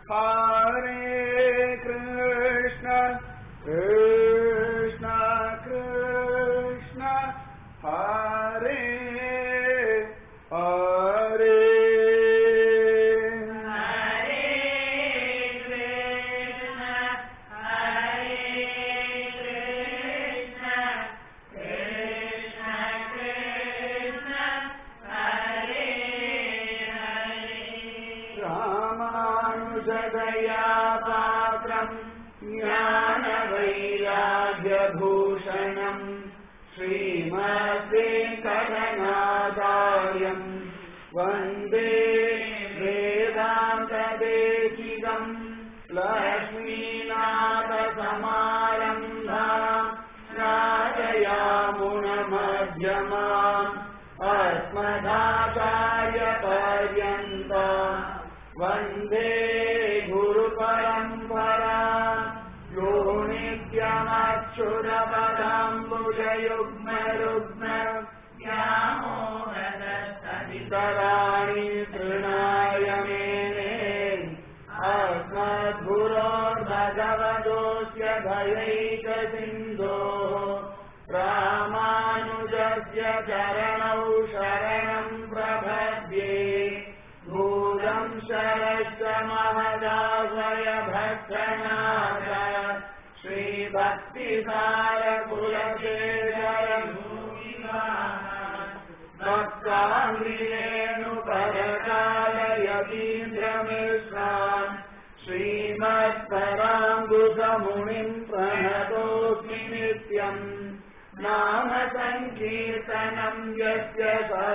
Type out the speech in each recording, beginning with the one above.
Hare Krishna, Krishna Krishna, Hare Hare. रामानुजदया पात्रम् ज्ञानवैराग्यभूषणम् श्रीमद्वेङ्कटनाचार्यम् वन्दे वेदान्तदेशिकम् लक्ष्मीनाथसमारम्भा नादयामुनमध्यमाम् अस्मदाचार्यपर्यन्ता वन्दे गुरुपरम्परा यो नित्यमक्षुरपदाम्बुजयुग्मरुग्म तराणि तृणाय मेने अस्मद्गुरोर्भगवतोऽस्य भयैकसिन्धोः रामानुजस्य चरणौ शरणम् प्रपद्ये भूतम् शरश्च महदावय भक्तनाथ भक्ताङ्गिरेणुपरकालयतीन्द्रमिश्रान् श्रीमत्पराङ्गुसमुनिम् प्रणतोऽस्मि नित्यम् नाम सङ्कीर्तनम् यस्य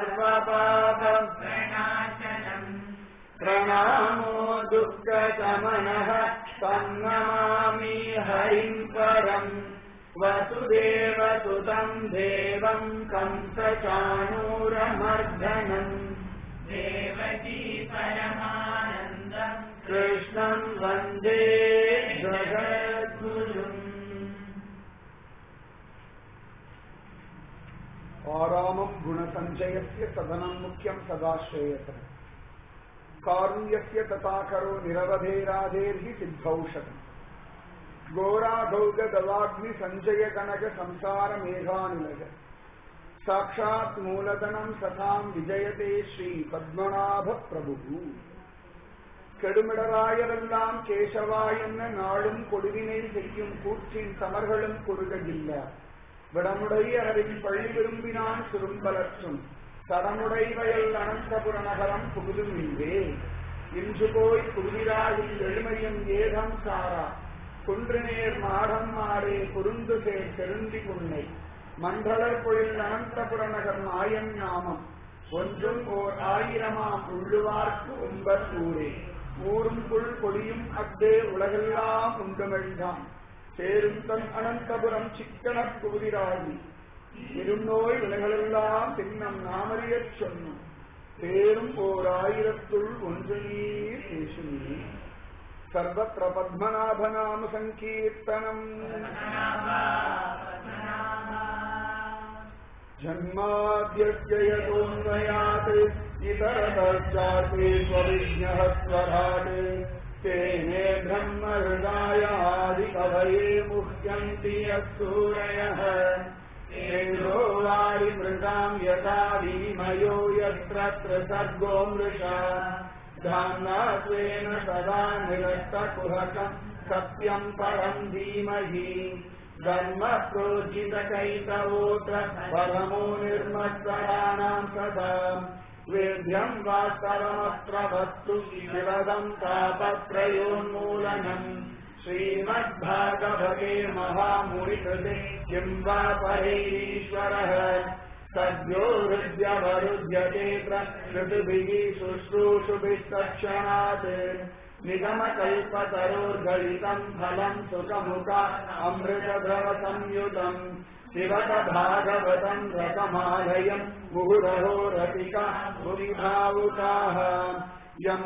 सर्वपापप्रणाशनम् प्रणामो दुःखशमनः सन्नमामि हरिम् परम् वसुदेवसुतम् देवम् कंसचाणूरमर्दनम् देवकी परमानन्दम् कृष्णम् वन्दे जगद्गुरुम् आरामम् गुणसञ्चयस्य सदनम् मुख्यम् सदा श्रेयसम् कारुण्यस्य तथाकरो निरवधेराधेर्हि सिद्धौषधम् घोराधौगदवाग्नि सञ्जय कनक संसार मेघानिलय साक्षात् मूलधनम् सताम् विजयते श्री பத்மநாப பிரபு கெடுமிடராயரெல்லாம் கேசவா என்ன நாளும் கொடுவினை செய்யும் கூற்றின் சமர்களும் குறுகையில்ல விடமுடைய அறிவின் பள்ளி விரும்பினான் சுரும்பலற்றும் தடமுடை வயல் அனந்தபுர நகரம் புகுதுமின்றே இன்று போய் குதிராகில் எழுமையும் ஏகம் சாரா குன்றுநேர் மாடம் மாறே குறுந்து சேர் செருந்தி புன்னை மண்டலர் பொழில் அனந்தபுர நகர் மாயன் நாமம் ஒன்றும் ஓர் ஆயிரமாம் உள்ளுவார்க்கு உம்பர் ஊரே ஊரும் புல் கொடியும் அத்தே உலகெல்லாம் உண்டுமெழ்ந்தான் சேரும் தன் அனந்தபுரம் சிக்கனக் குதிராகி இருநோய் உலகளெல்லாம் பின்னம் நாமறியச் சொன்னோம் பேரும் ஓர் ஆயிரத்துள் ஒன்று நீர் பேசுமே சர்வத்திர பத்மநாபநாம சங்கீர்த்தனம் जन्माद्यस्य यतोऽन्वयात् इतरतश्चार्थे स्वविज्ञः स्वराट् तेने ब्रह्महृदाय आदिकवये मुह्यन्ति यत्सूरयः तेजो वारिमृगाम् यथा भीमयो यत्र सर्गो मृषा धाम्ना स्वेन सदा निरस्तकुहकम् सत्यम् परम् धीमहि धर्म प्रोजितकैतवोत्र परमो निर्मत्सराणाम् सदा वेद्यम् वास्तवमत्र वस्तु शिवदम् तापत्रयोन्मूलनम् श्रीमद्भागवते महामुनिकृते किम् वा परैरीश्वरः सद्यो हृद्यवरुध्यते प्रकृतिभिः शुश्रूषुभिस्तक्षणात् निगमकल्पतरोर्गलितम् फलम् सुखमुखा अमृतद्रवसंयुतम् शिवत भागवतम् रसमालयम् मुहुरहो रतिका भुविभावुकाः यम्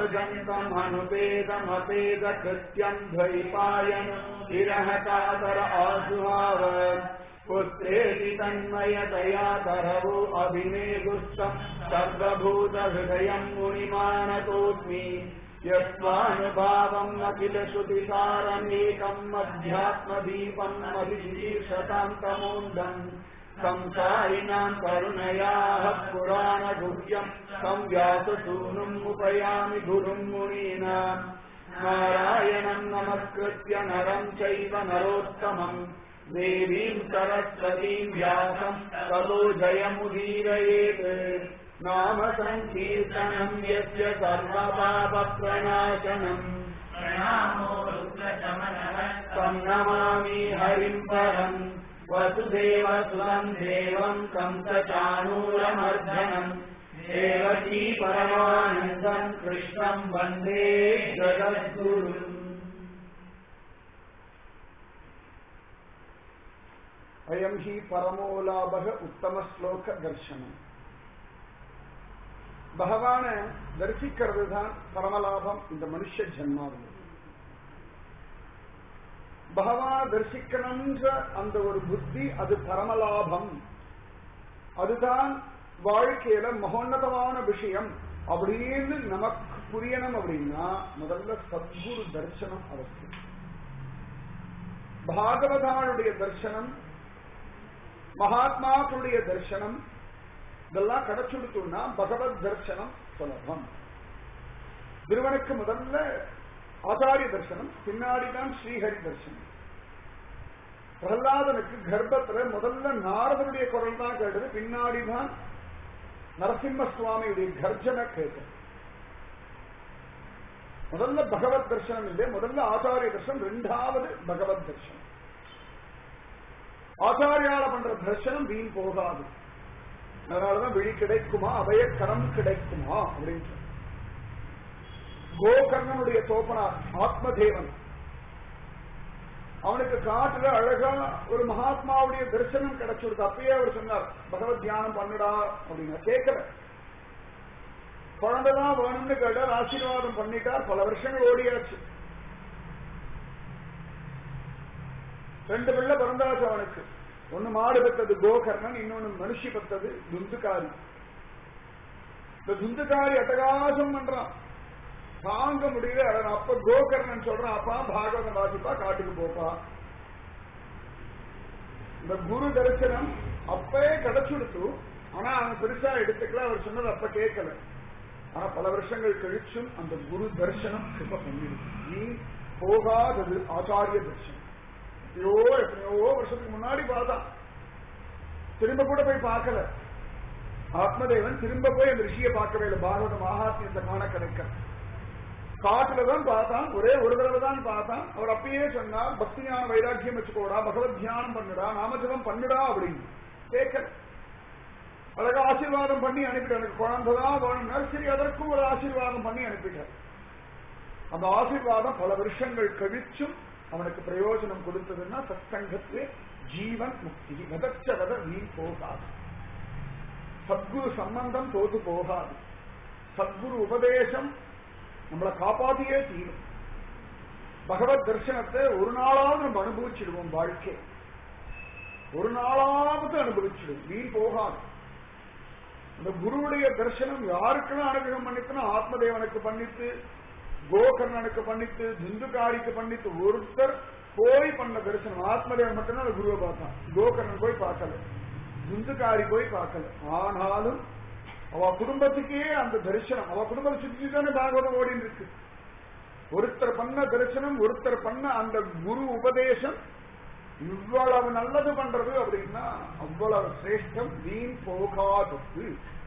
प्रव्रजन्तमनुपेदमपेदकृत्यम् द्वैपायन शिरः कातर आसुहाव पुत्रेति तन्मयतया तरवो अभिनेगुस्तम् सर्वभूतहृदयम् मुनिमानतोऽस्मि यस्वानुभावम् अखिलश्रुतिसारमेकम् अध्यात्मदीपम् अभिशीर्षतान्तमोन्दम् संसारिणाम् करुणयाः पुराणगुह्यम् संव्याससूनुम् उपयामि गुरुम् मुनीनाम् नारायणम् नमस्कृत्य नरम् चैव नरोत्तमम् देवीम् सरस्वतीम् व्यासम् ततो जयमुदीरयेत् नाम सङ्कीर्तनम् यस्य सर्वपापप्रणाशनम् प्रणामो रुद्रशमनः तं नमामि हरिम् परम् वसुदेवसुरम् देवम् तं च चाणूरमर्दनम् देवकी परमानन्दम् कृष्णम् वन्दे जगद्गुरुम् अयम् हि परमोलाभः उत्तमश्लोकदर्शनम् பகவான தரிசிக்கிறது தான் பரமலாபம் இந்த மனுஷ ஜென்மாவில் பகவான தரிசிக்கணுன்ற அந்த ஒரு புத்தி அது பரமலாபம் அதுதான் வாழ்க்கையில மகோன்னதமான விஷயம் அப்படின்னு நமக்கு புரியணும் அப்படின்னா முதல்ல சத்குரு தரிசனம் அவசியம் பாகவதாளுடைய தரிசனம் மகாத்மாக்களுடைய தரிசனம் இதெல்லாம் கிடைச்சுடுத்தோம்னா பகவத் தர்சனம் சுலபம் திருவனுக்கு முதல்ல ஆச்சாரிய தர்சனம் பின்னாடிதான் ஸ்ரீஹரி தர்சனம் பிரகலாதனுக்கு கர்ப்பத்துல முதல்ல நாரதனுடைய குரல் தான் கேட்டது பின்னாடிதான் நரசிம்ம சுவாமியுடைய கர்ஜனை கேட்டது முதல்ல பகவத் தர்சனம் இல்லை முதல்ல ஆச்சாரிய தர்சனம் ரெண்டாவது பகவத் தர்சனம் ஆச்சாரியால பண்ற தர்சனம் வீண் போகாது அதனாலதான் விழி கிடைக்குமா அபய கரம் கிடைக்குமா அப்படின்னு சொன்ன. கோகர்ணனுடைய தோப்பனார் ஆத்மதேவன் அவனுக்கு காட்டுல அழகா ஒரு மகாத்மாவுடைய தரிசனம் கிடைச்சிருக்கு அப்பயே அவர் சொன்னார் பகவத் தியானம் பண்ணுடா அப்படின்னா கேட்கல குழந்தைதான் வேணும்னு கேட்டார் ஆசீர்வாதம் பண்ணிட்டார் பல வருஷங்கள் ஓடியாச்சு ரெண்டு பிள்ளை பிறந்தாச்சு அவனுக்கு ஒன்னு மாடு பெற்றது கோகர்ணன் இன்னொன்னு மனுஷி பெற்றது துந்துகாரி இந்த துந்துகாரி அட்டகாசம் பண்றான் தாங்க முடியல அவன் அப்ப கோகர்ணன் சொல்றான் அப்பா பாகவதம் வாசிப்பா காட்டுக்கு போப்பா இந்த குரு தரிசனம் அப்பவே கிடைச்சுடுத்து ஆனா அவன் பெருசா எடுத்துக்கல அவர் சொன்னது அப்ப கேட்கல ஆனா பல வருஷங்கள் கழிச்சும் அந்த குரு தரிசனம் கிருப்ப பண்ணிருக்கு நீ போகாதது ஆச்சாரிய தரிசனம் எத்தனையோ எத்தனையோ வருஷத்துக்கு முன்னாடி பார்த்தான் திரும்ப கூட போய் பார்க்கல ஆத்மதேவன் திரும்ப போய் அந்த ரிஷியை பார்க்கவே இல்லை பாரத மகாத்மியத்தை காண கிடைக்க காட்டுல தான் பார்த்தான் ஒரே ஒரு தடவை தான் பார்த்தான் அவர் அப்பயே சொன்னார் பக்தி ஞான வைராக்கியம் வச்சுக்கோடா பகவத் தியானம் பண்ணுடா நாமஜபம் பண்ணுடா அப்படின்னு கேட்கல அழகா ஆசீர்வாதம் பண்ணி அனுப்பிட்டார் எனக்கு குழந்தைதான் வேணும்னா சரி அதற்கும் ஒரு ஆசீர்வாதம் பண்ணி அனுப்பிட்டார் அந்த ஆசீர்வாதம் பல வருஷங்கள் கழிச்சும் அவனுக்கு பிரயோஜனம் கொடுத்ததுன்னா சத்சங்கத்திலே ஜீவன் முக்தி விதச்ச வித வீண் போகாது சத்குரு சம்பந்தம் தோத்து போகாது சத்குரு உபதேசம் நம்மளை காப்பாத்தியே தீரும் பகவத் தரிசனத்தை ஒரு நாளாவது நம்ம அனுபவிச்சிடுவோம் வாழ்க்கை ஒரு நாளாவது அனுபவிச்சிடும் வீண் போகாது அந்த குருவுடைய தரிசனம் யாருக்கெல்லாம் அனுகிரகம் பண்ணித்துனா ஆத்மதேவனுக்கு பண்ணித்து கோகர்ணனுக்கு பண்ணித்து துந்துகாரிக்கு பண்ணித்து ஒருத்தர் போய் பண்ண தரிசனம் ஆத்மதேவன் மட்டும்தான் அந்த குருவை பார்த்தான் கோகர்ணன் போய் பார்க்கல துந்துகாரி போய் பார்க்கல ஆனாலும் அவ குடும்பத்துக்கே அந்த தரிசனம் அவ குடும்பத்தை சுற்றி தானே பாகவதம் ஓடின்னு இருக்கு ஒருத்தர் பண்ண தரிசனம் ஒருத்தர் பண்ண அந்த குரு உபதேசம் இவ்வளவு நல்லது பண்றது அப்படின்னா அவ்வளவு சிரேஷ்டம் வீண் போகாதது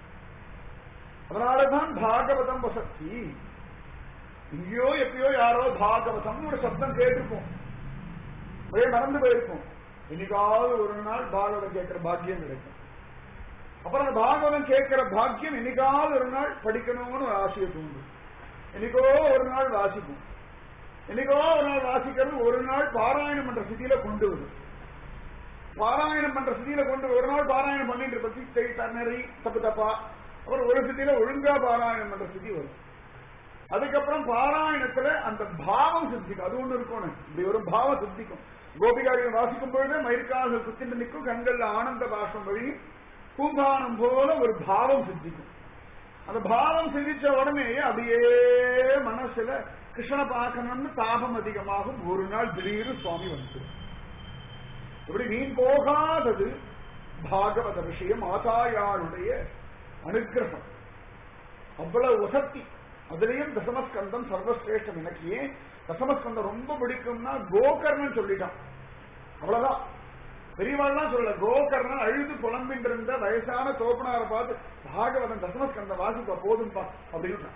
அதனாலதான் பாகவதம் வசதி எங்கேயோ எப்பயோ யாரோ பாகவதம் ஒரு சப்தம் கேட்டிருப்போம் அப்படியே மறந்து போயிருப்போம் என்னைக்காவது ஒரு நாள் பாகவதம் கேட்கிற பாக்கியம் கிடைக்கும் அப்புறம் அந்த பாகவதம் கேட்கிற பாக்கியம் என்னைக்காவது ஒரு நாள் படிக்கணும்னு ஒரு ஆசையை தூண்டும் என்னைக்கோ ஒரு நாள் வாசிப்போம் என்னைக்கோ ஒரு நாள் வாசிக்கிறது ஒரு நாள் பாராயணம் பண்ற ஸ்திதியில கொண்டு வரும் பாராயணம் பண்ற ஸ்திதியில கொண்டு ஒரு நாள் பாராயணம் பண்ணிட்டு இருப்ப சித்தை தன்னறி தப்பு தப்பா அப்புறம் ஒரு ஸ்திதியில ஒழுங்கா பாராயணம் பண்ற ஸ்திதி வரும் அதுக்கப்புறம் பாராயணத்துல அந்த பாவம் சித்திக்கும் அது ஒண்ணு இருக்கணும் இப்படி ஒரு பாவம் சித்திக்கும் கோபிகாரியம் வாசிக்கும் பொழுது மயிர்கால்கள் குத்திட்டு நிற்கும் கண்கள்ல ஆனந்த பாஷம் வழி பூங்கானம் போல ஒரு பாவம் சித்திக்கும் அந்த பாவம் சிந்திச்ச உடனே அப்படியே மனசுல கிருஷ்ணனை பார்க்கணும்னு தாபம் அதிகமாகும் ஒரு நாள் திடீர்னு சுவாமி வந்து இப்படி நீ போகாதது பாகவத விஷயம் ஆதாயாருடைய அனுகிரகம் அவ்வளவு வசத்தி அதுலயும் தசமஸ்கந்தம் சர்வசிரேஷ்டம் எனக்கு ஏன் தசமஸ்கந்தம் ரொம்ப பிடிக்கும்னா கோகர்ணன் சொல்லிட்டான் அவ்வளவுதான் பெரியவாள்லாம் சொல்லல கோகர்ணன் அழுது புலம்பின் இருந்த வயசான தோப்பனாரை பார்த்து பாகவதன் தசமஸ்கந்தம் வாசிப்பா போதும்பா அப்படின்னு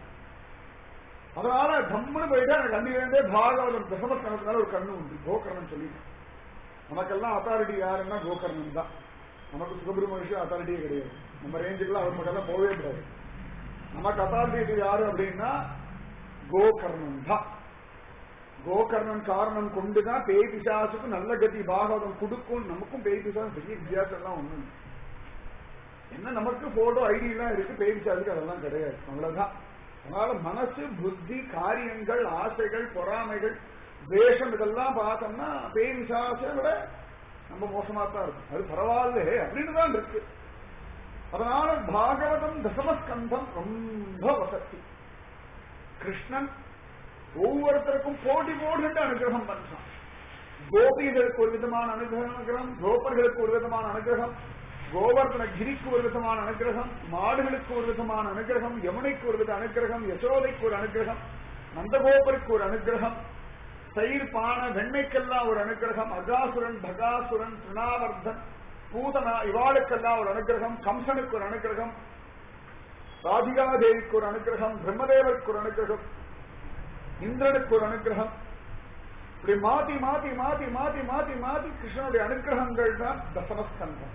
அதனால தம்முன்னு போயிட்டா எனக்கு கண்ணிலிருந்தே பாகவதன் தசமஸ்கந்தத்தினால ஒரு கண்ணு உண்டு கோகர்ணன் சொல்லிட்டான் நமக்கெல்லாம் அத்தாரிட்டி யாருன்னா கோகர்ணன் தான் நமக்கு சுப்பிரமணிய அத்தாரிட்டியே கிடையாது நம்ம ரேஞ்சுக்குலாம் அவர் மட்டும் போகவே கூடாது நமக்கு அத்தாரிட்டி யாரு அப்படின்னா கோகர்ணன் தான் கோகர்ணன் காரணம் கொண்டுதான் பேய் பிசாசுக்கு நல்ல கதி பாகவதம் கொடுக்கும் நமக்கும் பேய் பிசாசு பெரிய வித்தியாசம் எல்லாம் ஒண்ணு இல்லை. என்ன நமக்கு போட்டோ ஐடி எல்லாம் இருக்கு பேய் பிசாசுக்கு அதெல்லாம் கிடையாது அவ்வளவுதான் அதனால மனசு புத்தி காரியங்கள் ஆசைகள் பொறாமைகள் வேஷம் இதெல்லாம் பார்த்தோம்னா பேய் பிசாசை விட நம்ம மோசமா தான் இருக்கும் அது பரவாயில்ல அப்படின்னு தான் இருக்கு அதனால பாகவதம் தசமஸ்கந்தம் ரொம்ப வசதி கிருஷ்ணன் ஒவ்வொருத்தருக்கும் போட்டி போட்டு அனுகிரகம் பண்றான் கோபிகளுக்கு ஒரு விதமான அனுகிரகம் கோபர்களுக்கு ஒரு விதமான அனுகிரகம் கோவர்தன கிரிக்கு ஒரு விதமான அனுகிரகம் மாடுகளுக்கு ஒரு விதமான அனுகிரகம் யமுனைக்கு ஒரு வித அனுகிரகம் யசோதைக்கு ஒரு அனுகிரகம் நந்தகோபருக்கு ஒரு அனுகிரகம் தயிர் பான வெண்மைக்கெல்லாம் ஒரு அனுகிரகம் அகாசுரன் பகாசுரன் திருணாவர்தன் பூதனா இவாளுக்கெல்லாம் ஒரு அனுகிரகம் கம்சனுக்கு ஒரு அனுகிரகம் ராதிகாதேவிக்கு ஒரு அனுகிரகம் பிரம்மதேவருக்கு ஒரு அனுகிரகம் இந்திரனுக்கு ஒரு அனுகிரகம் இப்படி மாத்தி மாத்தி மாத்தி மாத்தி மாத்தி மாத்தி கிருஷ்ணனுடைய அனுகிரகங்கள் தான் தசமஸ்கந்தம்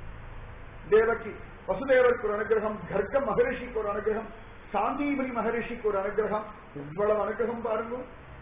தேவகி வசுதேவருக்கு ஒரு அனுகிரகம் கர்க்க மகரிஷிக்கு ஒரு அனுகிரகம் சாந்தீபதி மகரிஷிக்கு ஒரு அனுகிரகம் இவ்வளவு அனுகிரகம் பாருங்க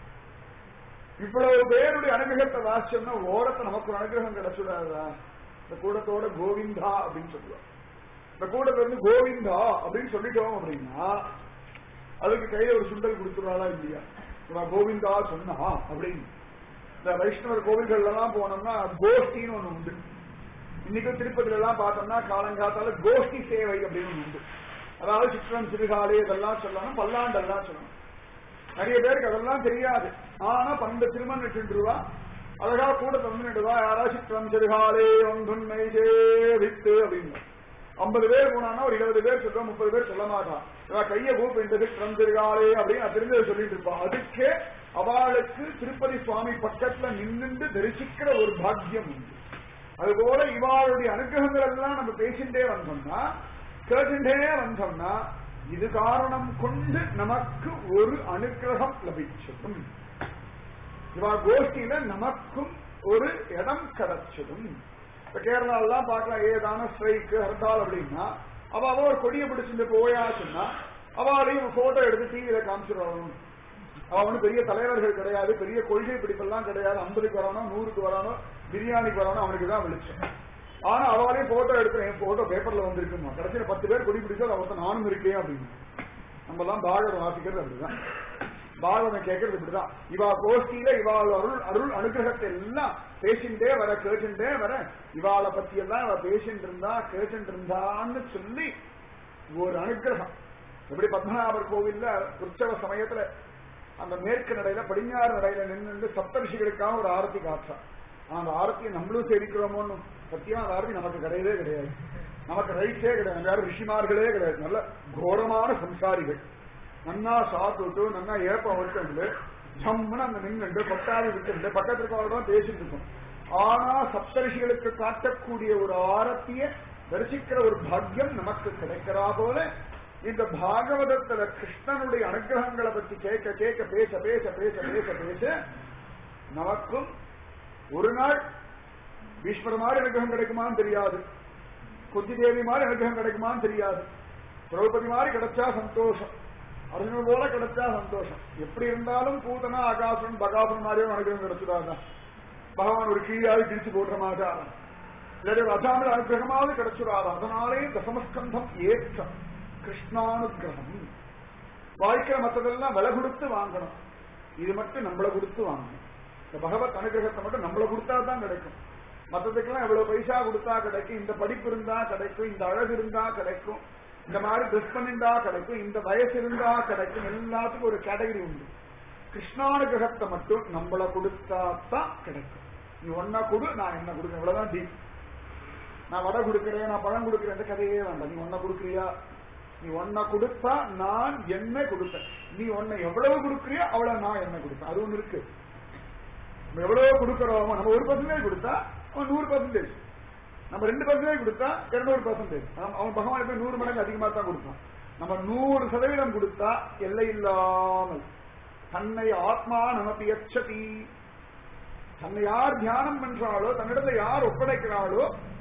இவ்வளவு பேருடைய அனுகிரகத்தை வாசிச்சோம்னா ஓரத்தை நமக்கு ஒரு அனுகிரகம் கிடைச்சுடாதா இந்த கூடத்தோட கோவிந்தா அப்படின்னு சொல்லுவோம் இந்த கூடத்துல இருந்து கோவிந்தா அப்படின்னு சொல்லிட்டோம் அப்படின்னா அதுக்கு கையில ஒரு சுண்டல் கொடுத்துருவாளா இல்லையா இவன் கோவிந்தா சொன்னா அப்படின்னு இந்த வைஷ்ணவர் கோவில்கள் எல்லாம் போனோம்னா கோஷ்டின்னு ஒண்ணு உண்டு இன்னைக்கு திருப்பதில எல்லாம் பார்த்தோம்னா காலங்காத்தால கோஷ்டி சேவை அப்படின்னு ஒண்ணு உண்டு அதாவது சித்திரம் சிறுகாலி இதெல்லாம் சொல்லணும் பல்லாண்டெல்லாம் சொல்லணும் நிறைய பேருக்கு அதெல்லாம் தெரியாது ஆனா பன்னெண்டு திருமணம் நட்டு ரூபா அழகா கூட தந்துடுவா யாராவது சித்திரம் சிறுகாலே ஒன்றுண்மை சேவித்து அப்படின்னு ஐம்பது பேர் போனான்னா ஒரு இருபது பேர் சொல்லுவான் முப்பது பேர் சொல்ல மாட்டான் இவன் கைய கூப்பிட்டு சித்திரம் சிறுகாலே அப்படின்னு நான் தெரிஞ்சதை சொல்லிட்டு இருப்பான் அதுக்கே அவளுக்கு திருப்பதி சுவாமி பக்கத்துல நின்று தரிசிக்கிற ஒரு பாக்கியம் உண்டு அதுபோல இவாளுடைய அனுகிரகங்கள் எல்லாம் நம்ம பேசிட்டே வந்தோம்னா கேட்டுட்டே வந்தோம்னா இது காரணம் கொண்டு நமக்கு ஒரு அனுகிரகம் லபிச்சதும் இவா கோஷ்டியில நமக்கும் ஒரு இடம் கிடைச்சதும் இப்ப கேரளாலாம் பார்க்கலாம் ஏதான ஸ்ட்ரைக் ஹர்த்தால் அப்படின்னா அவ அவ ஒரு கொடியை பிடிச்சிட்டு போயாச்சுன்னா அவளையும் போட்டோ எடுத்து டிவியில காமிச்சிருவாங்க அவ ஒன்றும் பெரிய தலைவர்கள் கிடையாது பெரிய கொள்கை பிடிப்பெல்லாம் கிடையாது ஐம்பதுக்கு வரணும் நூறுக்கு வரணும் பிரியாணிக்கு வரணும் அவனுக்கு தான் வெளிச்சம் ஆனா அவளே போட்டோ எடுத்து என் போட்டோ பேப்பர்ல வந்திருக்குமா கடைசியில பத்து பேர் கொடி பிடிச்சா ஒருத்தன் நானும் இருக்கேன் அப்படின்னு நம்ம எல்லாம் பாகவதம் வாசிக்கிறது அப்படிதான் பாகவதம் கேட்கறது இப்படிதான் இவா கோஷ்டியில இவாள் அருள் அருள் அனுகிரகத்தை எல்லாம் பேசிண்டே வர கேட்டுட்டே வர இவாளை பத்தி எல்லாம் அவ பேசிட்டு இருந்தா கேட்டுட்டு இருந்தான்னு சொல்லி ஒரு அனுகிரகம் எப்படி பத்மநாபர் கோவில்ல உற்சவ சமயத்துல அந்த மேற்கு நடையில படிஞ்சாறு நடையில நின்று சப்தரிஷிகளுக்காக ஒரு ஆரத்தி காற்றா அந்த ஆரத்தியை நம்மளும் சேவிக்கிறோமோன்னு சத்தியமா அந்த ஆரத்தி நமக்கு கிடையவே கிடையாது நமக்கு ரைட்ஸே கிடையாது யாரும் ரிஷிமார்களே கிடையாது நல்ல கோரமான சம்சாரிகள் நன்னா சாப்பிட்டு நன்னா ஏப்பம் விட்டு ஜம்முன்னு அங்க நின்று கொட்டாவி விட்டு பக்கத்துல தான் பேசிட்டு இருக்கோம் ஆனா சப்தரிஷிகளுக்கு காட்டக்கூடிய ஒரு ஆரத்திய தரிசிக்கிற ஒரு பாக்கியம் நமக்கு கிடைக்கிறா போல இந்த பாகவதத்துல கிருஷ்ணனுடைய அனுகிரகங்களை பத்தி கேட்க கேட்க பேச பேச பேச பேச பேச நமக்கும் ஒரு நாள் பீஷ்மர் மாதிரி அனுகிரகம் கிடைக்குமான்னு தெரியாது குந்தி தேவி மாதிரி அனுகிரகம் கிடைக்குமான்னு தெரியாது திரௌபதி மாதிரி கிடைச்சா சந்தோஷம் அர்ஜுனன் போல கிடைச்சா சந்தோஷம் எப்படி இருந்தாலும் பூதனா ஆகாசன் பகாசன் மாதிரியும் அனுகிரகம் கிடைச்சிடாதா பகவான் ஒரு கீழாவது கிழிச்சு போடுற மாட்டா இல்லாட்டி அசாமில் அனுகிரகமாவது கிடைச்சிடாதா அதனாலே தசமஸ்கந்தம் ஏற்றம் கிருஷ்ணானுகிரகம் வாழ்க்கையில மற்றதெல்லாம் விலை கொடுத்து வாங்கணும் இது மட்டும் நம்மளை கொடுத்து வாங்கணும் இந்த பகவத் அனுகிரகத்தை மட்டும் நம்மளை கொடுத்தா தான் கிடைக்கும் மற்றதுக்கெல்லாம் எவ்வளவு பைசா கொடுத்தா கிடைக்கும் இந்த படிப்பு இருந்தா கிடைக்கும் இந்த அழகு இருந்தா கிடைக்கும் இந்த மாதிரி ட்ரெஸ் பண்ணிருந்தா கிடைக்கும் இந்த வயசு இருந்தா கிடைக்கும் எல்லாத்துக்கும் ஒரு கேட்டகரி உண்டு கிருஷ்ணானுகிரகத்தை மட்டும் நம்மள கொடுத்தா தான் கிடைக்கும் நீ ஒன்னா கொடு நான் என்ன கொடுக்க இவ்வளவுதான் டீப் நான் வடை கொடுக்கிறேன் நான் பழம் கொடுக்கிறேன் இந்த கதையே வேண்டாம் நீ ஒன்ன கொடுக்குறியா நீ ஒன்ன கொடுத்தா நான் என்ன கொடுப்பேன் நீ ஒன்ன எவ்வளவு கொடுக்குறியோ அவ்வளவு நான் என்ன கொடுப்பேன் அது ஒண்ணு இருக்கு நம்ம எவ்வளவு கொடுக்கறோமோ நம்ம ஒரு பர்சன்டேஜ் கொடுத்தா அவன் நூறு பர்சன்டேஜ் நம்ம ரெண்டு பர்சன்டேஜ் கொடுத்தா இருநூறு பர்சன்டேஜ் அவன் பகவான் போய் நூறு மடங்கு அதிகமா தான் கொடுப்பான் நம்ம நூறு சதவீதம் கொடுத்தா எல்லை இல்லாமல் தன்னை ஆத்மா நமக்கு எச்சதி தன்னை யார் தியானம் பண்றாளோ தன்னிடத்துல யார் ஒப்படைக்கிறாளோ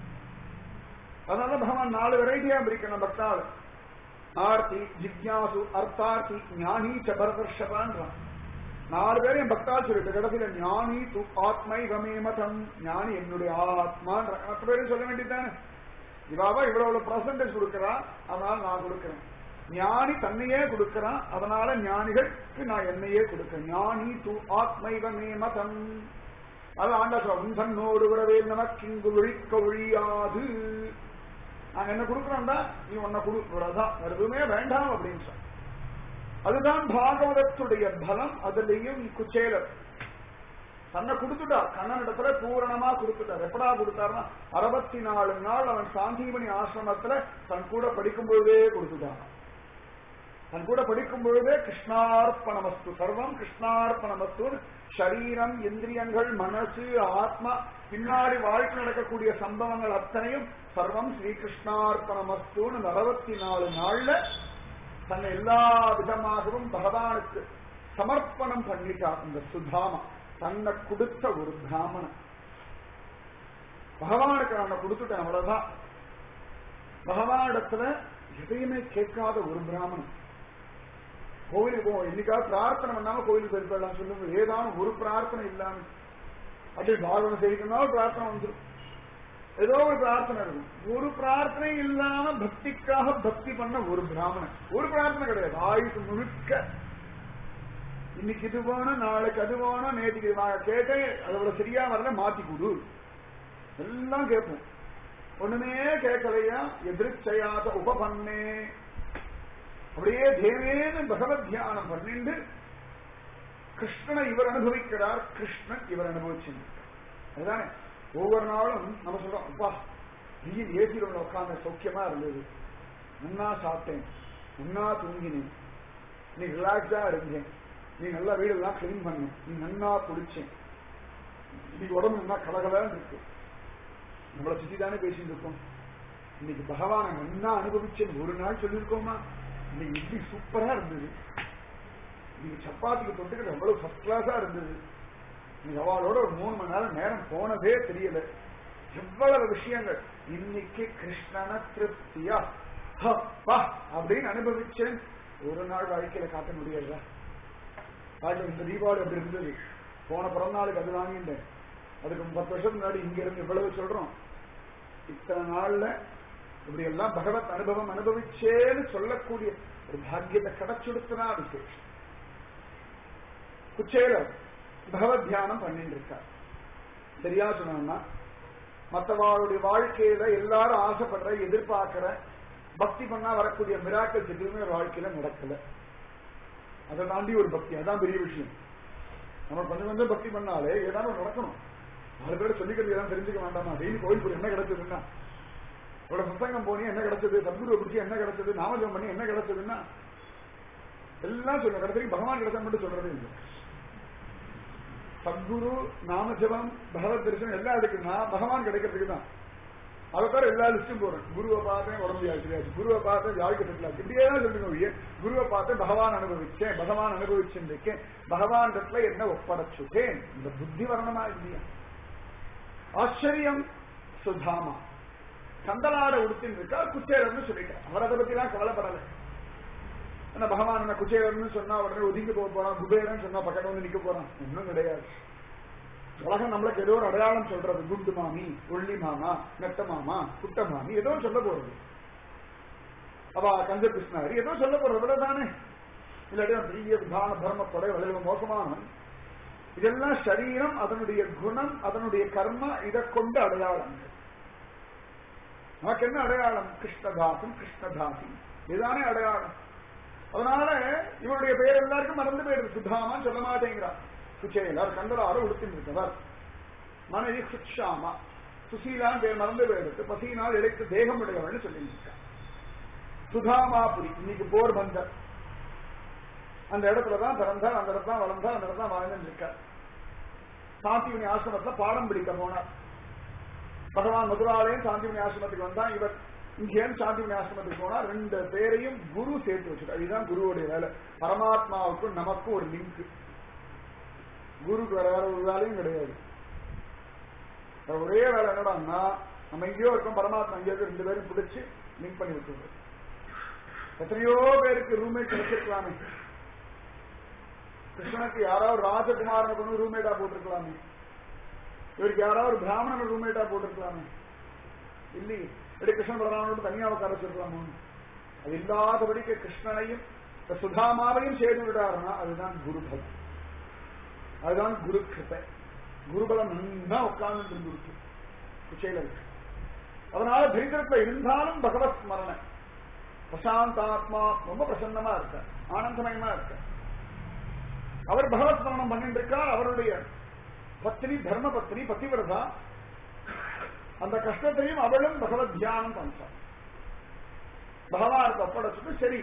அதனால பகவான் நாலு வெரைட்டியா பிரிக்கணும் பக்தாள் ஆர்த்தி ஜிக்யாசு அர்த்தார்த்தி ஞானி சபரதர்ஷபான்றான் நாலு பேரும் என் பக்தால் சொல்லிட்டு கடைசியில ஞானி து ஆத்மை கமே மதம் ஞானி என்னுடைய ஆத்மான்ற மற்ற பேரும் சொல்ல வேண்டியதானே இவாவா இவ்வளவு பர்சன்டேஜ் கொடுக்கறா அதனால நான் கொடுக்கிறேன் ஞானி தன்னையே கொடுக்கறான் அதனால ஞானிகளுக்கு நான் என்னையே கொடுக்கிறேன் ஞானி து ஆத்மைவ மே மதம் அது ஆண்டா சொல்ல உந்தன்னோடு உறவே நமக்கு இங்கு ஒழிக்க ஒழியாது நாங்க என்ன கொடுக்குறோம்டா நீ உன்னை கொடு இவ்வளவுதான் வேற எதுவுமே வேண்டாம் அப்படின்னு சொல்ல அதுதான் பாகவதத்துடைய பலம் அதுலயும் குச்சேலர் தன்னை கொடுத்துட்டார் கண்ணன் இடத்துல பூரணமா கொடுத்துட்டார் எப்படா கொடுத்தாருன்னா அறுபத்தி நாலு நாள் அவன் சாந்தீபனி ஆசிரமத்துல தன் கூட படிக்கும் பொழுதே கொடுத்துட்டான் தன் கூட படிக்கும் பொழுதே கிருஷ்ணார்ப்பணமஸ்து சர்வம் கிருஷ்ணார்ப்பணமஸ்து சரீரம் இந்திரியங்கள் மனசு ஆத்மா பின்னாடி வாழ்க்கை நடக்கக்கூடிய சம்பவங்கள் அத்தனையும் சர்வம் ஸ்ரீகிருஷ்ணார்ப்பணமஸ்துன்னு அறுபத்தி நாலு நாள்ல தன்னை எல்லா விதமாகவும் பகவானுக்கு சமர்ப்பணம் பண்ணிட்டா இந்த சுதாமா தன்னை கொடுத்த ஒரு பிராமணன் பகவானுக்கு நான் கொடுத்துட்டேன் அவ்வளவுதான் பகவானிடத்துல எதையுமே கேட்காத ஒரு பிராமணன் கோவிலுக்கு போவோம் இன்னைக்காவது பிரார்த்தனை பண்ணாம கோவிலுக்கு போயிருக்கலாம் சொல்லுங்க ஏதாவது ஒரு பிரார்த்தனை இல்லாம அப்படி பாகவதம் செய்யணும்னாலும் பிரார்த்தனை வந்துடும் ஏதோ ஒரு பிரார்த்தனை இருக்கும் ஒரு பிரார்த்தனை இல்லாம பக்திக்காக பக்தி பண்ண ஒரு பிராமணன் ஒரு பிரார்த்தனை கிடையாது ஆயுசு முழுக்க இன்னைக்கு இது வேணும் நாளைக்கு அது வேணும் நேற்றுக்கு நான் கேட்டேன் அதோட சரியா வரல மாத்தி கொடு எல்லாம் கேட்போம் ஒண்ணுமே கேட்கலையா எதிர்ச்சையாத உபபன்னே அப்படியே தேவேன்னு பகவத் தியானம் பண்ணிண்டு கிருஷ்ணனை இவர் அனுபவிக்கிறார் கிருஷ்ணன் இவர் அனுபவிச்சிருக்கார் அதுதானே ஒவ்வொரு நாளும் நம்ம சொல்றோம் அப்பா வெயில் ஏசி ரூம்ல உட்கார்ந்த சௌக்கியமா இருந்தது நன்னா சாப்பிட்டேன் நன்னா தூங்கினேன் நீ ரிலாக்ஸா இருந்தேன் நீ நல்லா வீடெல்லாம் கிளீன் பண்ண நீ நன்னா குடிச்சேன் நீ உடம்பு நல்லா கலகலன்னு இருக்கு நம்மளை சுத்தி தானே பேசிட்டு இருக்கோம் இன்னைக்கு பகவானை நன்னா அனுபவிச்சேன் ஒரு நாள் சொல்லியிருக்கோமா இன்னைக்கு இட்லி சூப்பரா இருந்தது இன்னைக்கு சப்பாத்திக்கு தொட்டுக்கிட்டு எவ்வளவு ஃபர்ஸ்ட் கிளாஸா இருந்தது நீங்க அவளோட ஒரு மூணு மணி நேரம் நேரம் போனதே தெரியல எவ்வளவு விஷயங்கள் இன்னைக்கு கிருஷ்ணன திருப்தியா ஹ, வா அப்படின்னு அனுபவிச்சேன் ஒரு நாள் வாழ்க்கையில காட்ட முடியாதா வாழ்க்கை இந்த தீபாவளி அப்படி இருந்தது போன பிறந்த நாளுக்கு அது வாங்கிட்டேன் அதுக்கு பத்து வருஷம் முன்னாடி இங்க இருந்து இவ்வளவு சொல்றோம் இத்தனை நாள்ல இப்படி எல்லாம் பகவத் அனுபவம் அனுபவிச்சேன்னு சொல்லக்கூடிய ஒரு பாக்கியத்தை கிடைச்சுடுத்துனா விசேஷம் குச்சேலர் பகவத் தியானம் பண்ணிட்டு இருக்கார் சரியா சொன்னோம்னா மற்றவாளுடைய வாழ்க்கையில எல்லாரும் ஆசைப்படுற எதிர்பார்க்கிற பக்தி பண்ணா வரக்கூடிய மிராக்கள் எதுவுமே வாழ்க்கையில நடக்கல அதை தாண்டி ஒரு பக்தி அதான் பெரிய விஷயம் நம்ம கொஞ்சம் கொஞ்சம் பக்தி பண்ணாலே ஏதாவது ஒண்ணு நடக்கணும் நாலு பேர் சொல்லிக்கிறது ஏதாவது தெரிஞ்சுக்க வேண்டாமா டெய்லி கோயில் போய் என்ன கிடைச்சதுன்னா இவ்வளோ சத்தங்கம் போனி என்ன கிடைச்சது சத்குரு பிடிச்சி என்ன கிடைச்சது நாமஜம் பண்ணி என்ன கிடைச்சதுன்னா எல்லாம் சொல்ல கடைசிக்கு பகவான் கிடைச்சா மட்டும் சொல்றதே இல்லை சத்குரு நாமஜபம் பகவத் தரிசனம் எல்லாம் இருக்குன்னா பகவான் கிடைக்கிறதுக்கு தான் அதை தவிர எல்லா லிஸ்டும் போறேன் குருவை பார்த்தேன் உடம்பு ஆச்சு குருவை பார்த்தேன் வாழ்க்கை செட்டில் ஆச்சு இப்படியே தான் சொல்லுங்க ஒழிய குருவை பார்த்து பகவான் அனுபவிச்சேன் பகவான் அனுபவிச்சிருக்கேன் பகவான் இடத்துல என்ன ஒப்படைச்சுட்டேன் இந்த புத்தி வரணமா இல்லையா ஆச்சரியம் சுதாமா சந்தலாட உடுத்தின்னு இருக்கா குச்சேரர்னு சொல்லிட்டார் அவர் அதை பத்தி எல்லாம் கவலைப்படலை என்ன பகவான் என்ன குச்சேரர்னு சொன்னா உடனே ஒதுங்கி போக போறான் குபேரன் சொன்னா பக்கத்துல வந்து நிக்க போறான் ஒன்றும் கிடையாது உலகம் நம்மளுக்கு ஏதோ ஒரு அடையாளம் சொல்றது குண்டு மாமி ஒள்ளி மாமா நெட்ட மாமா குட்ட மாமி ஏதோ சொல்ல போறது அவ கஞ்ச கிருஷ்ணாரி ஏதோ சொல்ல போறது இவ்வளவுதானே இல்லாட்டி அவன் பெரிய விதான தர்மப்படை வளைவு மோசமானவன் இதெல்லாம் சரீரம் அதனுடைய குணம் அதனுடைய கர்மா இதை கொண்டு அடையாளங்கள் நமக்கு என்ன அடையாளம் கிருஷ்ணதாசம் கிருஷ்ணதாசி இதுதானே அடையாளம் அதனால இவருடைய பெயர் எல்லாருக்கும் மறந்து போயிடுது சுத்தாமா சொல்ல மாட்டேங்கிறார் சுச்சேலர் கண்டலாறு உடுத்தின் இருக்கவர் மனைவி சுஷாமா சுசீலான் பேர் மறந்து போயிடுது பசியினால் இழைத்து தேகம் உடையவள்னு சொல்லியிருக்கார் சுதாமாபுரி இன்னைக்கு போர் பந்தர் அந்த இடத்துலதான் பிறந்தார் அந்த இடத்துல தான் வளர்ந்தார் அந்த இடத்துல தான் வாழ்ந்து இருக்கார் சாந்திமணி ஆசிரமத்துல பாடம் பிடிக்க போனார் பகவான் மதுராலயம் சாந்திமணி ஆசிரமத்துக்கு வந்தா இவர் இங்கேயும் சாந்திமணி ஆசிரமத்துக்கு போனா ரெண்டு பேரையும் குரு சேர்த்து வச்சிருக்காரு இதுதான் குருவுடைய வேலை பரமாத்மாவுக்கும் நமக்கும் ஒரு லிங்க் குருக்கு வேற வேற ஒரு வேலையும் கிடையாது வேற ஒரே வேலை என்னடான்னா நம்ம எங்கேயோ இருக்கோம் பரமாத்மா எங்கேயோ இருக்கு, ரெண்டு பேரும் பிடிச்சு லிங்க் பண்ணி விட்டுருவோம் எத்தனையோ பேருக்கு ரூம்மேட் கிடைச்சிருக்கலாமே கிருஷ்ணனுக்கு யாராவது ராஜகுமாரனுக்கு வந்து ரூம்மேட்டா போட்டிருக்கலாமே இவருக்கு யாராவது பிராமணன் ரூம்மேட்டா போட்டிருக்கலாமே இல்லையே இப்படி கிருஷ்ணன் பலராமனோட தனியா உட்கார வச்சிருக்கலாமோ அது இல்லாதபடிக்கு கிருஷ்ணனையும் இந்த சுதாமாவையும் சேர்ந்து விடாருன்னா அதுதான் குரு பலம் அதுதான் குரு கிருப்பை குருபலம் நன்னா உட்கார்ந்து இருக்கு குச்சையில இருக்கு அதனால தரித்திரத்துல இருந்தாலும் பகவத் ஸ்மரணை பிரசாந்தாத்மா ரொம்ப பிரசன்னமா இருக்க ஆனந்தமயமா இருக்க அவர் பகவத் ஸ்மரணம் பண்ணிட்டு இருக்கார் அவருடைய பத்னி தர்ம பத்னி பத்திவிரதா அந்த கஷ்டத்தையும் அவளும் பகவத் தியானம் பண்றார் பகவானுக்கு ஒப்படைச்சிட்டு சரி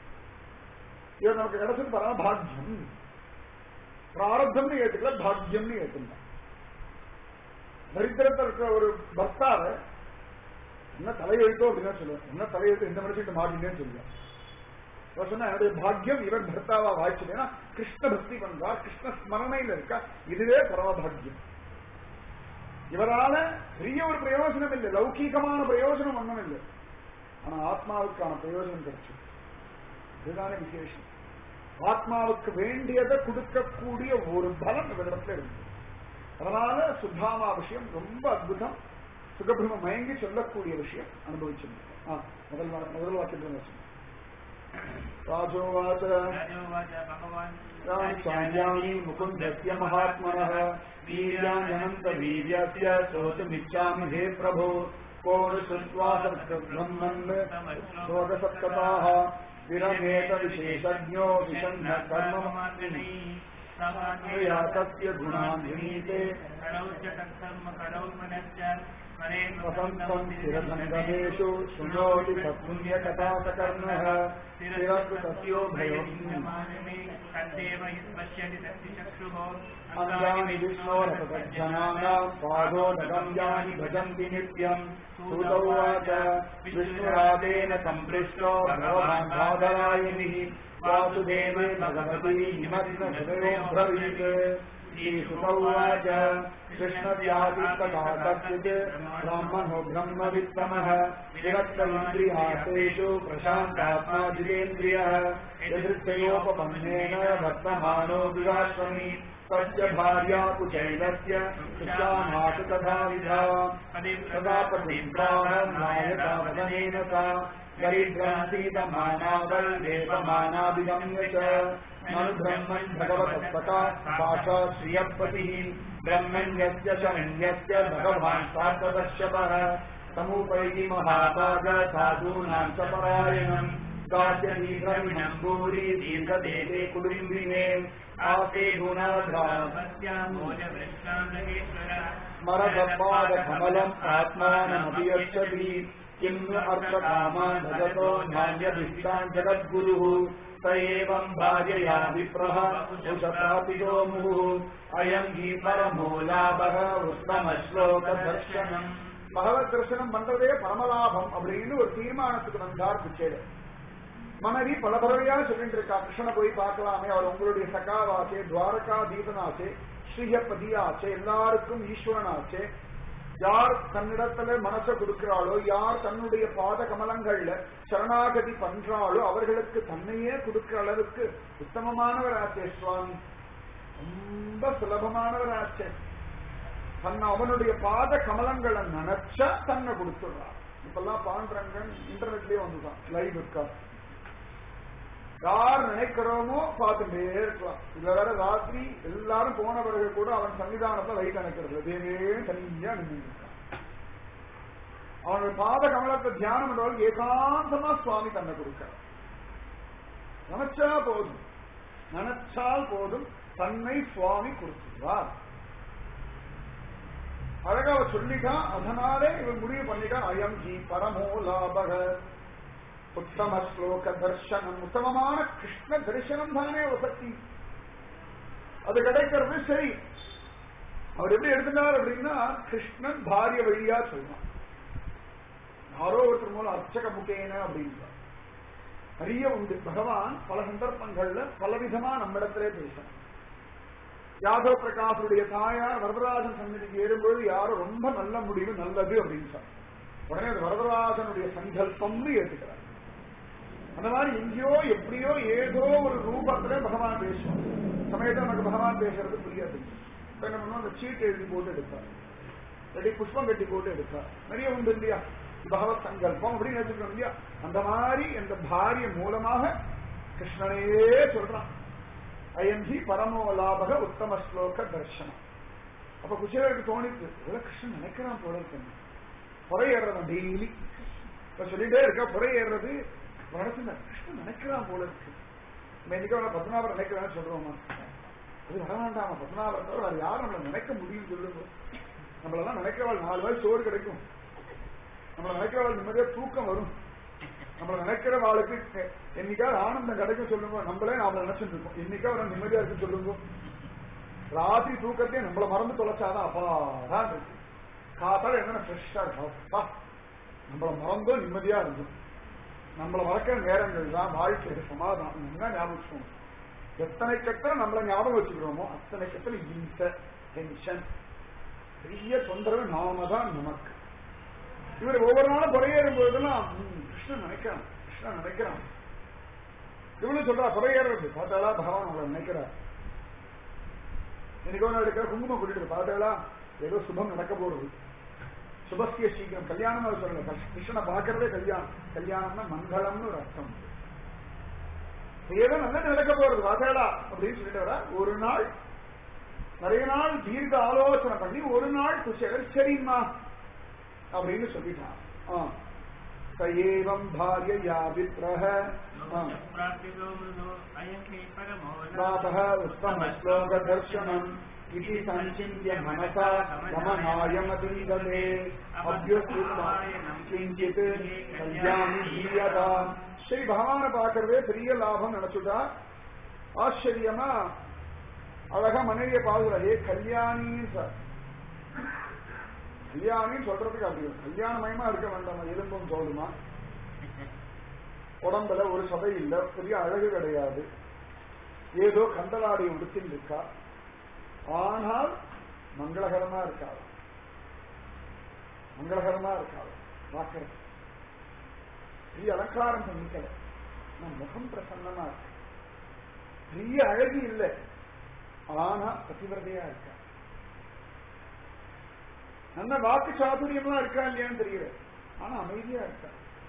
இது நமக்கு கிடைச்சது பரம பாக்கியம் பிராரப்தம்னு ஏத்துக்கல பாக்கியம்னு ஏத்துக்கலாம் தரித்திரத்தில் இருக்கிற ஒரு பக்தாவை என்ன தலையெழுத்தோ அப்படின்னு சொல்லுவேன் என்ன தலையெழுத்து இந்த மனுஷன் மாட்டினேன்னு சொல்லுவேன் அவர் சொன்னா என்னுடைய பாக்கியம் இவர் பர்த்தாவா வாய்ச்சதுன்னா கிருஷ்ண பக்தி பண்றார் கிருஷ்ண ஸ்மரணையில இருக்கா இதுவே பரம பாக்கியம் இவரால பெரிய ஒரு பிரயோஜனம் இல்லை லௌகீகமான பிரயோஜனம் ஒண்ணும் இல்லை ஆனா ஆத்மாவுக்கான பிரயோஜனம் கிடைச்சு இதுதானே விசேஷம் ஆத்மாவுக்கு வேண்டியதை கொடுக்கக்கூடிய ஒரு பலம் இவரிடத்துல இருக்கு அதனால சுத்தாமா விஷயம் ரொம்ப அற்புதம் சுகபிரம மயங்கி சொல்லக்கூடிய விஷயம் அனுபவிச்சிருந்தோம் ஆ, முதல் வா- முதல் வாக்கியத்தில் வச்சு ராஜோவாச்ச राजोवाच भगवान् यानि चार्याणि मुकुन्दस्य महात्मनः वीर्याण्यनन्तवीर्यस्य श्रोतुमिच्छामि हे प्रभो कोणश्रुत्वा सत्ब्रह्मन् शोकसप्तताः विरमेत विशेषज्ञो विषण्ण कर्म या तस्य गुणान् विनीते वसन्तम् स्थिरसङ्गमेषु शृणोति तत्पुण्यकथासकर्णः स्थिरकृतस्योभयोऽस्मिन् अङ्गानि विष्णोरपतज्जनानाम् पादोदकम् यानि भजन्ति नित्यम् सूतौवाच विष्णुरादेन सम्पृष्टो भगवान् बादरायणिः वासुदेवे भगवती हिमग्नहृदयोऽब्रवीत् श्रीसुतौवाच कृष्णव्याधिस्तथा कश्चित् ब्राह्मणो ब्रह्मवित्तमः विरक्त इन्द्रियासेषु प्रशान्तात्मा जितेन्द्रियः यदृच्छयोपपन्नेन वर्तमानो दुराश्रमी तस्य भार्या कुचैलस्य शिक्षामातु तथा विधा तदा प्रतिब्राह्मणायतावदनेन सा गरिभ्रान्तीतमानावल्लेपमानाभिगम्य च ननु ब्रह्मन् भगवतस्तथा भाषा श्रियपतिः ब्रह्मण्यस्य शरण्यस्य भगवान् सार्थदर्शपः समुपैति महाभाग साधूनां च परायणम् गाद्यदीर्घमिणम् भूरि दीर्घदेवे कुटुम्बिने आसे स्मरगपादकमलम् आत्मानमपि यच्छति किं नु अर्थकामान् भजतो न्यायभिष्टान् जगद्गुरुः स एवम् भार्यया विप्रः उषतापितो मुहुः अयम् हि परमो लाभः उत्तमश्लोकदर्शनम् பகவத் தரிசனம் பண்றதே பரமலாபம் அப்படின்னு ஒரு தீர்மானத்துக்கு வந்தார் குச்சேரர் மனைவி பல பறவையா சொல்லிட்டு இருக்கா கிருஷ்ணனை போய் பார்க்கலாமே அவர் உங்களுடைய சகாவாச்சே துவாரகா தீபனாச்சே ஸ்ரீஹப்பதியாச்சே எல்லாருக்கும் ஈஸ்வரனாச்சே யார் தன்னிடத்துல மனசை கொடுக்கிறாளோ யார் தன்னுடைய பாத கமலங்கள்ல சரணாகதி பண்றாளோ அவர்களுக்கு தன்னையே கொடுக்கிற அளவுக்கு உத்தமமானவர் ஆச்சே சுவாமி ரொம்ப சுலபமானவர் ஆச்சே தன்னை அவனுடைய பாத கமலங்களை நினைச்சா தன்னை கொடுத்துடுறான் இப்பெல்லாம் பாண்டரங்கன் இன்டர்நெட்லயே வந்துதான் லைவ் இருக்கா யார் நினைக்கிறோமோ பார்த்துட்டே இருக்கலாம் இதுல வேற ராத்திரி எல்லாரும் போன பிறகு கூட அவன் சன்னிதானத்துல லைட் அணைக்கிறது தேவே தனியா நின்று இருக்கான் அவனுடைய பாத கமலத்தை தியானம் பண்றவர்களுக்கு ஏகாந்தமா சுவாமி தன்னை கொடுக்கிறார் நினைச்சா போதும் நினைச்சால் போதும் தன்னை சுவாமி கொடுத்துருவார் அழகா அவ சொல்லிட்டான் அதனாலே இவன் முடிவு பண்ணிட்டான் அயம் ஜி பரமோ லாபக உத்தம ஸ்லோக தர்சனம் உத்தமமான கிருஷ்ண தரிசனம் தானே வசதி அது கிடைக்கிறது சரி அவர் எப்படி எடுத்துட்டார் அப்படின்னா கிருஷ்ணன் பாரிய வழியா சொல்றான் யாரோ ஒருத்தர் மூலம் அர்ச்சக முகேன அப்படின்றார் நிறைய உண்டு பகவான் பல சந்தர்ப்பங்கள்ல பலவிதமா நம்மிடத்திலே பேசணும் யாதவ பிரகாசுடைய தாயார் வரதராஜன் சன்னதிக்கு ஏறும்போது யாரோ ரொம்ப நல்ல முடிவு நல்லது அப்படின்னு சொன்னார் உடனே அது வரதராஜனுடைய சங்கல்பம்னு ஏற்றுக்கிறார் அந்த மாதிரி எங்கேயோ எப்படியோ ஏதோ ஒரு ரூபத்துல பகவான் பேசுவோம் சமயத்தில் நமக்கு பகவான் பேசுறது புரியாது இப்ப என்ன பண்ணுவோம் அந்த சீட் எழுதி போட்டு எடுப்பார் இல்லாட்டி புஷ்பம் கட்டி போட்டு எடுப்பார் நிறைய உண்டு இல்லையா பகவத் சங்கல்பம் அப்படின்னு எடுத்துக்கணும் இல்லையா அந்த மாதிரி இந்த பாரிய மூலமாக கிருஷ்ணனையே சொல்றான் அயன்ஹி பரமோ லாபக உத்தம ஸ்லோக தர்சனம் அப்ப குச்சேலருக்கு தோணித்து இவ்வளவு கிருஷ்ணன் நினைக்கிறான் போல இருக்கு புறை ஏறுறவன் டெய்லி இப்ப சொல்லிட்டே இருக்க புறை ஏறுறது நடத்துன கிருஷ்ணன் நினைக்கிறான் போல இருக்கு நம்ம இன்னைக்கு அவனை பத்மநாபர் நினைக்கிறான்னு சொல்றோமா அது வர வேண்டாம் பத்மநாபர் தவிர வேற யாரும் நம்மளை நினைக்க முடியும் சொல்லுங்க நம்மளெல்லாம் நினைக்கிறவாள் நாலு பேர் சோறு கிடைக்கும் நம்மளை நினைக்கிறவாள் நிம்மதியா தூக்கம் வரும் நம்மள நினைக்கிற வாழ்க்கை என்னைக்காவது ஆனந்தம் கிடைக்கும் சொல்லுங்க நம்மளே நாம நினைச்சிட்டு இருக்கோம் என்னைக்காவது நம்ம நிம்மதியா இருக்கு சொல்லுங்க ராத்திரி தூக்கத்தையே நம்மள மறந்து தொலைச்சாதான் அப்பாதான் இருக்கு காத்தால என்ன ஃப்ரெஷ்ஷா இருக்கா நம்மள மறந்தோ நிம்மதியா இருக்கும் நம்மள மறக்கிற நேரங்கள் தான் வாழ்க்கை சமாதானம் என்ன ஞாபகம் வச்சுக்கணும் எத்தனைக்கு எத்தனை நம்மள ஞாபகம் வச்சுக்கிறோமோ அத்தனைக்கு எத்தனை இன்ச டென்ஷன் பெரிய தொந்தரவு நாம தான் நமக்கு இவர் ஒவ்வொரு நாளும் குறையேறும் போதெல்லாம் கிருஷ்ணன் நினைக்கிறான் கிருஷ்ணன் நினைக்கிறான் இவனு சொல்றா குறையேறது பார்த்தாளா பகவான் உங்களை நினைக்கிறார் இன்னைக்கு ஒன்று எடுக்கிற குங்குமம் கூட்டிட்டு பார்த்தாளா ஏதோ சுபம் நடக்க போறது சுபஸ்திய சீக்கிரம் கல்யாணம் அவர் சொல்லல கிருஷ்ணனை பார்க்கறதே கல்யாணம் கல்யாணம்னா மங்களம்னு ஒரு அர்த்தம் ஏதோ நல்லது நடக்க போறது பார்த்தாளா அப்படின்னு சொல்லிட்டு வர ஒரு நாள் நிறைய நாள் தீர்க்க ஆலோசனை பண்ணி ஒரு நாள் குஷேகர் சரிம்மா அப்படின்னு சொல்லிட்டான் சயேவம் பாரியயா வித்ரஹ லாபः उत्तमश्लोकदर्शनम् इति सञ्चिन्त्य मनसा गमनायमतिन्दते अभ्युत्थायनं किञ्चित् கல்யாணி தீயதா சரி பகவான பாக்குறதே பெரிய லாபம் நினைச்சுட்டா ஆச்சரியமா அழகா மனைவிய பாதுகா ஏ கல்யாணி சார் கல்யாணின்னு சொல்றதுக்கு அப்படி கல்யாணமயமா இருக்க வேண்டாமா எலும்பும் தோலுமா உடம்புல ஒரு சதை இல்ல பெரிய அழகு கிடையாது ஏதோ கந்தலாடி உடுத்தில் இருக்கா ஆனால் மங்களகரமா இருக்காது மங்களகரமா இருக்காது பார்க்கறது பெரிய அலங்காரம் பண்ணிக்கல முகம் பிரசன்னமா இருக்கு பெரிய அழகு இல்லை ஆனா பதிவிரதையா இருக்கா நல்ல வாக்கு சாதுரியம்லாம் இருக்கா இல்லையான்னு தெரியல ஆனா அமைதியா இருக்கா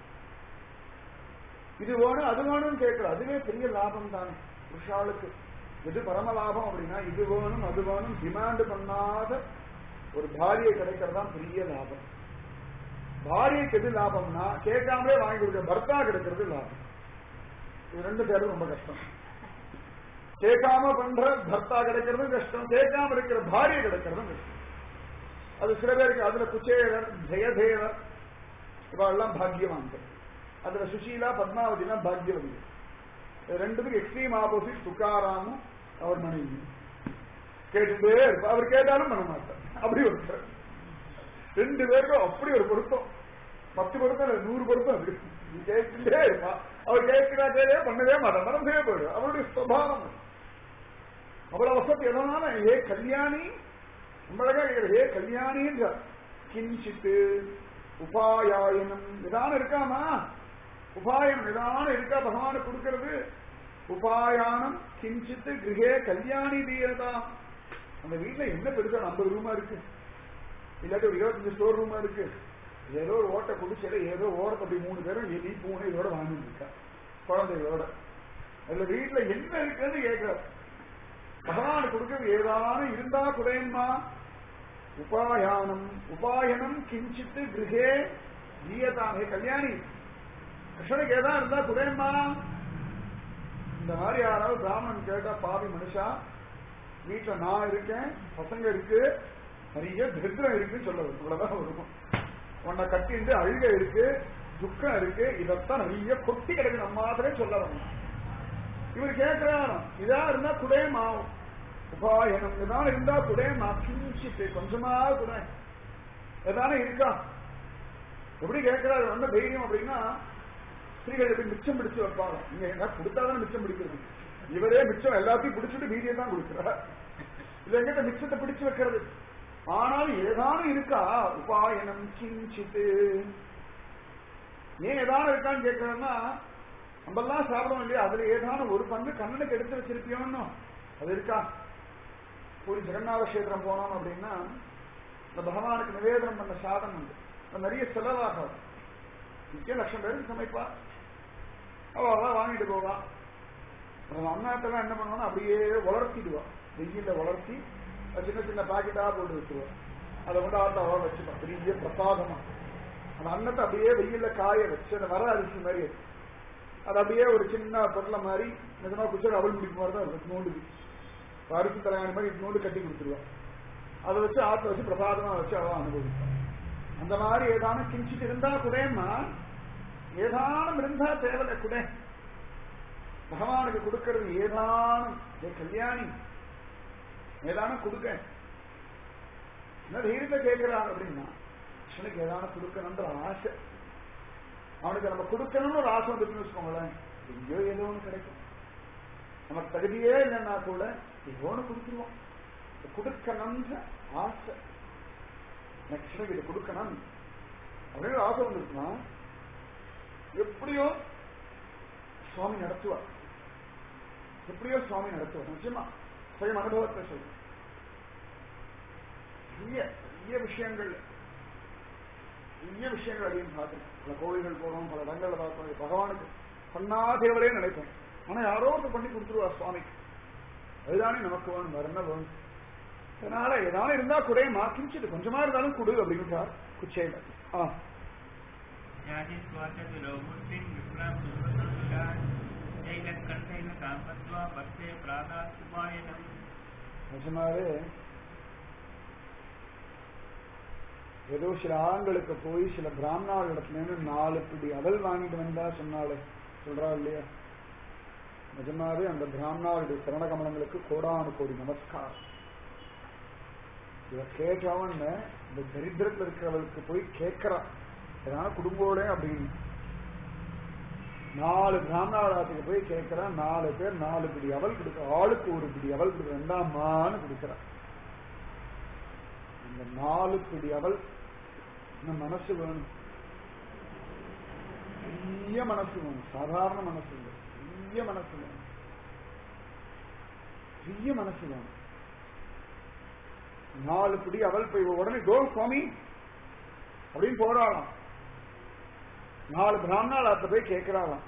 இது வேணும் அது வேணும்னு கேட்கல அதுவே பெரிய லாபம் தானே புருஷாளுக்கு எது பரம லாபம் அப்படின்னா இது வேணும் அது வேணும் டிமாண்ட் பண்ணாத ஒரு பாரியை கிடைக்கிறது தான் பெரிய லாபம் பாரியைக்கு எது லாபம்னா கேட்காமலே வாங்கி கொடுக்க பர்த்தா கிடைக்கிறது லாபம் இது ரெண்டு பேரும் ரொம்ப கஷ்டம் கேட்காம பண்ற பர்த்தா கிடைக்கிறதும் கஷ்டம் கேட்காம இருக்கிற பாரிய கிடைக்கிறதும் கஷ்டம் அது சில பேருக்கு அதுல குச்சேவர் ஜெயதேவர் இவெல்லாம் பாக்கியவான்கள் அதுல சுஷீலா பத்மாவதினா பாக்கியவதி ரெண்டுத்துக்கு எக்ஸ்ட்ரீம் ஆப்போசிட் துக்காராமும் அவர் மனைவி கேட்டுட்டே இருப்பா அவர் கேட்டாலும் பண்ண மாட்டார் அப்படி ஒரு ரெண்டு பேருக்கும் அப்படி ஒரு பொருத்தம் பத்து பொருத்தம் இல்ல நூறு பொருத்தம் இருக்கு கேட்டுட்டே இருப்பா அவர் கேட்கிறாட்டே பண்ணவே மாட்டார் மறந்தே போயிடும் அவருடைய சுவாவம் அவ்வளவு வசதி எதனால ஏ கல்யாணி நம்மளகா ஏ கல்யாணின்ற கிஞ்சித்து உபாயாயனம் நிதானம் இருக்காமா உபாயம் நிதானம் இருக்கா பகவான கொடுக்கிறது உபாயானம் கிஞ்சித்து கிரகே கல்யாணி தீயதா அந்த வீட்டுல என்ன பெருசா ஐம்பது ரூமா இருக்கு இல்லாட்டி ஒரு இருபத்தஞ்சு ஸ்டோர் ரூமா இருக்கு ஏதோ ஒரு ஓட்டை குடிச்சல ஏதோ ஓரப்பட்டி மூணு பேரும் எலி பூனை இதோட வாங்கிட்டு இருக்கா குழந்தைகளோட அதுல வீட்டுல என்ன இருக்குன்னு கேட்கிறார் பகவான் கொடுக்கிறது ஏதானும் இருந்தா குறையுமா உபாயானம் உபாயனம் கிஞ்சித்து கிரகே நீயதானே கல்யாணி கிருஷ்ணனுக்கு ஏதா இருந்தா குடேம்மா இந்த மாதிரி யாராவது பிராமணன் கேட்டா பாவி மனுஷா வீட்டுல நான் இருக்கேன் பசங்க இருக்கு நிறைய திருத்தம் இருக்குன்னு சொல்ல வரும் இவ்வளவுதான் வரும் உன்னை கட்டிட்டு அழுக இருக்கு துக்கம் இருக்கு இதத்தான் நிறைய கொட்டி கிடக்கு நம்ம மாதிரே சொல்ல வரணும் இவர் கேட்கிறாராம் இதா இருந்தா குடேமா உபாயனம் இதான் இருந்தா குடேமா கிஞ்சிட்டு கொஞ்சமா குட எதானே இருக்கா எப்படி கேட்கிறாரு என்ன தைரியம் அப்படின்னா ஸ்திரீகள் எப்படி மிச்சம் பிடிச்சு வைப்பாங்க நீங்க என்ன கொடுத்தாதான் மிச்சம் பிடிக்கிறது இவரே மிச்சம் எல்லாத்தையும் பிடிச்சிட்டு மீதியை தான் கொடுக்கிறார் இது எங்கிட்ட மிச்சத்தை பிடிச்சு வைக்கிறது ஆனாலும் ஏதானும் இருக்கா உபாயனம் கிஞ்சித்து ஏன் ஏதானும் இருக்கான்னு கேட்கறேன்னா நம்மெல்லாம் சாப்பிடுவோம் இல்லையா அதுல ஏதானும் ஒரு பங்கு கண்ணனுக்கு எடுத்து வச்சிருப்பியோன்னு அது இருக்கா பூரி ஜெகநாத கஷேத்திரம் போனோம் அப்படின்னா இந்த பகவானுக்கு நிவேதனம் பண்ண சாதம் உண்டு அது நிறைய செலவாகாது முக்கிய லட்சம் பேருக்கு சமைப்பா அவ அவ வாங்கிட்டு போவா அண்ணாத்தெல்லாம் என்ன பண்ணுவான்னா அப்படியே வளர்த்திடுவா வெயில வளர்த்தி அது சின்ன சின்ன பாக்கெட்டா போட்டு வச்சுருவா அதை வந்து ஆட்ட அவ வச்சுப்பா பெரிய பிரசாதமா அந்த அன்னத்தை அப்படியே வெயில்ல காய வச்சு அந்த வர அரிசி மாதிரி அது. அது அப்படியே ஒரு சின்ன பொருளை மாதிரி நிஜமா குச்சர் அவள் பிடிக்கும் மாதிரி தான் இருக்கும் நோண்டுக்கு இப்ப அரிசி தலையாணி மாதிரி நோண்டு கட்டி கொடுத்துருவா அதை வச்சு ஆத்த வச்சு பிரசாதமா வச்சு அவ அனுபவிப்பான் அந்த மாதிரி ஏதானும் கிஞ்சிட்டு இருந்தா கூடமா ஏதானும் இருந்தா தேவலை கூட பகவானுக்கு கொடுக்கறது ஏதானும் ஏ கல்யாணி ஏதானும் கொடுக்க என்ன தைரியத்தை கேட்கிறான் அப்படின்னா கிருஷ்ணனுக்கு ஏதானும் கொடுக்கணும்ன்ற ஆசை அவனுக்கு நம்ம கொடுக்கணும்னு ஒரு ஆசை வந்துச்சுன்னு வச்சுக்கோங்களேன் எங்கேயோ ஏதோ ஒன்று கிடைக்கும் நமக்கு தகுதியே இல்லைன்னா கூட ஏதோ ஒன்று கொடுத்துருவோம் கொடுக்கணும்ன்ற ஆசை எனக்கு கிருஷ்ணனுக்கு இது கொடுக்கணும் அப்படின்னு ஒரு ஆசை வந்துருக்குன்னா எப்படியோ சுவாமி நடத்துவார் எப்படியோ சுவாமி நடத்துவார் நிச்சயமா சுயம் அனுபவத்தை சொல்றேன் பெரிய பெரிய விஷயங்கள் பெரிய விஷயங்கள் அதையும் பார்க்கணும் பல கோவில்கள் போறோம் பல இடங்கள்ல பார்க்கணும் பகவானுக்கு பண்ணாதேவரே நினைப்போம் ஆனா யாரோ ஒருத்தர் பண்ணி கொடுத்துருவா சுவாமிக்கு அதுதானே நமக்கு வேணும் வேற என்ன வேணும் அதனால ஏதாவது இருந்தா கூட மாக்கிஞ்சிட்டு கொஞ்சமா இருந்தாலும் கொடு அப்படின்னு சார் குச்சையில ஆ याजित्वाचतुरो मूर्तिम् विप्रां सुभद्रविराट् जैलकण्ठेन काम्पत्वा भक्ते प्रादात्युपायनम् நிஜமாவே ஏதோ சில ஆண்களுக்கு போய் சில பிராமணாள் இடத்துல இருந்து நாலு பிடி அவல் வாங்கிட்டு வந்தா சொன்னாலே சொல்றா இல்லையா நிஜமாவே அந்த பிராமணாளுடைய சரண கமலங்களுக்கு கோடானு கோடி நமஸ்காரம் இவ கேட்டவன் இந்த தரித்திரத்துல இருக்கிறவளுக்கு போய் கேட்கறான் ஏன்னா குடும்போட அப்படின்னு நாலு பிராமணாளாத்துக்கு போய் கேட்கறான் நாலு பேர் நாலு பிடி அவல் கொடுக்க ஆளுக்கு ஒரு பிடி அவல் கொடுக்க ரெண்டாமான்னு கொடுக்கறான் இந்த நாலு பிடி அவல் இந்த மனசு வேணும் பெரிய மனசு வேணும் சாதாரண மனசு இல்லை பெரிய மனசு வேணும் பெரிய மனசு வேணும் நாலு பிடி அவல் போய் உடனே கோ சுவாமி அப்படின்னு போறாளாம் நாலு பிராமணாளாத்த போய் கேட்கிறாளாம்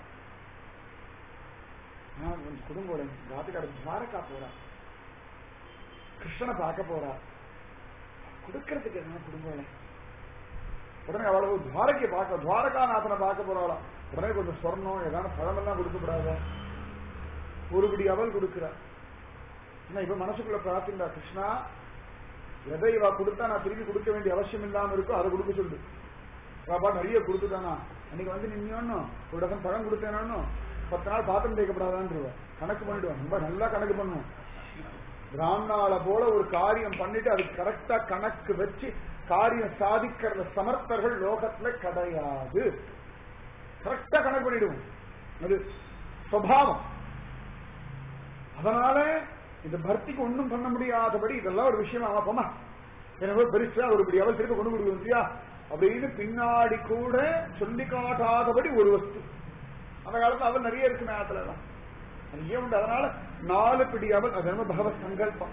நான் கொஞ்சம் குடும்பம் ராத்துக்கார துவாரக்கா போறா கிருஷ்ணனை பார்க்க போறா கொடுக்கறதுக்கு என்ன குடும்பம் உடனே அவ்வளவு துவாரக்கை பார்க்க துவாரகாநாதனை பார்க்க போறாளாம் உடனே கொஞ்சம் சொர்ணம் ஏதாவது பழமெல்லாம் கொடுக்கப்படாத ஒரு பிடி அவல் கொடுக்கிறா என்ன இப்ப மனசுக்குள்ள பிரார்த்திண்டா கிருஷ்ணா எதை இவா கொடுத்தா நான் திருப்பி கொடுக்க வேண்டிய அவசியம் இல்லாம இருக்கோ அதை கொடுக்க சொல்லு பாப்பா நிறைய கொடுத்துட்டானா அன்னைக்கு வந்து நின்னோன்னு ஒரு டசன் பழம் கொடுத்தேனோ பத்து நாள் பாத்திரம் தேய்க்கப்படாதான்றவ கணக்கு பண்ணிடுவான் ரொம்ப நல்லா கணக்கு பண்ணுவோம் பிராமணால போல ஒரு காரியம் பண்ணிட்டு அதுக்கு கரெக்டா கணக்கு வச்சு காரியம் சாதிக்கிற சமர்த்தர்கள் லோகத்துல கிடையாது கரெக்டா கணக்கு பண்ணிடுவோம் அது சுவாவம் அதனால இந்த பக்திக்கு ஒண்ணும் பண்ண முடியாதபடி இதெல்லாம் ஒரு விஷயம் ஆமா போமா எனவே பெருசா ஒரு இப்படி அவள் திரும்ப கொண்டு கொடுக்கணும் இல்லையா அப்படின்னு பின்னாடி கூட சொல்லி காட்டாதபடி ஒரு வஸ்து அந்த காலத்துல அவள் நிறைய இருக்கு நேரத்துல எல்லாம் நிறைய உண்டு அதனால நாலு பிடி அவள் அது என்ன பகவத் சங்கல்பம்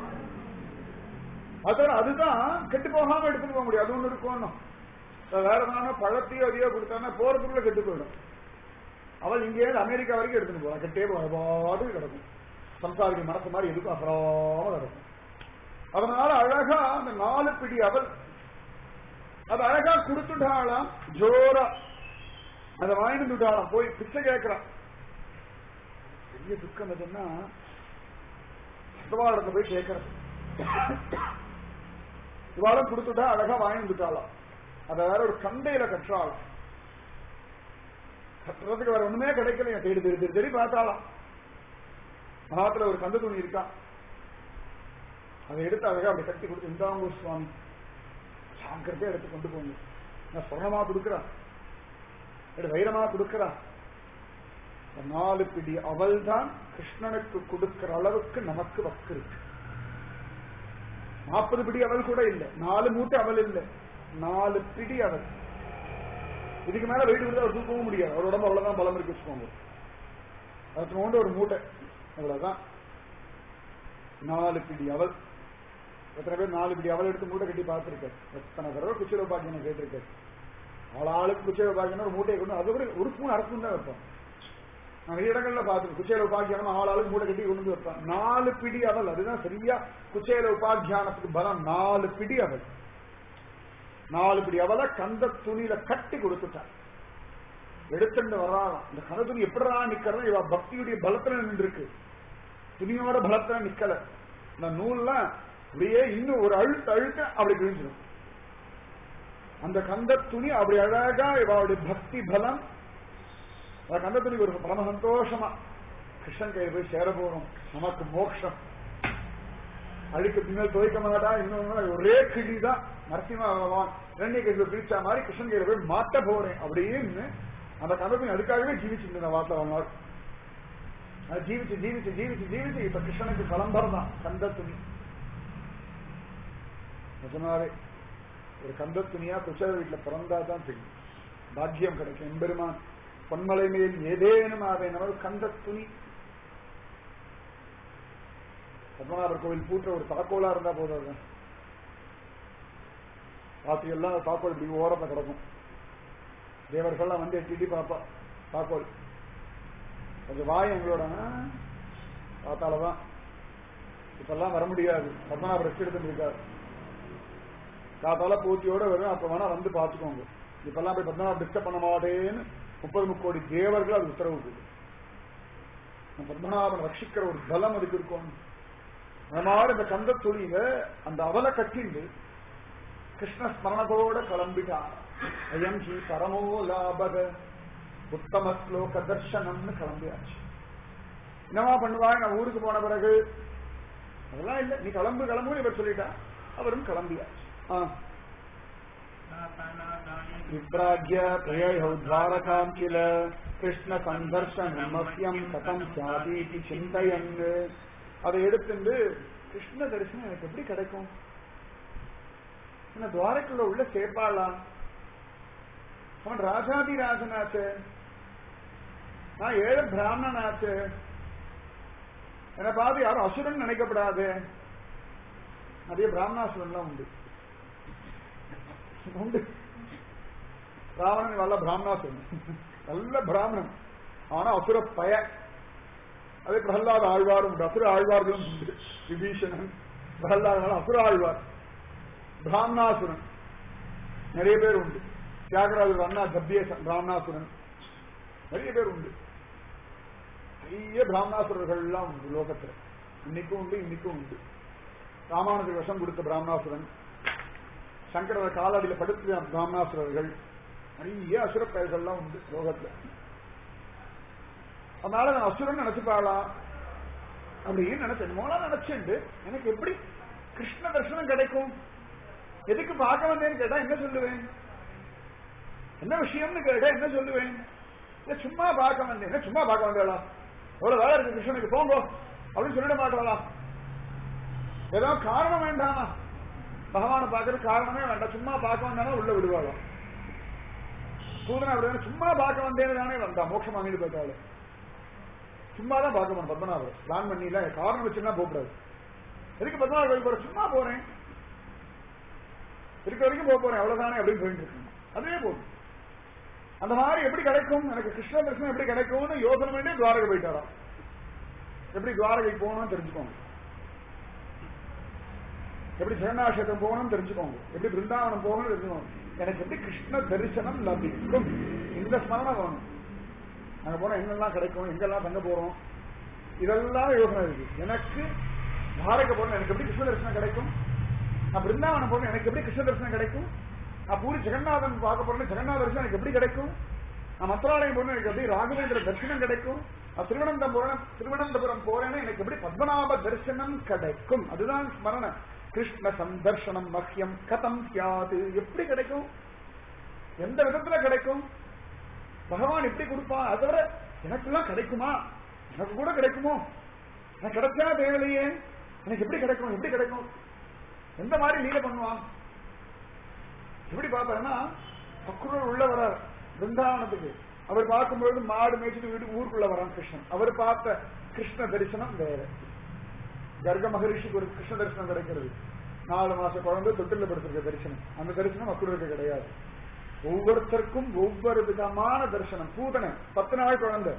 அதனால அதுதான் கெட்டு போகாம எடுத்துட்டு போக முடியும் அது ஒண்ணு இருக்கும் வேற எதனா பழத்தையோ அதையோ கொடுத்தானா போறதுக்குள்ள கெட்டு போயிடும் அவள் இங்கே அமெரிக்கா வரைக்கும் எடுத்துட்டு போறான் கெட்டே பாடு கிடக்கும் சம்சாரிக்க மனசு மாதிரி எதுக்கும் அசராம கிடக்கும் அதனால அழகா அந்த நாலு பிடி அவள் அது அழகா கொடுத்துட்டாளாம் ஜோரா அதை வாங்கிட்டு விட்டாளாம் போய் பிச்சை கேட்கிறான் பெரிய துக்கம் எதுன்னா சித்தவாடத்தை போய் கேட்கறது இவாளும் கொடுத்துட்டா அழகா வாங்கி வந்துட்டாளாம் அதை வேற ஒரு கண்டையில கட்டுறாளாம் கட்டுறதுக்கு வேற ஒண்ணுமே கிடைக்கலையா தேடி தேடி தேடி தேடி பார்த்தாளாம் மகாத்துல ஒரு கந்த துணி இருக்கான் அதை எடுத்து அழகா அப்படி கட்டி கொடுத்து இந்தாங்க சுவாமி ஜாக்கிரதையா எடுத்து கொண்டு போங்க நான் சொர்ணமா கொடுக்குறான் எடுத்து வைரமா கொடுக்குறான் இந்த நாலு பிடி அவள் தான் கிருஷ்ணனுக்கு கொடுக்கிற அளவுக்கு நமக்கு வக்கு இருக்கு நாற்பது பிடி அவள் கூட இல்ல நாலு மூட்டை அவள் இல்ல நாலு பிடி அவள் இதுக்கு மேல வெயிட் கொடுத்து அவர் தூக்கவும் முடியாது அவர் உடம்பு அவ்வளவுதான் பலம் இருக்கு வச்சுக்கோங்க அதுக்கு கொண்டு ஒரு மூட்டை அவ்வளவுதான் நாலு பிடி அவள் எத்தனை பேர் நாலு பிடி அவள் எடுத்து மூட்டை கட்டி பார்த்திருக்காரு எத்தனை தடவை குச்சில பாக்கியம் கேட்டிருக்காரு ஆள் ஆளுக்கு குச்சில பாக்கியம் ஒரு மூட்டையை கொண்டு அது கூட ஒரு ஸ்பூன் அரை ஸ்பூன் தான் வைப்போம் நான் நிறைய இடங்கள்ல பார்த்து குச்சேல உபாக்கியானம் ஆள் ஆளுக்கு மூட்டை கட்டி கொண்டு வந்து வைப்பான் நாலு பிடி அவள் அதுதான் சரியா குச்சேல உபாக்கியானத்துக்கு பலம் நாலு பிடி அவள் நாலு பிடி அவளை கந்த துணியில கட்டி கொடுத்துட்டான் எடுத்துட்டு வராளாம் இந்த கந்த துணி எப்படிடா நிக்கிறது இவ பக்தியுடைய பலத்துல நின்றுருக்கு துணியோட பலத்துல நிக்கல இந்த நூல்லாம் அப்படியே இன்னும் ஒரு அழுத்த அழுத்த அப்படி கிழிஞ்சிடும் அந்த கந்த துணி அப்படி அழகா இவளுடைய பக்தி பலம் அந்த கந்த துணி ஒரு பரம சந்தோஷமா கிருஷ்ணன் கையில் போய் சேர போறோம் நமக்கு மோட்சம் அழுக்கு பின்னல் துவைக்க மாட்டா இன்னொன்னு ஒரே கிளி தான் நரசிம்ம பகவான் ரெண்டே கையில பிரிச்சா மாதிரி கிருஷ்ணன் கையில போய் மாட்ட போறேன் அப்படின்னு அந்த கந்த துணி அதுக்காகவே ஜீவிச்சுட்டு வார்த்தை வாழ்நாள் அது ஜீவிச்சு ஜீவிச்சு ஜீவிச்சு ஜீவிச்சு இப்ப கிருஷ்ணனுக்கு கலம்பரம் தான் கந்த துணி நிஜமாவே ஒரு கந்த துணியா குச்சர வீட்டுல பிறந்தா தான் தெரியும் பாக்கியம் கிடைக்கும் எம்பெருமான் பொன்மலை மேல் ஏதேனும் ஆவே நமது கந்த துணி பத்மநாபர் கோவில் பூட்டுற ஒரு தாக்கோலா இருந்தா போதும் ராத்திரி எல்லாம் அந்த தாக்கோல் இப்படி ஓரத்துல கிடக்கும் தேவர்கள்லாம் வந்து எட்டி பாப்பா தாக்கோல் கொஞ்சம் வாய் எங்களோட பார்த்தாலதான் இப்பெல்லாம் வர முடியாது பத்மநாபர் ரெஸ்ட் எடுத்துட்டு இருக்காரு காத்தால பூச்சியோட வரும் அப்ப வேணா வந்து பாத்துக்கோங்க இப்பெல்லாம் போய் பத்மநாபர் டிஸ்டர்ப் பண்ண மாட்டேன்னு முப்பது முக்கோடி தேவர்கள் அது உத்தரவு கொடுக்கும் பத்மநாபன் ரட்சிக்கிற ஒரு பலம் அதுக்கு இருக்கும் அந்த மாதிரி இந்த கந்த துளியில அந்த அவலை கட்டிண்டு கிருஷ்ண ஸ்மரணத்தோட கிளம்பிட்டான் அயம் ஹி பரமோ லாபக உத்தம ஸ்லோக தர்ஷனம்னு கிளம்பியாச்சு என்னமா பண்ணுவாங்க நான் ஊருக்கு போன பிறகு அதெல்லாம் இல்ல நீ கிளம்பு கிளம்பு இவர் சொல்லிட்டா அவரும் கிளம்பியாச்சு ஆ विप्राज्य प्रययौ द्वारकाम् किल கிருஷ்ணசந்தர்ஷனமஸ்யம் கதம் சாதீதி சிந்தையன் அதை எடுத்துட்டு கிருஷ்ண தரிசனம் எனக்கு எப்படி கிடைக்கும் என்ன துவாரக்குள்ள உள்ள சேர்ப்பாளாம் அவன் ராஜாதி ராஜனாச்சு நான் ஏழு பிராமணனாச்சு என்னை பார்த்து யாரும் அசுரன் நினைக்கப்படாது நிறைய பிராமணாசுரன்லாம் உண்டு உண்டு ராவணன் நல்ல பிராமணாசுரன் நல்ல பிராமணன் ஆனா அசுர பய அதே பிரகலாத ஆழ்வாரும் உண்டு அசுர ஆழ்வார்களும் உண்டு விபீஷணன் பிரகலாதனால அசுர ஆழ்வார் பிராமணாசுரன் நிறைய பேர் உண்டு தியாகராஜர் அண்ணா கத்திய பிராமணாசுரன் நிறைய பேர் உண்டு நிறைய பிராமணாசுரர்கள் எல்லாம் உண்டு லோகத்துல இன்னைக்கும் உண்டு இன்னைக்கும் உண்டு ராமானுஜர் விஷம் கொடுத்த பிராமணாசுரன் சங்கரர் காலடியில படுத்த பிராமணாசுரர்கள் நிறைய அசுர பெயர்கள்லாம் உண்டு லோகத்துல அதனால நான் அசுரன் நினைச்சுப்பாளாம் அப்படின்னு நினைச்சேன் மோலா நினைச்சுண்டு எனக்கு எப்படி கிருஷ்ண தர்சனம் கிடைக்கும் எதுக்கு பார்க்க வந்தேன்னு கேட்டா என்ன சொல்லுவேன் என்ன விஷயம்னு கேட்டா என்ன சொல்லுவேன் இல்ல சும்மா பார்க்க வந்தேன் என்ன சும்மா பார்க்க வந்தேளா எவ்வளவு வேலை இருக்கு கிருஷ்ணனுக்கு போங்க அப்படின்னு சொல்லிட மாட்டாளா ஏதோ காரணம் வேண்டாமா பகவானை பார்க்கறது காரணமே வேண்டாம் சும்மா பார்க்க வந்தானா உள்ள விடுவாளோ சூதனா விடுவாங்க சும்மா பார்க்க வந்தேன்னு தானே வந்தா மோட்சம் வாங்கிட்டு போயிட்டாள் சும்மா தான் பார்க்க போனோம் பத்மநாபர் பிளான் பண்ணில காரணம் வச்சுன்னா போகக்கூடாது எதுக்கு பத்மநாபர் கோயில் போற சும்மா போறேன் இருக்க வரைக்கும் போக போறேன் அவ்வளவுதானே அப்படின்னு போயிட்டு இருக்கேன் அதுவே போதும் அந்த மாதிரி எப்படி கிடைக்கும் எனக்கு கிருஷ்ண தரிசனம் எப்படி கிடைக்கும்னு யோசனை பண்ணி துவாரகை போயிட்டாராம் எப்படி துவாரகை போகணும்னு தெரிஞ்சுக்கோங்க எப்படி ஜெகநாசகம் போகணும்னு தெரிஞ்சுக்கோங்க எப்படி பிருந்தாவனம் போகணும்னு தெரிஞ்சுக்கோங்க எனக்கு எப்படி கிருஷ்ண தரிசனம் லபிக்கும் இந்த ஸ்மரணை வேணும் அங்க போனா எங்கெல்லாம் கிடைக்கும் எங்கெல்லாம் தங்க போறோம் இதெல்லாம் யோசனை இருக்கு எனக்கு பாரக போறேன் எனக்கு எப்படி கிருஷ்ண தரிசனம் கிடைக்கும் நான் பிருந்தாவனம் போறேன் எனக்கு எப்படி கிருஷ்ண தரிசனம் கிடைக்கும் நான் பூரி ஜெகநாதன் பார்க்க போறேன் ஜெகநாத தரிசனம் எனக்கு எப்படி கிடைக்கும் நான் மத்ராலயம் போறேன் எனக்கு எப்படி ராகவேந்திர தரிசனம் கிடைக்கும் நான் திருவனந்தபுரம் போறேன் திருவனந்தபுரம் போறேன்னா எனக்கு எப்படி பத்மநாப தரிசனம் கிடைக்கும் அதுதான் ஸ்மரண கிருஷ்ண சந்தர்ஷனம் மஹ்யம் கதம் சியாது எப்படி கிடைக்கும் எந்த விதத்துல கிடைக்கும் பகவான் எப்படி கொடுப்பான் அதை விட எனக்கெல்லாம் கிடைக்குமா எனக்கு கூட கிடைக்குமோ எனக்கு கிடைச்சா தேவையில்லையே எனக்கு எப்படி கிடைக்கும் எப்படி கிடைக்கும் எந்த மாதிரி லீல பண்ணுவான் எப்படி பார்த்தாருன்னா பக்குரர் உள்ள வரார் பிருந்தாவனத்துக்கு அவர் பார்க்கும்பொழுது மாடு மேய்ச்சிட்டு வீட்டு ஊருக்குள்ள வரான் கிருஷ்ணன் அவர் பார்த்த கிருஷ்ண தரிசனம் வேற கர்க மகரிஷிக்கு ஒரு கிருஷ்ண தரிசனம் கிடைக்கிறது நாலு மாச குழந்தை தொட்டில படுத்திருக்க தரிசனம் அந்த தரிசனம் அக்குருக்கு கிடையாது ஒவ்வொருத்தருக்கும் ஒவ்வொரு விதமான தரிசனம் பூதனை பத்து நாள் குழந்தை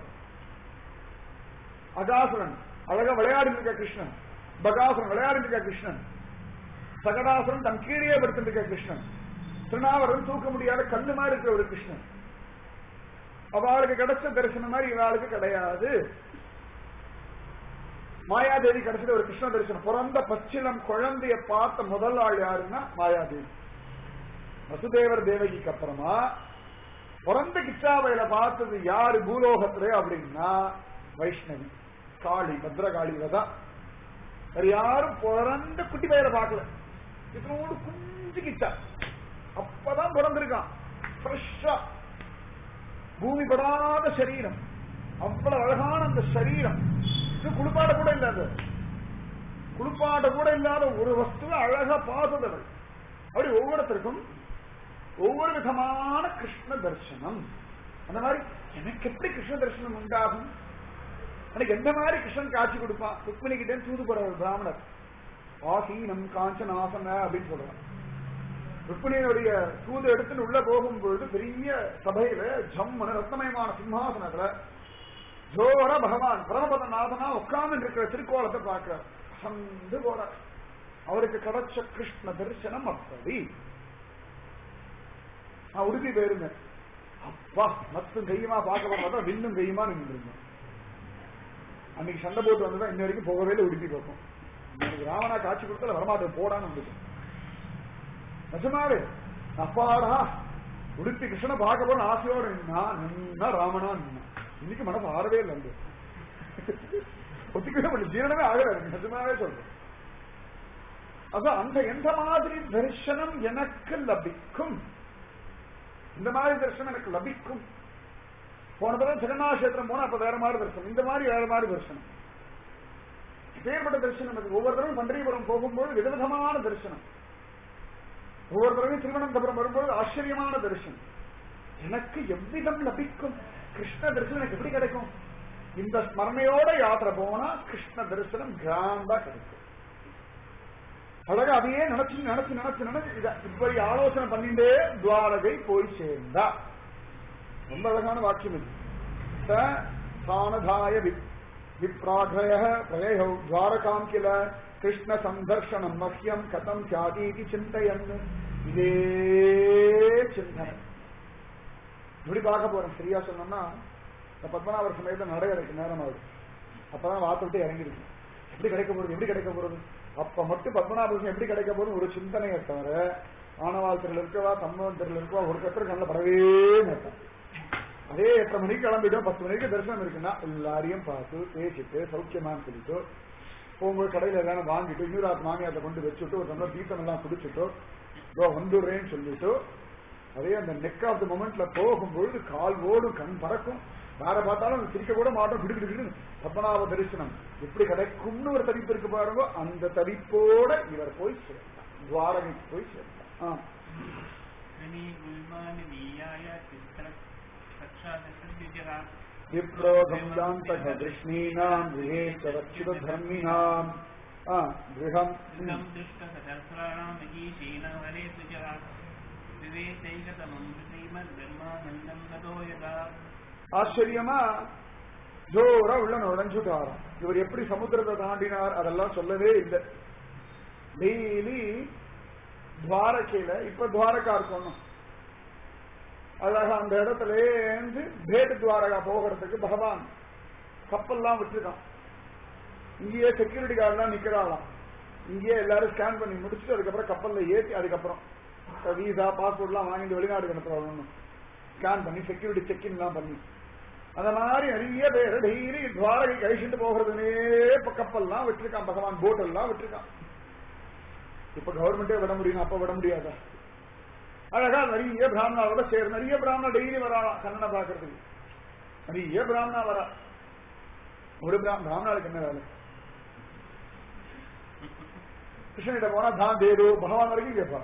அகாசுரன் அழகா விளையாடி இருக்க கிருஷ்ணன் பகாசுரன் விளையாடி இருக்க கிருஷ்ணன் சகடாசுரன் தன் கீழே படுத்திட்டு இருக்க கிருஷ்ணன் திருநாவரன் தூக்க முடியாத கல்லு மாதிரி இருக்கிற ஒரு கிருஷ்ணன் அவளுக்கு கிடைச்ச தரிசனம் மாதிரி இவாளுக்கு கிடையாது மாயாதேவி கிடைச்சது ஒரு கிருஷ்ண தரிசனம் பிறந்த பச்சிலம் குழந்தைய பார்த்த முதல் ஆள் யாருன்னா மாயாதேவி வசுதேவர் தேவகிக்கு அப்புறமா பிறந்த கிச்சாவையில பார்த்தது யாரு பூலோகத்துல அப்படின்னா வைஷ்ணவி காளி பத்ரகாளி தான் வேற யாரும் பிறந்த குட்டி பயிரை பார்க்கல இதனோடு குஞ்சு கிச்சா அப்பதான் பிறந்திருக்கான் ஃப்ரெஷ்ஷா பூமி படாத சரீரம் அவ்வளவு அழகான அந்த சரீரம் இது குளிப்பாட கூட இல்லாத குளிப்பாட கூட இல்லாத ஒரு வஸ்துவை அழகா பார்த்ததவள் அப்படி ஒவ்வொருத்தருக்கும் ஒவ்வொரு விதமான கிருஷ்ண தரிசனம் அந்த மாதிரி எனக்கு எப்படி கிருஷ்ண தரிசனம் உண்டாகும் எனக்கு எந்த மாதிரி கிருஷ்ணன் காட்சி கொடுப்பான் ருக்மிணி கிட்டே தூது போறவர் பிராமணர் ஆசீனம் காஞ்சன் ஆசன அப்படின்னு சொல்றான் ருக்மிணியினுடைய தூது எடுத்துன்னு உள்ள போகும்பொழுது பெரிய சபையில ஜம்மன ரத்னமயமான சிம்ஹாசனத்துல ஜோர பகவான் பரமபதநாதனா உட்கார்ந்து இருக்கிற திருக்கோலத்தை பார்க்க சந்து போறார் அவருக்கு கிடைச்ச கிருஷ்ண தரிசனம் அப்படி நான் உடுப்பி போயிருந்தேன் அப்பா மத்தும் கையுமா பார்க்க போறதா விண்ணும் கையுமா நின்றுருந்தேன் அன்னைக்கு சண்டை போட்டு வந்ததா இன்ன வரைக்கும் போகவே இல்லை உடுப்பி பார்ப்போம் எனக்கு ராவணா காட்சி கொடுத்தல வரமாட்டேன் போடான்னு வந்துட்டேன் நிஜமாவே அப்பாடா உடுப்பி கிருஷ்ணனை பார்க்க போன ஆசையோட நின்னா நின்னா ராமனா நின்னா இன்னைக்கு மனசு ஆறவே இல்லை அங்க ஒத்துக்கவே முடியல ஜீரணமே ஆகல இருக்கு நிஜமாவே சொல்றேன் அதான் அந்த எந்த மாதிரி தரிசனம் எனக்கு லபிக்கும் இந்த மாதிரி தரிசனம் எனக்கு லபிக்கும் போன தடவை ஜெகநாசேத்திரம் போனா அப்ப வேற மாதிரி தரிசனம் இந்த மாதிரி வேற மாதிரி தரிசனம் பேர்பட்ட தரிசனம் இருக்கு ஒவ்வொரு தடவை பண்டரிபுரம் போகும்போது விதவிதமான தரிசனம் ஒவ்வொரு தடவையும் திருவனந்தபுரம் வரும்போது ஆச்சரியமான தரிசனம் எனக்கு எவ்விதம் லபிக்கும் கிருஷ்ண தரிசனம் எனக்கு எப்படி கிடைக்கும் இந்த ஸ்மரணையோட யாத்திரை போனா கிருஷ்ண தரிசனம் கிராண்டா கிடைக்கும் அழகா அதையே நினைச்சு நினைச்சு நினைச்சு நினைச்சு இத இப்படி ஆலோசனை பண்ணிட்டே துவாரகை போய் சேர்ந்தா ரொம்ப அழகான வாக்கியம் இது ச சானதாய வி- விப்ராக்ரய பிரயோ துவாரகாம் கில கிருஷ்ண சந்தர்ஷனம் மஹ்யம் கதம் சாதீதி சிந்தையன் இதே சிந்தனை இப்படி பார்க்க போறேன் சரியா சொன்னோம்னா இந்த பத்மநாபர் சமயத்துல நடை கிடைக்கும் நேரம் ஆகுது அப்பதான் வார்த்தை விட்டு இறங்கிருக்கு எப்படி கிடைக்க போறது எப்படி கிடைக்க போறது அப்ப மட்டும் பத்மநாபன் எப்படி கிடைக்க போறது ஒரு சிந்தனையை தவிர ஆனவாளத்தில் இருக்கவா சம்பவத்தில் இருக்கவா ஒரு கத்தர் கண்ணில் படவே மாட்டான் அதே எட்டரை மணிக்கு கிளம்பிட்டோம் பத்து மணிக்கு தரிசனம் இருக்குன்னா எல்லாரையும் பார்த்து பேசிட்டு சௌக்கியமான்னு சொல்லிட்டு போகும்போது கடையில எதாவது வாங்கிட்டு யூராத் மாமியாத்தை கொண்டு வச்சுட்டு ஒரு டம்ளர் தீர்த்தம் எல்லாம் குடிச்சிட்டு இதோ வந்துடுறேன்னு சொல்லிட்டு அதே அந்த நெக் ஆஃப் த மொமெண்ட்ல போகும்பொழுது கால் ஓடும் கண் பறக்கும் வேற பார்த்தாலும் சிரிக்க கூட மாட்டோம் கிடுக்கிட்டு பத்மநாப தரிசனம் எப்படி கிடைக்கும்னு ஒரு தவிப்பு இருக்கு பாருங்க அந்த தவிப்போட இவர் போய் சேர்ந்தார் துவாரகைக்கு போய் சேர்ந்தார் ஆ. ऋणी गुल्मानि नीयाय चित्र कक्षादशद्विजः विप्रो गङ्गान्तः कृष्णीनाम् गृहेश्वरच्युतधर्मिणाम् आ, गृहम् गृहं दृष्टसहस्राणां यजीशीनं हरे द्विजः विवेकैकतमं श्रीमद्ब्रह्मानन्दं गतो यदा ஆச்சரியமா ஜோரா உள்ள நுழைஞ்சுட்டாராம் இவர் எப்படி சமுத்திரத்தை தாண்டினார் அதெல்லாம் சொல்லவே இல்லை டெய்லி துவாரகையில இப்ப துவாரகா இருக்கணும் அழகா அந்த இடத்துல இருந்து பேட்டு துவாரகா போகிறதுக்கு பகவான் கப்பல்லாம் விட்டுருக்கான் இங்கேயே செக்யூரிட்டி கார்டெல்லாம் நிக்கிறாளாம் இங்கேயே எல்லாரும் ஸ்கேன் பண்ணி முடிச்சுட்டு அதுக்கப்புறம் கப்பல்ல ஏற்றி அதுக்கப்புறம் வீசா பாஸ்போர்ட்லாம் வாங்கிட்டு வெளிநாடு அனுப்புறோம் ஸ்கேன் பண்ணி செக்யூரிட்டி செக்இன் எல்லாம் பண்ணி அந்த மாதிரி நிறைய பேர் டெய்லி துவாரகை கழிச்சுட்டு போகிறதுனே இப்ப கப்பல்லாம் விட்டுருக்கான் பகவான் போட் எல்லாம் விட்டுருக்கான் இப்ப கவர்மெண்டே விட முடியும் அப்ப விட முடியாதா அழகா நிறைய பிராமணாவோட சேர் நிறைய பிராமணா டெய்லி வராளாம் கண்ணனை பாக்குறதுக்கு நிறைய பிராமணா வரா ஒரு பிராம பிராமணாளுக்கு என்ன வேலை கிருஷ்ணகிட்ட போனா தான் தேது பகவான் வரைக்கும் கேட்பா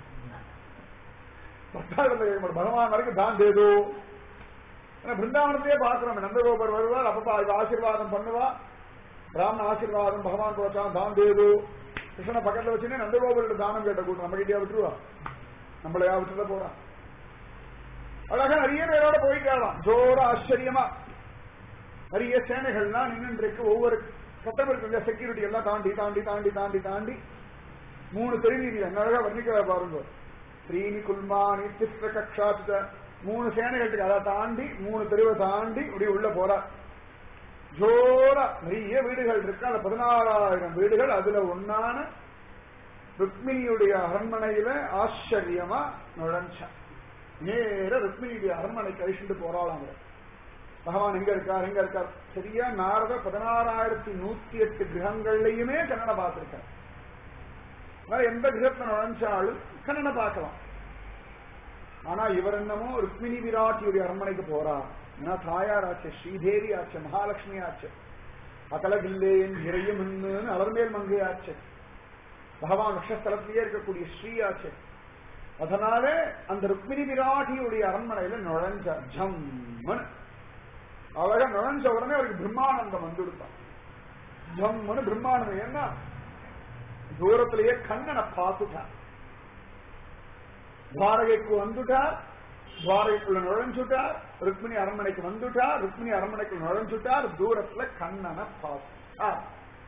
பக்தாடத்துல கேட்க மாட்டோம் பகவான் வரைக்கும் தான் தேது ஏன்னா பிருந்தாவனத்தையே பாக்குறோம் நந்தகோபர் வருவார் அப்பப்ப அது ஆசீர்வாதம் பண்ணுவா பிராமண ஆசீர்வாதம் பகவான் போச்சான் தான் தேது கிருஷ்ணனை பக்கத்துல வச்சுன்னு நந்தகோபர்கிட்ட தானம் கேட்ட கூட்டம் நம்ம கிட்டே விட்டுருவா நம்மளையா விட்டுத போறான் அழகா நிறைய பேரோட போயிட்டாலாம் ஜோர ஆச்சரியமா நிறைய சேனைகள்லாம் நின்று இருக்கு ஒவ்வொரு சட்டம் இருக்கு செக்யூரிட்டி எல்லாம் தாண்டி தாண்டி தாண்டி தாண்டி தாண்டி மூணு தெரிவீதி அழகா வர்ணிக்கிற பாருங்க ஸ்ரீனி குல்மானி திஸ்ர கக்ஷாத்த மூணு சேனைகளுக்கு அதை தாண்டி மூணு தெருவை தாண்டி இப்படி உள்ள போறா ஜோரா நிறைய வீடுகள் இருக்கு அந்த பதினாறாயிரம் வீடுகள் அதுல ஒன்னான ருக்மிணியுடைய அரண்மனையில ஆச்சரியமா நுழைஞ்சான் நேர ருக்மிணியுடைய அரண்மனை கழிச்சுட்டு போறாளாங்க பகவான் எங்க இருக்கார் எங்க இருக்கார் சரியா நாரத பதினாறாயிரத்தி நூத்தி எட்டு கிரகங்கள்லயுமே கண்ணனை பார்த்திருக்கார் வேற எந்த கிரகத்தை நுழைஞ்சாலும் கண்ணனை பார்க்கலாம் ஆனா இவர் என்னமோ ருக்மிணி விராட்டியுடைய அரண்மனைக்கு போறார் ஏன்னா தாயார் ஆச்சு ஸ்ரீதேவி ஆச்சு மகாலட்சுமி ஆச்சு அகலகில்லேன் இறையும் அலர்மேல் மங்கை ஆச்சு பகவான் நட்சத்திரத்திலேயே இருக்கக்கூடிய ஸ்ரீ ஆச்சு அதனால அந்த ருக்மிணி விராட்டியுடைய அரண்மனையில நுழைஞ்ச ஜம்மன் அழகா நுழைஞ்ச உடனே அவருக்கு பிரம்மானந்தம் வந்துடுத்தான் ஜம்மனு பிரம்மானந்தம் ஏன்னா தூரத்திலேயே கண்ணனை பார்த்துட்டான் துவாரகைக்கு வந்துட்டார் துவாரகைக்குள்ள நுழைஞ்சுட்டார் ருக்மிணி அரண்மனைக்கு வந்துட்டார் ருக்மிணி அரண்மனைக்கு நுழைஞ்சுட்டார் தூரத்துல கண்ணனை பார்த்தார்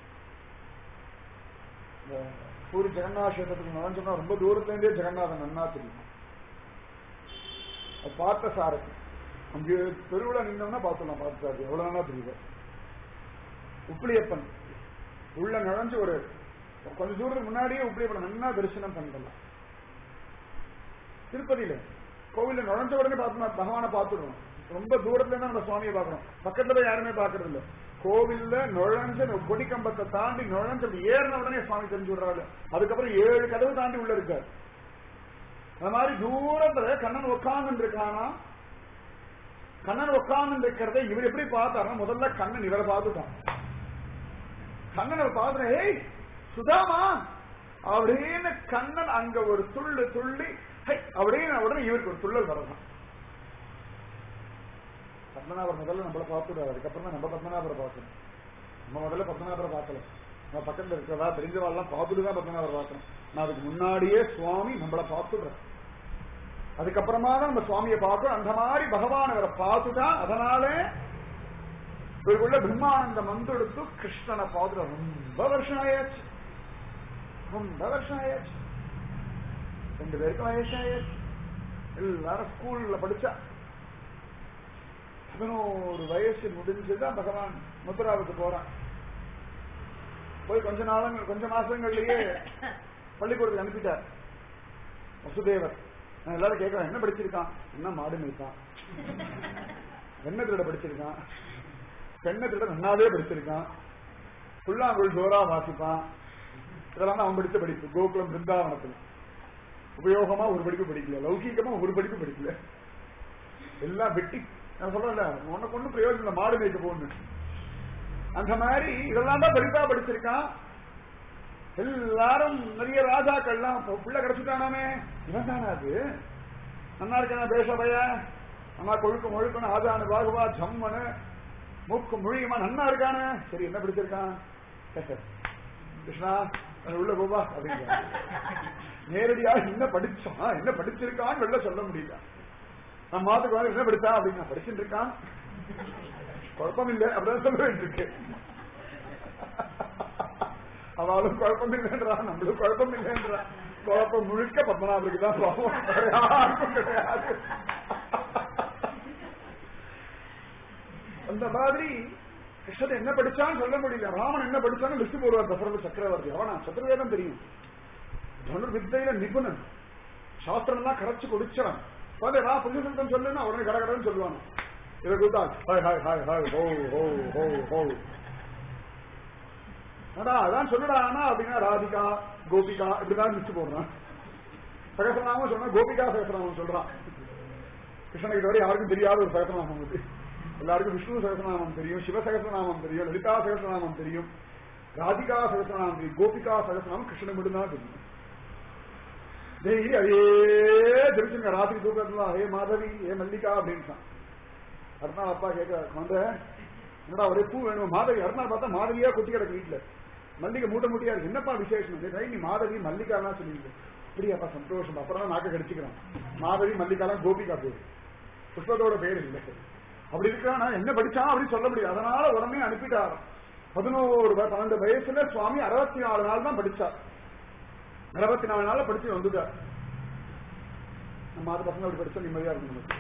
பூரி ஜெகநாத கஷேத்திரத்துக்கு நுழைஞ்சோம்னா ரொம்ப தூரத்துல இருந்தே ஜெகநாதன் நன்னா தெரியும் அது பார்த்த சாரதி அங்கே தெருவுல நின்னோம்னா பார்த்துடலாம் பார்த்தாரு எவ்வளவு நாளா தெரியுது உப்பிலியப்பன் உள்ள நுழைஞ்சு ஒரு கொஞ்ச தூரத்துக்கு முன்னாடியே உப்பிலியப்பன் நன்னா தரிசனம் பண்ணிடலாம் திருப்பதியில கோவில்ல நுழைஞ்ச உடனே பார்த்தோம்னா பகவானை பார்த்துடுறோம் ரொம்ப தூரத்துல இருந்தா நம்ம சுவாமியை பார்க்கறோம் பக்கத்துல போய் யாருமே பாக்குறது இல்ல கோவில்ல நுழைஞ்ச அந்த கொடி கம்பத்தை தாண்டி நுழைஞ்சு அப்படி ஏறின உடனே சுவாமி தெரிஞ்சு விடுறாரு அதுக்கப்புறம் ஏழு கதவு தாண்டி உள்ள இருக்காரு அந்த மாதிரி தூரத்துல கண்ணன் உட்கார்ந்து இருக்கானா கண்ணன் உட்கார்ந்து இருக்கிறத இவர் எப்படி பார்த்தாருன்னா முதல்ல கண்ணன் இவரை பார்த்துட்டான் கண்ணனை பார்த்து ஏய் சுதாமா அப்படின்னு கண்ணன் அங்க ஒரு துள்ளு துள்ளி ஹை அப்படின்னு உடனே இவருக்கு ஒரு துள்ளல் வரலாம் பத்மநாபர் முதல்ல நம்மள பார்த்துடாரு அதுக்கப்புறம் தான் நம்ம பத்மநாபரை பார்க்கணும் நம்ம முதல்ல பத்மநாபரை பார்க்கல நம்ம பக்கத்துல இருக்கிறதா தெரிஞ்சவாள்லாம் பார்த்துட்டு தான் பத்மநாபரை பார்க்கணும் நான் அதுக்கு முன்னாடியே சுவாமி நம்மள பார்த்துடுறேன் அதுக்கப்புறமா தான் நம்ம சுவாமியை பார்க்கணும் அந்த மாதிரி பகவான் அவரை பார்த்துட்டான் அதனால இவருக்குள்ள பிரம்மானந்தம் வந்துடுத்து கிருஷ்ணனை பார்த்துட்டு ரொம்ப வருஷம் ஆயாச்சு ரொம்ப வருஷம் ஆயாச்சு ரெண்டு பேருக்கும் வயசாயாச்சு எல்லாரும் ஸ்கூல்ல படிச்சா பதினோரு வயசு முடிஞ்சுதான் பகவான் முத்ராவுக்கு போறான் போய் கொஞ்ச நாளங்கள் கொஞ்ச மாசங்கள்லயே பள்ளிக்கூடத்துக்கு அனுப்பிட்டார் வசுதேவர் நான் எல்லாரும் கேட்கிறேன் என்ன படிச்சிருக்கான் என்ன மாடு மேய்க்கான் என்ன திருட படிச்சிருக்கான் பெண்ணை திருட நன்னாவே படிச்சிருக்கான் புல்லாங்குழல் ஜோரா வாசிப்பான் இதெல்லாம் அவன் படித்த படிப்பு கோகுலம் பிருந்தாவனத்தில் உபயோகமா ஒரு படிப்பு படிக்கல லௌகீகமா ஒரு படிப்பு படிக்கல எல்லாம் வெட்டி நான் சொல்றேன்ல உனக்கு ஒண்ணும் பிரயோஜனம் இல்லை மாடு மேய்க்க போகணும் அந்த மாதிரி இதெல்லாம் தான் படிப்பா படிச்சிருக்கான் எல்லாரும் நிறைய ராஜாக்கள்லாம் பிள்ளை கிடைச்சிட்டானாமே இவன் தானே அது நல்லா இருக்கான பேச பைய நல்லா கொழுக்கு முழுக்கணும் ஆஜானு பாகுவா ஜம்மனு மூக்கு முழியுமா நன்னா இருக்கானே சரி என்ன பிடிச்சிருக்கான் கிருஷ்ணா உள்ள போவா அப்படிங்கிற நேரடியாக என்ன படிச்சான் என்ன படிச்சிருக்கான்னு வெளில சொல்ல முடியல நான் மாத்துக்கு வந்து என்ன படித்தான் அப்படின்னு படிச்சுட்டு இருக்கான் குழப்பம் இல்லை அப்படிதான் சொல்ல வேண்டியிருக்கு அவளும் குழப்பம் இல்லைன்றா நம்மளும் குழப்பம் இல்லைன்றா குழப்பம் முழுக்க பத்மநாபருக்கு தான் பாவம் வேற யாருக்கும் கிடையாது அந்த மாதிரி கிருஷ்ணன் என்ன படிச்சான்னு சொல்ல முடியல ராமன் என்ன படிச்சான்னு லிஸ்ட் போடுவார் தசரத சக்கரவர்த்தி அவனா சத்ருவேதம் தெரியும் தனுர் வித்தையில நிபுணன் சாஸ்திரம் எல்லாம் கரைச்சு குடிச்சவன் வந்து ரா புது சத்தம் சொல்லுன்னா உடனே கடகடன்னு சொல்லுவான் இதை கூட்டா ஹாய் ஹாய் ஹாய் ஹாய் ஹோ ஹோ ஹோ ஹோ அடா அதான் சொல்லுடா ஆனா அப்படின்னா ராதிகா கோபிகா இப்படிதான் லிஸ்ட் போடுறான் சகசரநாமம் சொன்னா கோபிகா சகசரநாமம் சொல்றான் கிருஷ்ணகிட்ட வரை யாருக்கும் தெரியாத ஒரு சகசரநாமம் இது எல்லாருக்கும் விஷ்ணு சகசரநாமம் தெரியும் சிவ சகசரநாமம் தெரியும் லலிதா சகசரநாமம் தெரியும் ராதிகா சகசரநாமம் தெரியும் கோபிகா சகசரநாமம் கிருஷ்ணன் மட்டும்தான் தெரியும் டெய்லி அதே தெரிஞ்சுங்க ராத்திரி தூக்கத்துல ஹே மாதவி ஹே மல்லிகா அப்படின்னு அடுத்த நாள் அப்பா கேட்கிறார் குழந்தை என்னடா ஒரே பூ வேணும் மாதவி அடுத்த நாள் பார்த்தா மாதவியா கொட்டி கிடக்கு வீட்டுல மல்லிகை மூட்டை மூட்டையா இருக்கு என்னப்பா விசேஷம் டேய், நீ மாதவி மல்லிகாலாம் சொல்லிட்டு அப்படியாப்பா சந்தோஷம் அப்புறம் தான் நாக்க கடிச்சுக்கிறான் மாதவி மல்லிகாலாம் கோபிகா பேரு புஷ்பத்தோட பேர் இல்லை அப்படி இருக்கான் நான் என்ன படிச்சான் அப்படின்னு சொல்ல முடியாது அதனால உடனே அனுப்பிட்டார் பதினோரு வ- பன்னெண்டு வயசுல சுவாமி அறுபத்தி நாலு நாள் தான் படிச்சார் அறுபத்தி நாலு நாள்ல படிச்சு வந்துட்டார் நம்ம ஆறு பசங்க அப்படி படிச்சா நிம்மதியா இருக்கும் நமக்கு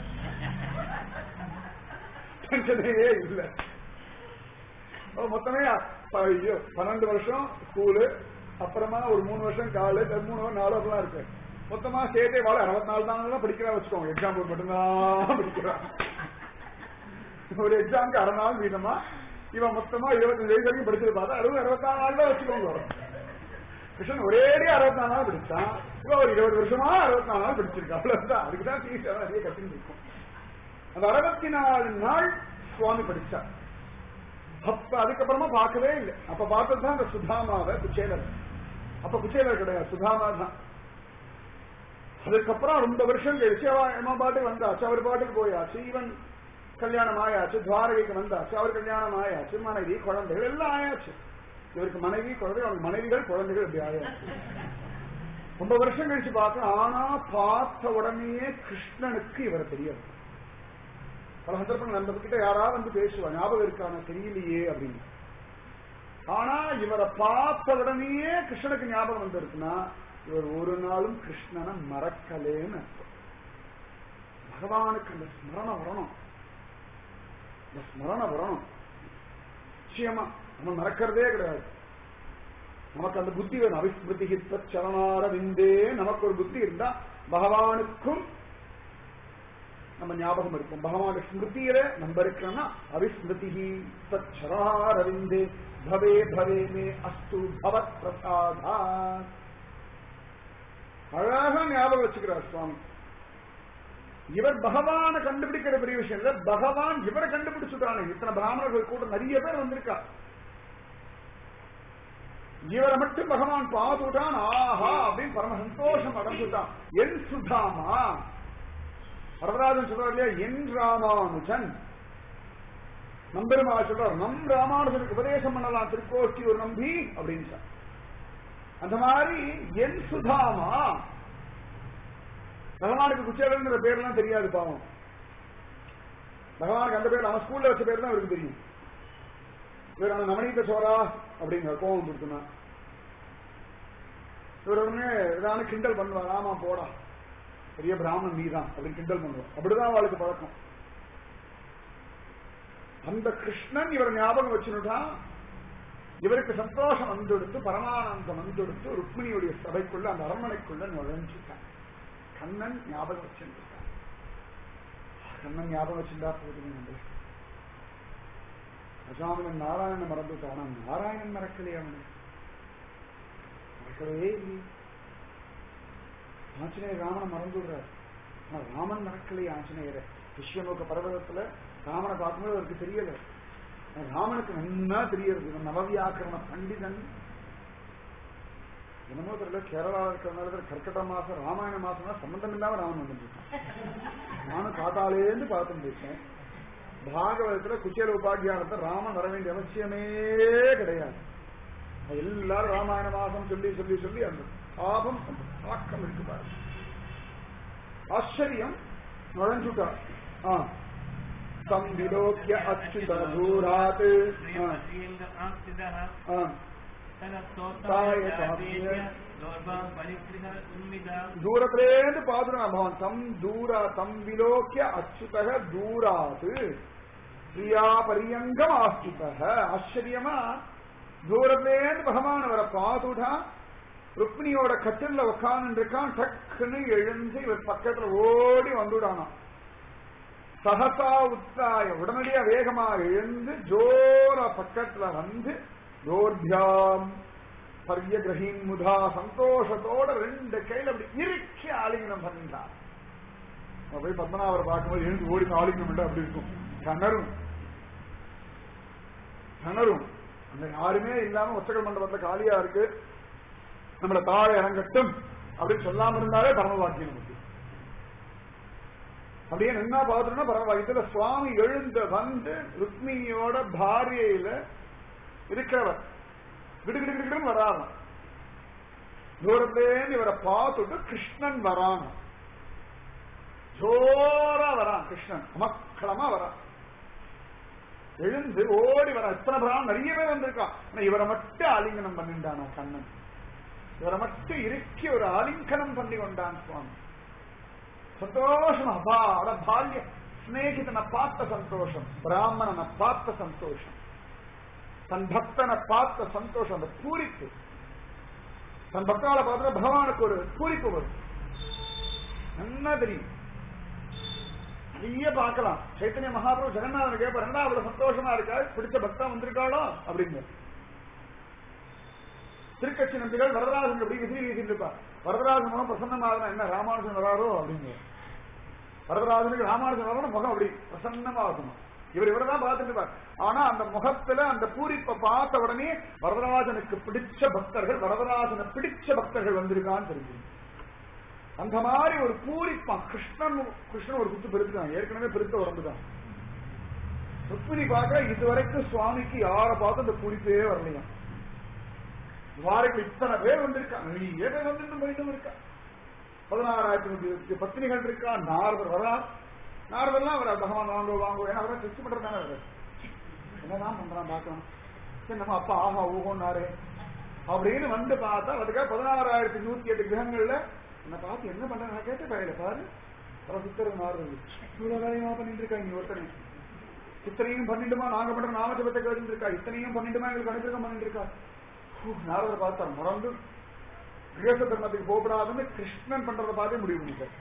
டென்ஷனே இல்ல அப்ப மொத்தமே ப- ஐயோ, பன்னெண்டு வருஷம் ஸ்கூலு அப்புறமா ஒரு மூணு வருஷம் காலேஜ் மூணு நாலு அப்படிலாம் இருக்கு மொத்தமா சேர்த்தே வாழ அறுபத்தி நாலு தான் படிக்கிறா வச்சுக்கோங்க எக்ஸாம் மட்டும்தான் படிக்கிறான் ஒரு எக்ஸாமுக்கு அரை நாள் வீதமா இவன் மொத்தமா இருபத்தஞ்சு வயசு வரைக்கும் படிச்சது பார்த்தா அறுபது அறுபத்தாறு நாள் தான் வச்சுக்கோங்க கிருஷ்ணன் ஒரேடி அறுபத்தி நாலு நாள் படிச்சான் இவன் ஒரு இருபது வருஷமா அறுபத்தி நாலு நாள் படிச்சிருக்கா அவ்வளவுதான் அதுக்கு தான் ஃபீஸ் நிறைய கட்டின்னு இருக்கும் அந்த அறுபத்தி நாலு நாள் சுவாமி படிச்சார் அப்ப அதுக்கப்புறமா பார்க்கவே இல்லை அப்ப பார்த்தது தான் அந்த சுதாமாவை குச்சேலர் அப்ப குச்சேலர் கிடையாது சுதாமா தான் அதுக்கப்புறம் ரொம்ப வருஷம் கழிச்சு அவ எம்மா பாட்டுக்கு வந்தாச்சு அவர் பாட்டுக்கு போயாச்சு இவன் கல்யாணம் ஆயாச்சு துவாரகைக்கு வந்தாச்சு அவர் கல்யாணம் ஆயாச்சு மனைவி குழந்தைகள் எல்லாம் ஆயாச்சு இவருக்கு மனைவி குழந்தை அவருக்கு மனைவிகள் குழந்தைகள் இப்படி ஆயாச்சு ரொம்ப வருஷம் கழிச்சு பார்க்க ஆனா பார்த்த உடனேயே கிருஷ்ணனுக்கு இவரை தெரியாது பல சந்தர்ப்பங்கள் நம்ம கிட்ட யாராவது வந்து பேசுவா ஞாபகம் இருக்கான தெரியலையே அப்படின்னு ஆனா இவரை பார்த்த உடனேயே கிருஷ்ணனுக்கு ஞாபகம் வந்திருக்குன்னா இவர் ஒரு நாளும் கிருஷ்ணனை மறக்கலேன்னு அர்த்தம் பகவானுக்கு அந்த ஸ்மரணம் வரணும் இந்த ஸ்மரணம் வரணும் நிச்சயமா நம்ம மறக்கிறதே கிடையாது நமக்கு அந்த புத்தி வேணும் அவிஸ்மிருதி சரணாரவிந்தே நமக்கு ஒரு புத்தி இருந்தா பகவானுக்கும் நம்ம ஞாபகம் இருக்கும் பகவான் ஸ்மிருதியில நம்ம இருக்கிறோம்னா அவிஸ்மிருதி சரணாரவிந்தே பவே பவே மே அஸ்து பவத் பிரசாதா அழகா ஞாபகம் வச்சுக்கிறார் சுவாமி இவர் பகவானை கண்டுபிடிக்கிற பெரிய விஷயம் இல்ல பகவான் இவரை கண்டுபிடிச்சுட்டானே இத்தனை பிராமணர்கள் கூட நிறைய பேர் வந்திருக்கா இவரை மட்டும் பகவான் பார்த்துட்டான் ஆஹா அப்படின்னு பரம சந்தோஷம் அடைஞ்சுட்டான் என் சுதாமா வரதராஜன் சொல்றார் இல்லையா என் ராமானுஜன் நம்பெருமா சொல்றார் நம் ராமானுஜனுக்கு உபதேசம் பண்ணலாம் திருக்கோஷ்டி ஒரு நம்பி அப்படின்னு சொன்னார். அந்த மாதிரி என் சுதாமா பகவானுக்கு குச்சேலங்கிற பேர்லாம் தெரியாது பாவம் பகவானுக்கு அந்த பேர் அவன் ஸ்கூல்ல வச்ச பேர் தான் அவருக்கு தெரியும் இவர் அவன் நவநீத சோரா அப்படிங்கிற கோவம் கொடுத்துனா இவர் உடனே ஏதாவது கிண்டல் பண்ணுவார் ஆமா போடா பெரிய பிராமணன் நீதான் அப்படின்னு கிண்டல் பண்ணுவார் அப்படிதான் அவளுக்கு பழக்கம் அந்த கிருஷ்ணன் இவர் ஞாபகம் வச்சுட்டான் இவருக்கு சந்தோஷம் வந்துடுத்து பரமானந்தம் வந்துடுத்து ருக்மிணியுடைய சபைக்குள்ள அந்த அரண்மனைக்குள்ள நுழைஞ்சுட்டான் கண்ணன் ஞாபகம் வச்சிருக்கான் கண்ணன் ஞாபகம் வச்சிருந்தா போதுமே நம்ம அசாமினன் நாராயணன் மறந்துட்டான் ஆனா நாராயணன் மறக்கலையே அவனை மறக்கவே இல்லை ஆஞ்சநேயர் ராமனை மறந்துடுறார் ஆனா ராமன் மறக்கலையே ஆஞ்சநேயரை விஸ்வநோக்க பர்வதத்துல ராமனை பார்க்கும்போது அவருக்கு தெரியல ஆனா ராமனுக்கு நன்னா தெரியறது இவன் நவவியாக்கரண பண்டிதன் என்னமோ தெரியல கேரளா இருக்கிறதுனால கர்க்கட மாசம் ராமாயண மாசம்னா சம்பந்தம் இல்லாம ராமன் வந்துருக்கான் நானும் காத்தாலேருந்து பார்த்துட்டு இருக்கேன் பாகவதத்துல குச்சேல உபாக்கியானத்தை ராமன் வர வேண்டிய அவசியமே கிடையாது எல்லாரும் ராமாயண மாசம் சொல்லி சொல்லி சொல்லி அந்த பாபம் அந்த தாக்கம் இருக்கு பாரு ஆச்சரியம் நுழைஞ்சுட்டார் ஆ தம் விலோக்கிய அச்சுத தூராத் ஆ, ஆஸ்திதः ஆ, தனஸ்தோத்தாய சாதேய தோர்பாம் பரித்ரிஹ உன்மிதா தூரத்திலேருந்து பாதுனா பவன் தம் தூரா தம் விலோக்கிய அச்சுதக தூராத் பிரியா பரியங்கம் ஆஸ்திபக ஆச்சரியமா தூரத்துலேருந்து பகவான் அவரை பார்த்துட்டா ருக்மிணியோட கட்டில்ல உட்கார்ந்து இருக்கான் டக்குன்னு எழுந்து இவர் பக்கத்துல ஓடி வந்துடானா சகசா உத்தாய உடனடியா வேகமா எழுந்து ஜோரா பக்கத்துல வந்து தோர்பியாம் பரிய கிரகீன் முதா சந்தோஷத்தோட ரெண்டு கையில அப்படி இறுக்கி ஆலிங்கனம் பண்ணிட்டான் அவன் போய் பத்மநாபரை பார்க்கும்போது எழுந்து ஓடி ஆலிங்கனம் பண்ணா அப்படி இருக்கும் கணரும் கணரும் அந்த யாருமே இல்லாம ஒச்சகல் மண்டபத்துல காலியா இருக்கு நம்மள தாழ இறங்கட்டும் அப்படின்னு சொல்லாம இருந்தாலே பரமவாக்கியம் நமக்கு அப்படியே என்ன பார்த்துட்டோம்னா பரமவாக்கியத்துல சுவாமி எழுந்த வந்து ருக்மிணியோட பாரியையில இருக்கிறவர் கிடுகிடுகிடுன்னு வராம தூரத்துலேருந்து இவரை பார்த்துட்டு கிருஷ்ணன் வரான் ஜோரா வரான் கிருஷ்ணன் அமக்களமா வரான் எழுந்து ஓடி வர எத்தனை பிரான் நிறைய பேர் வந்திருக்கான் ஆனா இவரை மட்டும் ஆலிங்கனம் பண்ணிட்டானா கண்ணன் இவரை மட்டும் இறுக்கி ஒரு ஆலிங்கனம் பண்ணி கொண்டான் சுவாமி சந்தோஷம் அபாட பால்ய ஸ்நேகிதனை பார்த்த சந்தோஷம் பிராமணனை பார்த்த சந்தோஷம் தன் பக்தனை பார்த்த சந்தோஷம் அந்த பூரிப்பு தன் பக்தால பார்த்த பகவானுக்கு ஒரு பூரிப்பு வரும் என்ன தெரியும் நிறைய பார்க்கலாம் சைத்தன்ய மகாபிரபு ஜெகநாதன் கேட்பார் என்ன அவ்வளவு சந்தோஷமா இருக்கா பிடிச்ச பக்தா வந்திருக்காளோ அப்படிங்க திருக்கட்சி நம்பிகள் வரதராஜன் எப்படி விசிறி வீசிட்டு இருப்பார் வரதராஜன் முகம் பிரசன்னமாக என்ன ராமானுஜன் வராரோ அப்படிங்க வரதராஜனுக்கு ராமானுஜன் வரணும் முகம் அப்படி பிரசன்னமா இருக்குமா இவர் இவரதான் பார்த்துட்டு இருப்பார் ஆனா அந்த முகத்துல அந்த பூரிப்பை பார்த்த உடனே வரதராஜனுக்கு பிடிச்ச பக்தர்கள் வரதராஜனை பிடிச்ச பக்தர்கள் வந்திருக்கான்னு தெரிஞ்சு அந்த மாதிரி ஒரு பூரிப்பான் கிருஷ்ணன் கிருஷ்ணன் ஒரு குத்து பெருத்துதான் ஏற்கனவே பெருத்த உடம்பு தான் ருக்மிணி பார்க்க இதுவரைக்கும் சுவாமிக்கு யாரை பார்த்து அந்த பூரிப்பே வரலையா துவாரத்தில் இத்தனை பேர் வந்திருக்கா நிறைய பேர் வந்துட்டு போயிட்டும் இருக்கா பதினாறாயிரத்தி பத்தினிகள் இருக்கா நாரதர் வரா நாரதெல்லாம் வர பகவான் வாங்கோ வாங்கோ ஏன்னா அவரை டெஸ்ட் பண்றதுதானே அவரு என்னதான் பண்றான் பார்க்கலாம் சரி நம்ம அப்பா ஆஹா ஊகோன்னாரு அப்படின்னு வந்து பார்த்தா அதுக்காக பதினாறாயிரத்தி நூத்தி எட்டு கிரகங்கள்ல என்ன பார்த்து என்ன பண்ற நான் கேட்ட பயில பாரு அவ சித்தர் நாரது இவ்வளவு வேலையுமா பண்ணிட்டு இருக்கா இங்க ஒருத்தனை இத்தனையும் பண்ணிட்டுமா நாங்க பண்ற நாமஜபத்தை கேட்டு இருக்கா இத்தனையும் பண்ணிட்டுமா எங்களுக்கு அனுகிரகம் பண்ணிட்டு இருக்கா நாரதர் பார்த்தார் மறந்து கிரேச தர்மத்துக்கு போகப்படாதுன்னு கிருஷ்ணன் பண்றதை பார்த்தே முடிவு பண்ணிட்டார்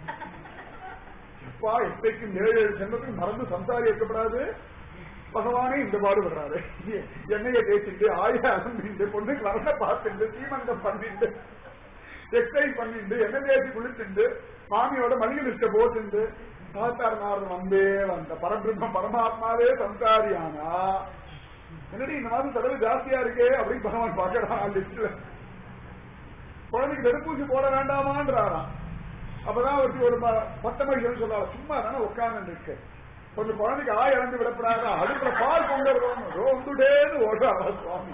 எப்பா எத்தைக்கும் ஏழு ஏழு ஜென்மத்துக்கு மறந்து சம்சாரி இருக்கப்படாது பகவானே இந்த பாடுபடுறாரு எண்ணெயை தேய்ச்சிட்டு ஆயா அலம்பிண்டு பொண்ணுக்கு வரத பார்த்துட்டு சீமந்தம் பண்ணிட்டு எக்ஸசைஸ் பண்ணிட்டு எண்ணெய் தேய்ச்சி குளிச்சுட்டு மாமியோட மளிகை லிஸ்ட போட்டுண்டு தாத்தார் நாரதன் வந்தே வந்த பரபிரம்ம பரமாத்மாவே சம்சாரி ஆனா என்னடி இந்த மாதம் செலவு ஜாஸ்தியா இருக்கே அப்படின்னு பகவான் பாக்கிறான் லிஸ்ட்ல குழந்தைக்கு தடுப்பூசி போட வேண்டாமான்றாராம் அப்பதான் அவருக்கு ஒரு பத்த மணிகள் சொல்றாரு சும்மா தானே உட்கார்ந்து இருக்கு கொஞ்சம் குழந்தைக்கு ஆய் இறந்து விடப்படாத அடுப்புல பால் கொண்டு வருவோம் ரோந்துடேன்னு ஓடுறாரா சுவாமி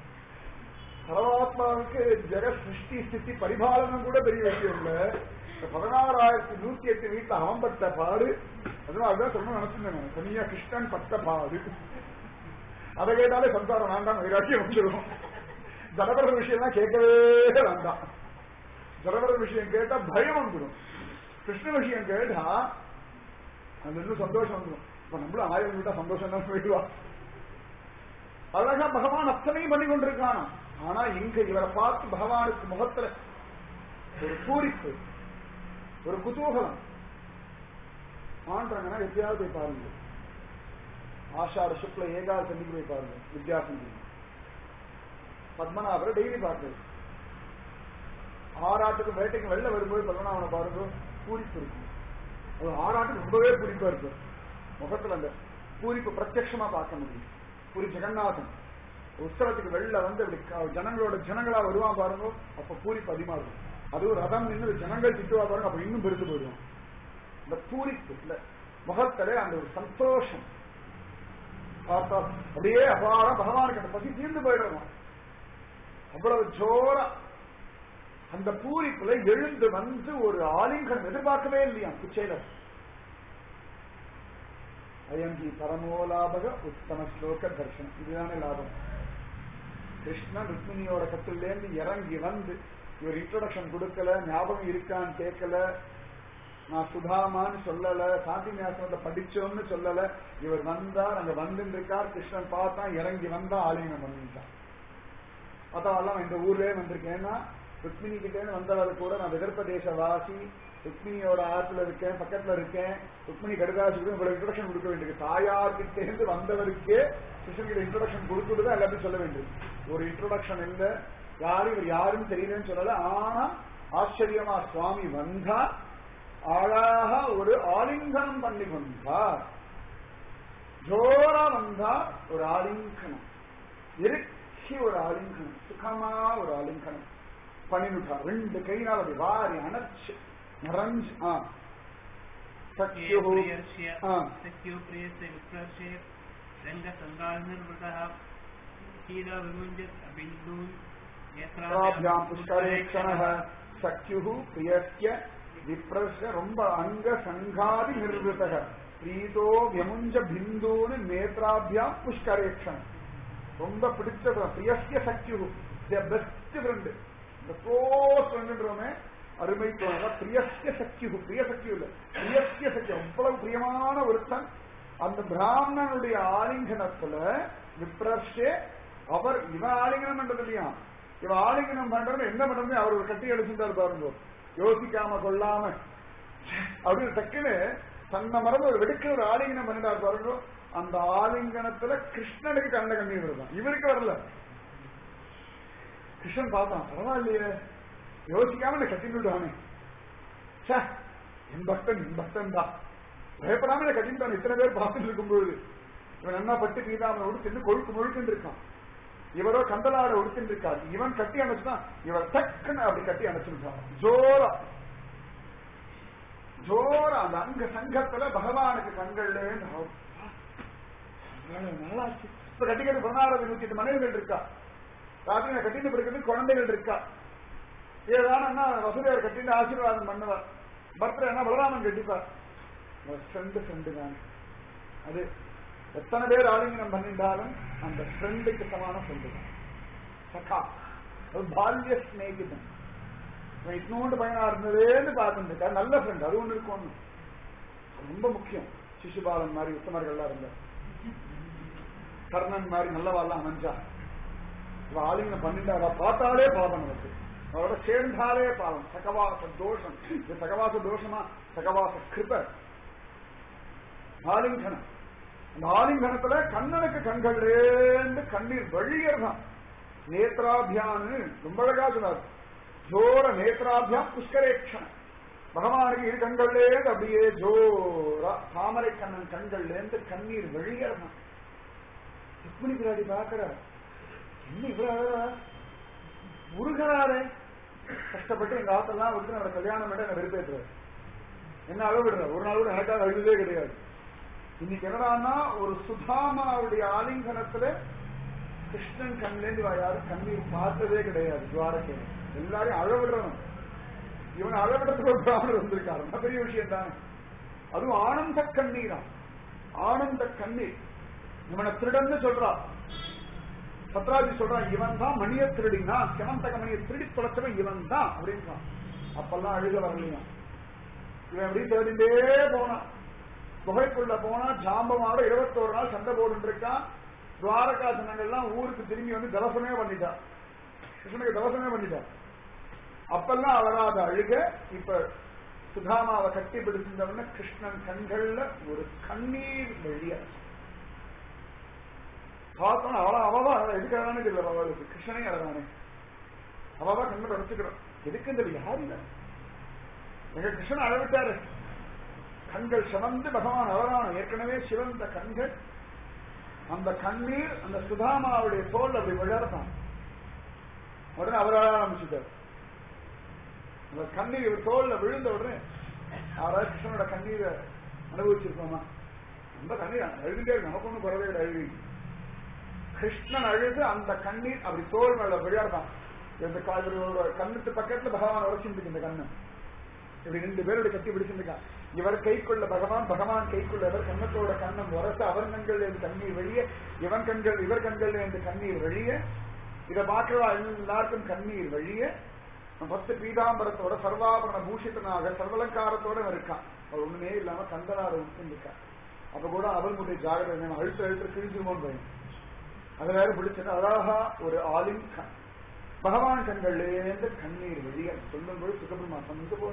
பரமாத்மாவுக்கு ஜெக சிருஷ்டி ஸ்திதி பரிபாலனம் கூட பெரிய விஷயம் இல்ல பதினாறாயிரத்தி நூத்தி எட்டு வீட்டுல அவன் பட்ட பாடு அதனால அதுதான் சொல்லணும் நினைச்சிருந்தேன் தனியா கிருஷ்ணன் பட்ட பாடு அதை கேட்டாலே சம்சாரம் வேண்டாம் வைராக்கியம் வந்துடும் ஜனபர விஷயம்லாம் கேட்கவே வேண்டாம் ஜனபர விஷயம் கேட்டா பயம் வந்துடும் கிருஷ்ண விஷயம் கேட்டா அது இன்னும் சந்தோஷம் வந்துடும் இப்ப நம்மளும் ஆயிரம் விட்டா சந்தோஷம் தான் போயிடுவா அழகா பகவான் அத்தனையும் பண்ணி கொண்டிருக்கானா ஆனா இங்க இவரை பார்த்து பகவானுக்கு முகத்துல ஒரு பூரிப்பு ஒரு குதூகலம் ஆண்டாங்கன்னா எப்பயாவது போய் பாருங்க ஆஷாட சுக்ல ஏகாத சந்திக்கு போய் பாருங்க வித்யாசந்தி பத்மநாபரை டெய்லி பார்க்குறது ஆறாட்டுக்கு வேட்டைக்கு வெளில வரும்போது பத்மநாபனை பாருங்க பூரிப்பு இருக்கும் அது ஆறாட்டுக்கு ரொம்பவே பூரிப்பா இருக்கு முகத்துல அந்த பூரிப்பு பிரத்யட்சமா பார்க்க முடியும் பூரி ஜெகநாதன் உத்தரத்துக்கு வெளில வந்து அப்படி ஜனங்களோட ஜனங்களா வருவான் பாருங்க அப்ப பூரிப்பு அதிகமா இருக்கும் அதுவும் ரதம் நின்று ஜனங்கள் திட்டுவா பாருங்க அப்ப இன்னும் பெருத்து போயிடும் இந்த பூரிப்பு இல்ல முகத்திலே அந்த ஒரு சந்தோஷம் பார்த்தா அப்படியே அபாரம் பகவானுக்கு அந்த பசி தீர்ந்து போயிடணும் அவ்வளவு ஜோரா அந்த பூரிப்புல எழுந்து வந்து ஒரு ஆலிங்கனம் எதிர்பார்க்கவே இல்லையா பிச்சையில அயங்கி பரமோலாபக உத்தம ஸ்லோக தர்சனம் இதுதானே லாபம் கிருஷ்ணன் ருக்மிணியோட கட்டிலேருந்து இறங்கி வந்து இவர் இன்ட்ரோடக்ஷன் கொடுக்கல ஞாபகம் இருக்கான்னு கேட்கல நான் சுதாமான்னு சொல்லல சாந்தி நியாசனத்தை படிச்சோம்னு சொல்லல இவர் வந்தார் அங்க வந்துட்டு இருக்கார் கிருஷ்ணன் பார்த்தான் இறங்கி வந்தா ஆலிங்கம் பண்ணிட்டான் மத்தவெல்லாம் இந்த ஊர்லயே வந்திருக்கேன்னா ருக்மிணி கிட்ட இருந்து வந்தவர் கூட நான் விதர்ப்ப தேச வாசி ருக்மிணியோட ஆத்துல இருக்கேன் பக்கத்துல இருக்கேன் ருக்மிணி கடுதாசுக்கு இவ்வளவு இன்ட்ரடக்ஷன் கொடுக்க வேண்டியது தாயார் கிட்ட இருந்து வந்தவருக்கே கிருஷ்ணன் இன்ட்ரடக்ஷன் கொடுத்துட்டு எல்லாத்தையும் சொல்ல வேண்டியது ஒரு இன்ட்ரோடக்ஷன் இல்ல யாரும் இவர் யாரும் தெரியலன்னு சொல்லல ஆனா ஆச்சரியமா சுவாமி வந்தா அழகா ஒரு ஆலிங்கனம் பண்ணி வந்தார் ஜோரா வந்தா ஒரு ஆலிங்கனம் இறுக்கி ஒரு ஆலிங்கனம் சுகமா ஒரு ஆலிங்கனம் பண்ணிவிட்டா ரெண்டு கையினால் அப்படி வாரி அணைச்சு நிறைஞ்சு ஆ சக்யு प्रियस्य ஆ सख्यो प्रियस्य विप्रस्य रङ्गसङ्गानिर्वृतः क्षीरविमुञ्जत् बिन्दून् நேத்ராபியாம் புஷ்கரேக்ஷணः சக்யு பிரியஸ்ய விப்ரஸ்ய ரொம்ப அங்க சங்காதி நிர்விருத்தக பிரீதோ வியமுஞ்ச பிந்தூன்னு நேத்ராபியாம் புஷ்கரேக்ஷணம் ரொம்ப பிடிச்சது பிரியஸ்ய சக்யு பெஸ்ட் ஃப்ரெண்டு இந்த க்ளோஸ் ஃப்ரெண்டுன்றோமே அருமை தோழர் பிரியஸ்ய சக்யு பிரிய சக்யு இல்ல பிரியஸ்ய சக்தி அவ்வளவு பிரியமான ஒருத்தன் அந்த பிராமணனுடைய ஆலிங்கனத்துல விப்ரஸ்ய அவர் இவன் ஆலிங்கனம் பண்றது இல்லையா இவன் ஆலிங்கனம் பண்றது என்ன பண்றது அவர் ஒரு கட்டி அடிச்சுட்டாரு பாருங்க யோசிக்காம கொள்ளாம அப்படின்னு டக்குன்னு தன்னை மறந்து ஒரு வெடுக்க ஒரு ஆலிங்கனம் பண்ணிட்டார் பாருங்க அந்த ஆலிங்கனத்துல கிருஷ்ணனுக்கு கண்ட கண்ணீர் வருதான் இவருக்கு வரல கிருஷ்ணன் பார்த்தான் பரவாயில்லையே யோசிக்காம என்ன கட்டி விடுவானே ச்சே, என் பக்தன் என் பக்தன் தான் பயப்படாம என்ன கட்டிட்டான் இத்தனை பேர் பார்த்துட்டு இருக்கும்போது இவன் என்ன பட்டு பீதாம உடுத்திட்டு கொழுக்கு முழுக்கின்னு இருக்கான் இவரோ கந்தலாட உடுத்திட்டு இருக்காரு இவன் கட்டி அணைச்சுதான் இவர் டக்குன்னு அப்படி கட்டி அணைச்சுட்டான் ஜோரா ஜோரா அந்த அங்க சங்கத்துல பகவானுக்கு கண்கள்ல இருந்து அவர், எவ்வளவு நாளாச்சு இப்ப கட்டிக்கிறது பதினாறாவது நூத்தி எட்டு மனைவிகள் இருக்கா ராத்திரி கட்டிட்டு பிறகு குழந்தைகள் இருக்கா ஏதானா வசுதேவர் கட்டிட்டு ஆசீர்வாதம் பண்ணுவார் பர்த்டே என்ன பலராமன் கட்டிப்பார் ஃப்ரெண்டு ஃப்ரெண்டு தான் அது எத்தனை பேர் ஆலிங்கனம் பண்ணிட்டாலும் அந்த ஃப்ரெண்டுக்கு சமான ஃப்ரெண்டு தான் சகா அது பால்ய ஸ்நேகிதன் இவன் இட்னோண்டு பையனா இருந்ததேன்னு பார்த்துட்டு இருக்கா நல்ல ஃப்ரெண்ட் அது ஒண்ணு இருக்கும் ஒண்ணு அது ரொம்ப முக்கியம் சிசுபாலன் மாதிரி உத்தமர்கள்லாம் இருந்தார் கர்ணன் மாதிரி நல்லவாள்லாம் அமைஞ்சா இவ ஆலிங்கனம் பண்ணிட்டாரா பார்த்தாலே பாவம் நமக்கு அவரோட சேர்ந்தாலே பாவம் சகவாச தோஷம் இது சகவாச தோஷமா சகவாச கிருப ஆலிங்கனம் அந்த ஆலிங்கனத்துல கண்ணனுக்கு கண்கள்லேருந்து கண்ணீர் வழியர்தான் நேத்ராபியான்னு ரொம்ப அழகா சொன்னார் ஜோர நேத்ராபியாம் புஷ்கரேக்ஷன் பகவானுக்கு இரு கண்கள்லேருந்து அப்படியே ஜோரா தாமரை கண்ணன் கண்கள்லேருந்து கண்ணீர் வழியர்தான் ருக்மிணி பிராடி பாக்குறார் என்ன இவ்வளவு அழகா முருகனாரே கஷ்டப்பட்டு எங்க ஆத்தெல்லாம் விட்டு என்னோட கல்யாணம் பண்ண என்ன வெறுப்பேற்றுறாரு என்ன அளவிடுறார் ஒரு நாள் கூட எனக்காக அழுதே கிடையாது இன்னைக்கு என்னடான்னா ஒரு சுதாமாவுடைய ஆலிங்கனத்துல கிருஷ்ணன் கண்லேருந்து இவ யாரும் கண்ணீர் பார்த்ததே கிடையாது துவாரகை எல்லாரையும் அழவிடுறணும் இவன் அழவிடத்துக்கு ஒரு பிராமணர் வந்திருக்காரு ரொம்ப பெரிய விஷயம் தானே அதுவும் ஆனந்த கண்ணீரா ஆனந்த கண்ணீர் இவனை திருடன்னு சொல்றா சத்ராஜி சொல்றான் இவன் தான் மணிய திருடினா சிவந்தக மணியை திருடி தொலைச்சவன் இவன் தான் அப்படின்றான் அப்பெல்லாம் அழுக வரலையா இவன் எப்படி தேடிண்டே போனான் குகைக்குள்ள போனா ஜாம்பவாட இருபத்தோரு நாள் சண்டை போட்டு இருக்கான் துவாரகா ஜனங்கள்லாம் ஊருக்கு திரும்பி வந்து தவசமே பண்ணிட்டா கிருஷ்ணனுக்கு தவசமே பண்ணிட்டா அப்பெல்லாம் அழகாத அழுக இப்ப சுதாமாவை கட்டி பிடிச்சிருந்தவன கிருஷ்ணன் கண்கள்ல ஒரு கண்ணீர் வெளிய பார்த்தோம் அவளா அவவா எதுக்காகனே தெரியல அவளுக்கு கிருஷ்ணனே அழகானே அவவா கண்ணை அடைச்சுக்கிறோம் எதுக்கு இந்த யாரு இல்ல எங்க கிருஷ்ணன் அழவிட்டாரு கண்கள் சிவந்து பகவான் அவரான ஏற்கனவே சிவந்த கண்கள் அந்த கண்ணீர் அந்த சுதாமாவுடைய தோல் அப்படி விழறதான் உடனே அவரால் ஆரம்பிச்சுட்டார் அந்த கண்ணீர் இவர் தோல்ல விழுந்த உடனே யாராவது கிருஷ்ணனோட கண்ணீரை அனுபவிச்சிருக்கோமா ரொம்ப கண்ணீர் அழுதுட்டே இருக்கு நமக்கு ஒன்றும் குறவே கிடையாது அழுகி கிருஷ்ணன் அழுது அந்த கண்ணீர் அப்படி தோல் மேல விழறதான் இந்த கா- இவரோட கண்ணுக்கு பக்கத்துல பகவான் உரைச்சிருக்கு இந்த கண்ணு இப்படி ரெண்டு பேரோட கட்டி பிடிச்சிருக்கான் இவர் கைக்குள்ள பகவான் பகவான் கைக்குள்ள இவர் கண்ணத்தோட கண்ணம் உரச அவர் கண்கள் இருந்து கண்ணீர் வெளியே இவன் கண்கள் இவர் கண்கள் இருந்து கண்ணீர் வெளியே இதை பார்க்கிறவா எல்லாருக்கும் கண்ணீர் வெளியே பத்து பீதாம்பரத்தோட சர்வாபரண பூஷிதனாக சர்வலங்காரத்தோட இருக்கான் அவர் ஒண்ணுமே இல்லாம கந்தனார இருக்கான் அப்ப கூட அவளுடைய ஜாகிரதை அழுத்த அழுத்த கிழிஞ்சுமோன்னு பயம் அது வேற பிடிச்சது அழகா ஒரு ஆலிம் கண் பகவான் கண்கள்லேருந்து கண்ணீர் வெளியே சொல்லும்போது சுகபிரமா வந்து போற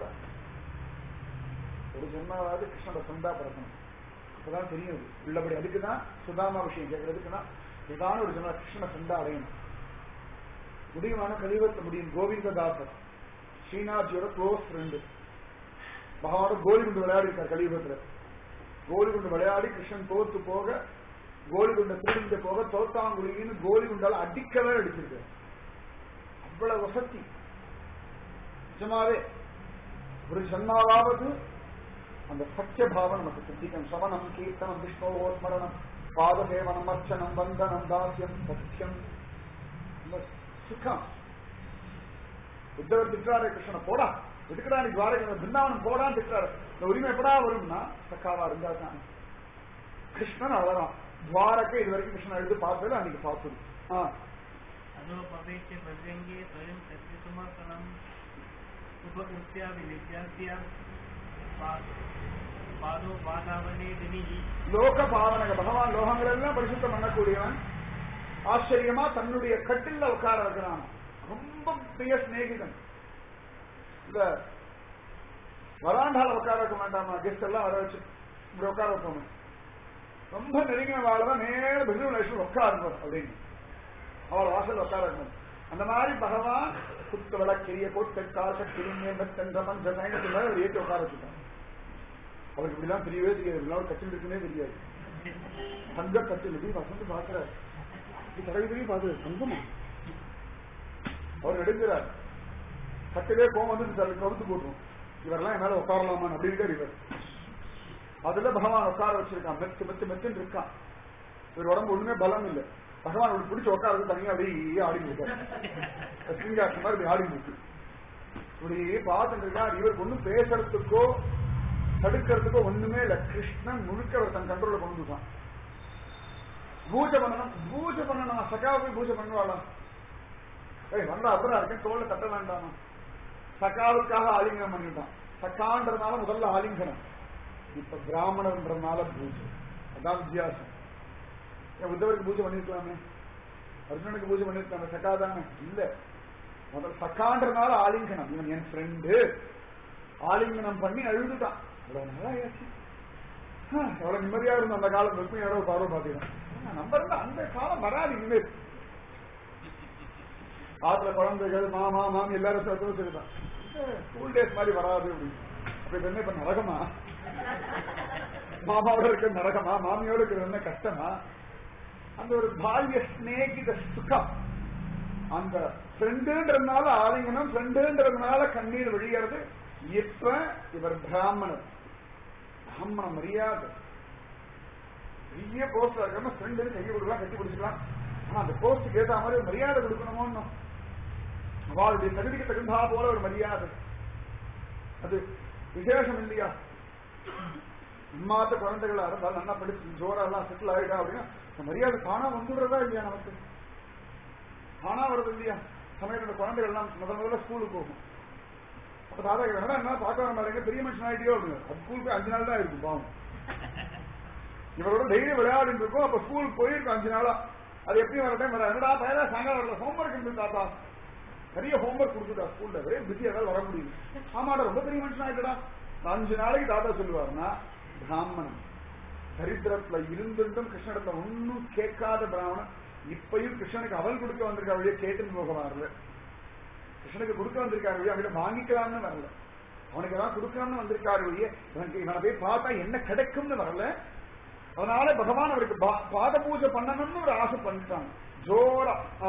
ஒரு ஜென்மாவது கிருஷ்ணோட சொந்தா பிறக்கணும் அப்பதான் தெரியும் அது. உள்ளபடி அதுக்குதான் சுதாமா விஷயம் கேட்கறதுக்குன்னா ஏதான ஒரு ஜென்மா கிருஷ்ண சொந்தா அடையணும் முடியுமான கலியுகத்தில் முடியும் கோவிந்ததாசர் ஸ்ரீநாத்ஜியோட க்ளோஸ் ஃப்ரெண்டு பகவானோட கோலி குண்டு விளையாடி இருக்கார் கலியுகத்துல கோலி குண்டு விளையாடி கிருஷ்ணன் தோத்து போக கோலி குண்டை திருடிட்டு போக தோத்தாங்குழின்னு கோலி குண்டால அடிக்கவே அடிச்சிருக்காரு அவ்வளவு வசதி நிஜமாவே ஒரு ஜன்மாவாவது அந்த சத்திய பாவம் நமக்கு சித்திக்கும் சவனம் கீர்த்தனம் விஷ்ணோவோ ஸ்மரணம் பாதசேவனம் அர்ச்சனம் வந்தனம் தாசியம் சத்தியம் இந்த சுகம் உத்தவர் திட்டாரே கிருஷ்ணனை போடா எதுக்குடா நீ துவாரகை பிருந்தாவனம் போடான்னு திட்டாரு இந்த உரிமை எப்படா வரும்னா சக்காவா இருந்தா தான் கிருஷ்ணன் அவ்வளவுதான் துவாரகை இது வரைக்கும் கிருஷ்ணன் எழுதி பார்த்தது அன்னைக்கு பார்த்தது ஆ अधोपवेच्य पर्यङ्गे स्वयं सत्यसमर्पणम् उपकृत्याभिनित्यास्य पादो पादावने दिनिः லோக பாவனக பகவான் லோகங்கள் எல்லாம் பரிசுத்தம் பண்ணக்கூடியவன் ஆச்சரியமா தன்னுடைய கட்டில்ல உட்கார வைக்கிறான் ரொம்ப பிரிய சிநேகிதன் இந்த வராண்டால உட்கார வைக்க வேண்டாமா கெஸ்ட் எல்லாம் வர வச்சு இப்படி உட்கார வைப்போம் ரொம்ப நெருங்கின வாழதான் நேர பிரிவு உட்காருங்க அப்படின்னு அவள் வாசல் உட்கார வைக்கணும் அந்த மாதிரி பகவான் குத்து விளக்கிரிய கோட்டக்காச கிருமிய மெத்தன்ற மஞ்ச சைனத்துல அவர் ஏற்றி உட்கார வச்சுட்டான் அவருக்கு இப்படிலாம் தெரியவே தெரியாது இப்படிலாம் கட்டில் இருக்குன்னே தெரியாது தங்க கட்டில் இப்படி வசந்து பாக்குறாரு இப்படி தடவை தடவை பார்த்து தங்கமா அவர் நெடுங்கிறார் கட்டிலே கோவம் வந்து தலை கவுத்து போட்டுரும் இவரெல்லாம் என் மேல உட்காரலாமான்னு அப்படின்ட்டு இவர் அதுல பகவான் உட்கார வச்சிருக்கான் மெத்து மெத்து மெத்துன்னு இருக்கான் இவர் உடம்பு ஒண்ணுமே பலம் இல்லை பகவான் அவருக்கு பிடிச்ச உட்கார்ந்து தனியா அப்படியே ஆடி இருக்கார் சிங்காட்சி மாதிரி இப்படி ஆடி இருக்கு இப்படி பார்த்துட்டு இருக்கார் இவருக்கு ஒண்ணும் பேசுறதுக்கோ தடுக்கிறதுக்கோ ஒண்ணுமே இல்ல கிருஷ்ணன் முழுக்க அவர் தன் கண்ட்ரோல கொண்டு வந்துட்டான் பூஜை பண்ணணும் பூஜை பண்ணணும் சக்காவை போய் பூஜை பண்ணுவாளாம் ஏய் வந்தா அப்புறம் இருக்கேன் தோல்ல தட்ட வேண்டாமா சக்காவுக்காக ஆலிங்கனம் பண்ணிட்டான் சக்கான்றதுனால முதல்ல ஆலிங்கனம் இப்ப பிராமணர்ன்றதுனால பூஜை அதான் வித்தியாசம் ஏன் உத்தவருக்கு பூஜை பண்ணிருக்கலாமே அர்ஜுனனுக்கு பூஜை பண்ணிருக்காங்க சக்கா தானே இல்ல முதல் சக்கான்றதுனால ஆலிங்கனம் இவன் என் ஃப்ரெண்டு ஆலிங்கனம் பண்ணி அழுதுட்டான் இவ்வளவு நல்லா ஆயாச்சு ஆ, எவ்வளவு நிம்மதியா இருந்த அந்த காலம் ருக்மிணியோட ஒரு பார்வை பாத்தீங்கன்னா நம்ம இருந்த அந்த காலம் வராது இனிமேல் ஆத்துல குழந்தைகள் மாமா மாமி எல்லாரும் சேர்த்து வச்சிருக்கான் ஸ்கூல் டேஸ் மாதிரி வராது அப்படின்னு அப்ப இது என்ன இப்ப நரகமா மாமாவோட இருக்க நரகமா மாமியோட இருக்கிறது என்ன கஷ்டமா அந்த ஒரு பால்ய சிநேகித சுகம் அந்த ஃப்ரெண்டுன்றதுனால ஆலிங்கனம் ஃப்ரெண்டுன்றதுனால கண்ணீர் வெளியறது இப்ப இவர் பிராமணர் பிராமண மரியாதை பெரிய போஸ்ட் இருக்காம ஃப்ரெண்டு கையை கொடுக்கலாம் கட்டி பிடிச்சிக்கலாம் ஆனா அந்த போஸ்டுக்கு ஏத்த மாதிரி ஒரு மரியாதை கொடுக்கணுமோ அவளுடைய தகுதிக்கு தகுந்தா போல ஒரு மரியாதை அது விசேஷம் இல்லையா அம்மாத்த குழந்தைகளா இருந்தாலும் நல்லா படிச்சு ஜோரெல்லாம் செட்டில் ஆயிட்டா அப்படின்னா இந்த மரியாதை தானா வந்துடுறதா இல்லையா நமக்கு தானா வருது இல்லையா சமயத்தோட குழந்தைகள் எல்லாம் முதல் முதல்ல ஸ்கூலுக்கு போகும் அப்ப தாத்தா கேட்கறா என்ன பார்க்க வர மாட்டேங்க பெரிய மனுஷன் ஆயிட்டியோ அப்படின்னு அது ஸ்கூலுக்கு அஞ்சு நாள் தான் இருக்கும் பாவம் இவரோட டெய்லி விளையாடிட்டு இருக்கும் அப்ப ஸ்கூலுக்கு போயிருக்கும் அஞ்சு நாளா அது எப்படி வர டைம் வர என்னடா பையனா சாயங்காலம் வரல ஹோம்ஒர்க் இருந்து தாத்தா நிறைய ஹோம்ஒர்க் கொடுத்துட்டா ஸ்கூல்ல ஒரே பிஸி ஏதாவது வர முடியும் ஆமாடா ரொம்ப பெரிய மனுஷன் ஆயிட்டடா அஞ்சு நாளைக்கு தாத்தா சொல்லுவாருன்னா பிராமணன் தரித்திரத்துல இருந்துட்டும் கிருஷ்ணனிடத்துல ஒன்னும் கேட்காத பிராமணன் இப்பயும் கிருஷ்ணனுக்கு அவள் கொடுக்க வந்திருக்கா வழியே கேட்டுன்னு போக வரல கிருஷ்ணனுக்கு கொடுக்க வந்திருக்காரு வழியே அவங்கிட்ட வாங்கிக்கலாம்னு வரல அவனுக்கு எல்லாம் கொடுக்கணும்னு வந்திருக்காரு வழியே இவனுக்கு இவனை போய் பார்த்தா என்ன கிடைக்கும்னு வரல அதனால பகவான் அவருக்கு பா- பாத பூஜை பண்ணணும்னு ஒரு ஆசை பண்ணிட்டாங்க ஜோரா ஆ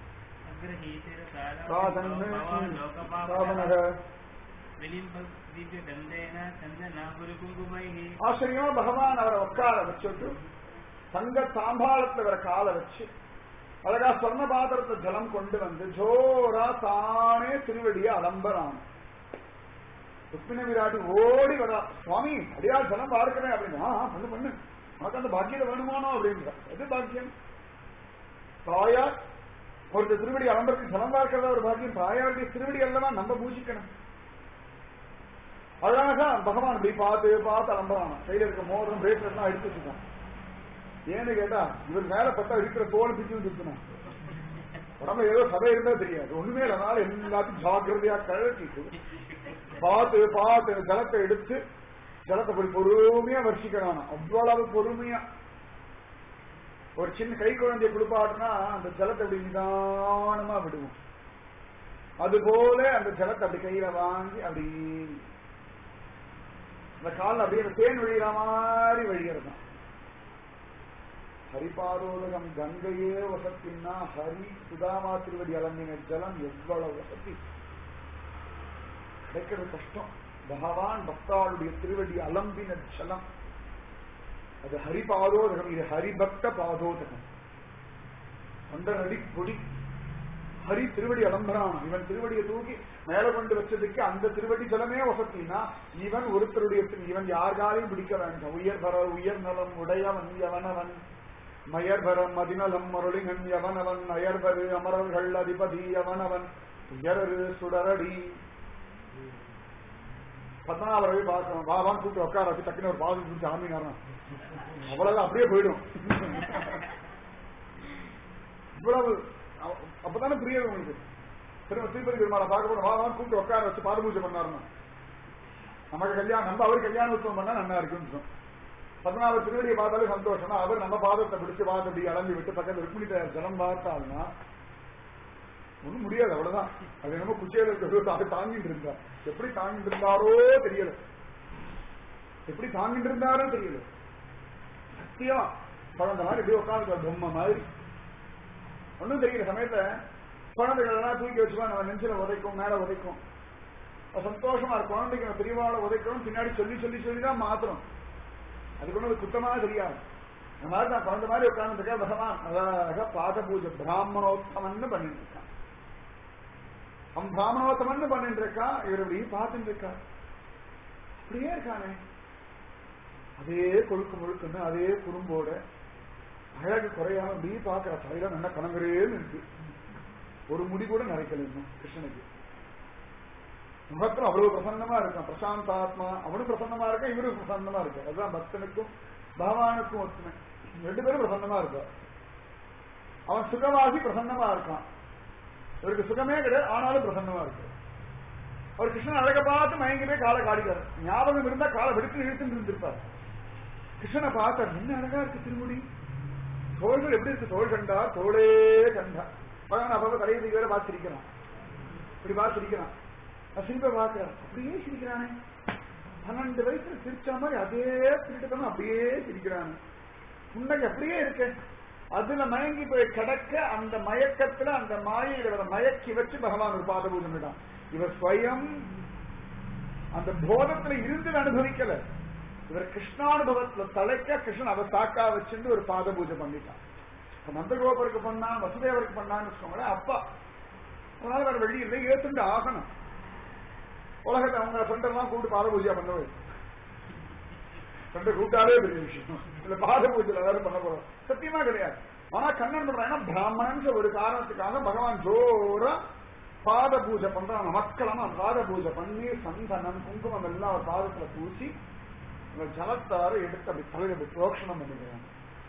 சாதன சாதனக விலிம்பீஜகந்தேன சந்தனாபுரி குங்குமைः ஆச்சரியமா பகவான் அவரை உட்கார வச்சுட்டு தங்க தாம்பாளத்துல வர காலை வச்சு அழகா சொர்ண பாத்திரத்துல ஜலம் கொண்டு வந்து ஜோரா தானே திருவடிய அலம்பரான் ருக்மிணி விராட்டி ஓடி வரா சுவாமி அடியா ஜலம் பார்க்கிறேன் அப்படின்னு "ஆ, ஆ, பண்ணு பண்ணு உனக்கு அந்த பாக்கியம் வேணுமானோ அப்படின்ற எது பாக்கியம் தாயார் ஒருத்தர் திருவடி அலம்பருக்கு ஜலம் பார்க்கிறதா ஒரு பாக்கியம் தாயாருடைய திருவடி அல்லவா நம்ம பூஜிக்கணும் அழகா பகவான் இப்படி பார்த்து பார்த்து அலம்பரான கையில இருக்க மோதிரம் பிரேஸ்லெட்லாம் எடுத்து வச்சுட்டான் ஏன்னு கேட்டா இவர் மேல பத்தா இருக்கிற தோல் பிச்சு வந்துருக்கணும் உடம்புல ஏதோ சதை இருந்தா தெரியாது ஒண்ணுமே இல்லை அதனால எல்லாத்தையும் ஜாக்கிரதையா கழட்டிட்டு பார்த்து பார்த்து ஜலத்தை எடுத்து ஜலத்தை போய் பொறுமையா வர்ஷிக்கிறான் அவ்வளவு பொறுமையா ஒரு சின்ன கை குழந்தைய குளிப்பாட்டுனா அந்த ஜலத்தை அப்படி நிதானமா விடுவோம் அதுபோல அந்த ஜலத்தை அப்படி கையில வாங்கி அப்படி அந்த காலில் அப்படியே அந்த தேன் வழிகிற மாதிரி வழிகிறது தான் ஹரிபாரோதகம் கங்கையே வசத்தின்னா ஹரி சுதாமா திருவடி அலம்பின ஜலம் எவ்வளவு வசதி கிடைக்கிறது கஷ்டம் பகவான் பக்தாளுடைய திருவடி அலம்பின ஜலம் அது ஹரிபாதோதகம் இது ஹரிபக்த பாதோதகம் அந்த நடி கொடி ஹரி திருவடி அலம்பரான் இவன் திருவடியை தூக்கி மேல கொண்டு வச்சதுக்கு அந்த திருவடி ஜலமே வசத்தினா இவன் ஒருத்தருடைய திரு- இவன் யாருக்காலையும் பிடிக்க வேண்டாம் உயர்பர உயர் நலம் உடையவன் எவனவன் மயர்பரம் மதிநலம் மருளிகன் எவனவன் அயர்பரு அமரர்கள் அதிபதி எவனவன் உயரரு சுடரடி பத்மநாபரவை பார்க்கணும் பாபான்னு கூப்பிட்டு உட்கார வச்சு டக்குன்னு ஒரு பாதம் பிடிச்சி ஆமினாரான் அவ்வளவுதான் அப்படியே போயிடும் இவ்வளவு அ- அப்பதானே புரியுது உங்களுக்கு திரும்ப திருப்பதி பெருமாளை பார்க்க போன பாபான்னு கூப்பிட்டு உட்கார வச்சு பாத பூஜை பண்ணாருன்னா நமக்கு கல்யாணம் நம்ம அவர் கல்யாண உற்சவம் பண்ணா நல்லா இருக்குன்னு சொன்னோம். பத்மநாபர் திருவடியை பார்த்தாலே சந்தோஷம்னா அவர் நம்ம பாதத்தை பிடிச்சு பாதத்தை அப்படி அலம்பி விட்டு பக்கத்துல ருக்மிணி தாயார் ஜலம் பார்த்தாருன்னா ஒண்ணும் முடியாது அவ்வளவுதான் அது என்னமோ குச்சியில இருக்கிறது அதை தாங்கிட்டு இருந்தார் எப்படி தாங்கிட்டு இருந்தாரோ தெரியல எப்படி தாங்கிட்டு இருந்தாரோ தெரியல சத்தியமா குழந்தை மாதிரி இப்படி உட்காந்து பொம்மை மாதிரி ஒண்ணும் தெரியல சமயத்துல குழந்தைகள் எல்லாம் தூக்கி வச்சுக்கோ நம்ம நெஞ்சில உதைக்கும் மேல உதைக்கும் அது சந்தோஷமா இருக்கும் குழந்தைக்கு நம்ம பெரியவாளை உதைக்கணும் பின்னாடி சொல்லி சொல்லி சொல்லி தான் மாத்திரம் அதுக்கு ஒண்ணு குத்தமா தெரியாது அந்த மாதிரி நான் குழந்தை மாதிரி உட்கார்ந்து பகவான் அழகா பாத பூஜை பிராமணோத்தமன்னு பண்ணிட்டு இருக்கான் அவன் பிராமணோத்தமன்னு பண்ணிட்டு இருக்கான் இவர் இப்படி பார்த்துட்டு இருக்கா அப்படியே இருக்கானே அதே கொழுக்கு முழுக்குன்னு அதே குறும்போட அழகு குறையாம இப்படி பாக்குற தலையில நல்லா கணங்குறேன்னு இருக்கு ஒரு முடி கூட நரைக்கல இன்னும் கிருஷ்ணனுக்கு முகத்துல அவ்வளவு பிரசன்னமா இருக்கான் பிரசாந்த ஆத்மா அவனும் பிரசன்னமா இருக்கான் இவரும் பிரசன்னமா இருக்கு அதுதான் பக்தனுக்கும் பகவானுக்கும் ஒத்துமை ரெண்டு பேரும் பிரசன்னமா இருக்கான் அவன் சுகவாசி பிரசன்னமா இருக்கான் இவருக்கு சுகமே கிடையாது ஆனாலும் பிரசன்னமா இருக்கு அவர் கிருஷ்ணன் அழக பார்த்து மயங்கி போய் காலை காடிக்காரு ஞாபகம் இருந்தா காலை வெடுத்து இழுத்துட்டு இருந்திருப்பார் கிருஷ்ணனை பார்த்தார் என்ன அழகா இருக்கு திருமுடி தோள்கள் எப்படி இருக்கு தோள் கண்டா தோளே கண்டா பகவான் அப்பப்ப தலையை தூக்கி வேற பார்த்து சிரிக்கிறான் இப்படி பார்த்து சிரிக்கிறான் நான் சிரிப்பை பார்க்கிறான் அப்படியே சிரிக்கிறானே பன்னெண்டு வயசுல சிரிச்ச மாதிரி அதே திருட்டுத்தனம் அப்படியே சிரிக்கிறானே புன்னகை அப்படியே இருக்கு அதுல மயங்கி போய் கிடக்க அந்த மயக்கத்துல அந்த மாயையில இவரை மயக்கி வச்சு பகவான் ஒரு பாத பூஜை பண்ணிட்டான் இவர் ஸ்வயம் அந்த போதத்துல இருந்து அனுபவிக்கல இவர் கிருஷ்ணானுபவத்துல தலைக்க கிருஷ்ணன் அவ சாக்கா வச்சுட்டு ஒரு பாத பூஜை பண்ணிட்டான் இப்ப நந்தகோபருக்கு பண்ணான் வசுதேவருக்கு பண்ணான்னு வச்சுக்கோங்களேன் அப்பா அதனால வேற வழி இல்லை ஏத்துண்டு ஆகணும் உலகத்தை அவங்க ஃப்ரெண்டெல்லாம் கூப்பிட்டு பாத பூஜையா பண்ணுவது ஃப்ரெண்டை கூப்பிட்டாலே பெரிய விஷயம் இல்ல பாத பூஜையில் எல்லாரும் பண்ண போறோம் சத்தியமா கிடையாது ஆனா கண்ணன் பண்றாங்கன்னா பிராமணன் ஒரு காரணத்துக்காக பகவான் ஜோரா பாத பூஜை பண்றான் மக்களமா பாத பூஜை பண்ணி சந்தனம் குங்குமம் எல்லாம் அவர் பாதத்துல பூசி அந்த ஜலத்தார எடுத்து அப்படி தலையில அப்படி புரோக்ஷணம் பண்ணிக்கிறாங்க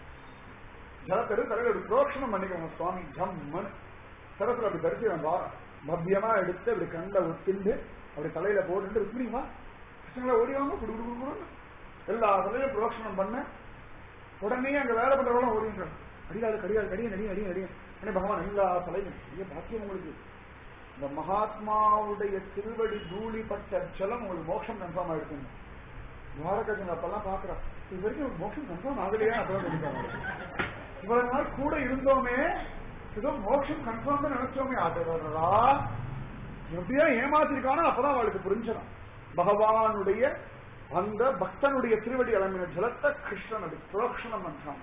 ஜலத்தை எடுத்து தலையில அப்படி புரோக்ஷணம் பண்ணிக்கிறாங்க சுவாமி ஜம்மன் சரத்துல அப்படி தரிசிக்கிறான் பா பவ்யமா எடுத்து அப்படி கண்ட ஒத்திண்டு அப்படி தலையில போட்டுட்டு ருக்மிணிவா கிருஷ்ணங்களை ஓடிவாங்க குடு குடு குடுன்னு எல்லா தலையிலும் புரோக்ஷணம் பண்ண உடனே அங்க வேலை பண்றவங்களும் ஓடிங்க அடிகாது கடிகாது கடிய நடிக நடிக நடிக உடனே பகவான் எல்லா தலையும் ஐயா பாக்கியம் உங்களுக்கு இந்த மகாத்மாவுடைய திருவடி தூளிப்பட்ட ஜலம் உங்களுக்கு மோட்சம் கன்ஃபார்ம் ஆயிடுச்சுங்க துவாரகஜன் அப்பெல்லாம் பாக்குறா இது வரைக்கும் உங்களுக்கு மோட்சம் கன்ஃபார்ம் ஆகலையா அப்பதான் சொல்லிட்டாங்க இவ்வளவு நாள் கூட இருந்தோமே ஏதோ மோட்சம் கன்ஃபார்ம் நினைச்சோமே அதரா எப்படியோ ஏமாத்திருக்கானோ அப்பதான் அவளுக்கு புரிஞ்சிடும் பகவானுடைய அந்த பக்தனுடைய திருவடி அளமின ஜலத்தை கிருஷ்ணன் அப்படி புரோக்ஷணம் பண்றான்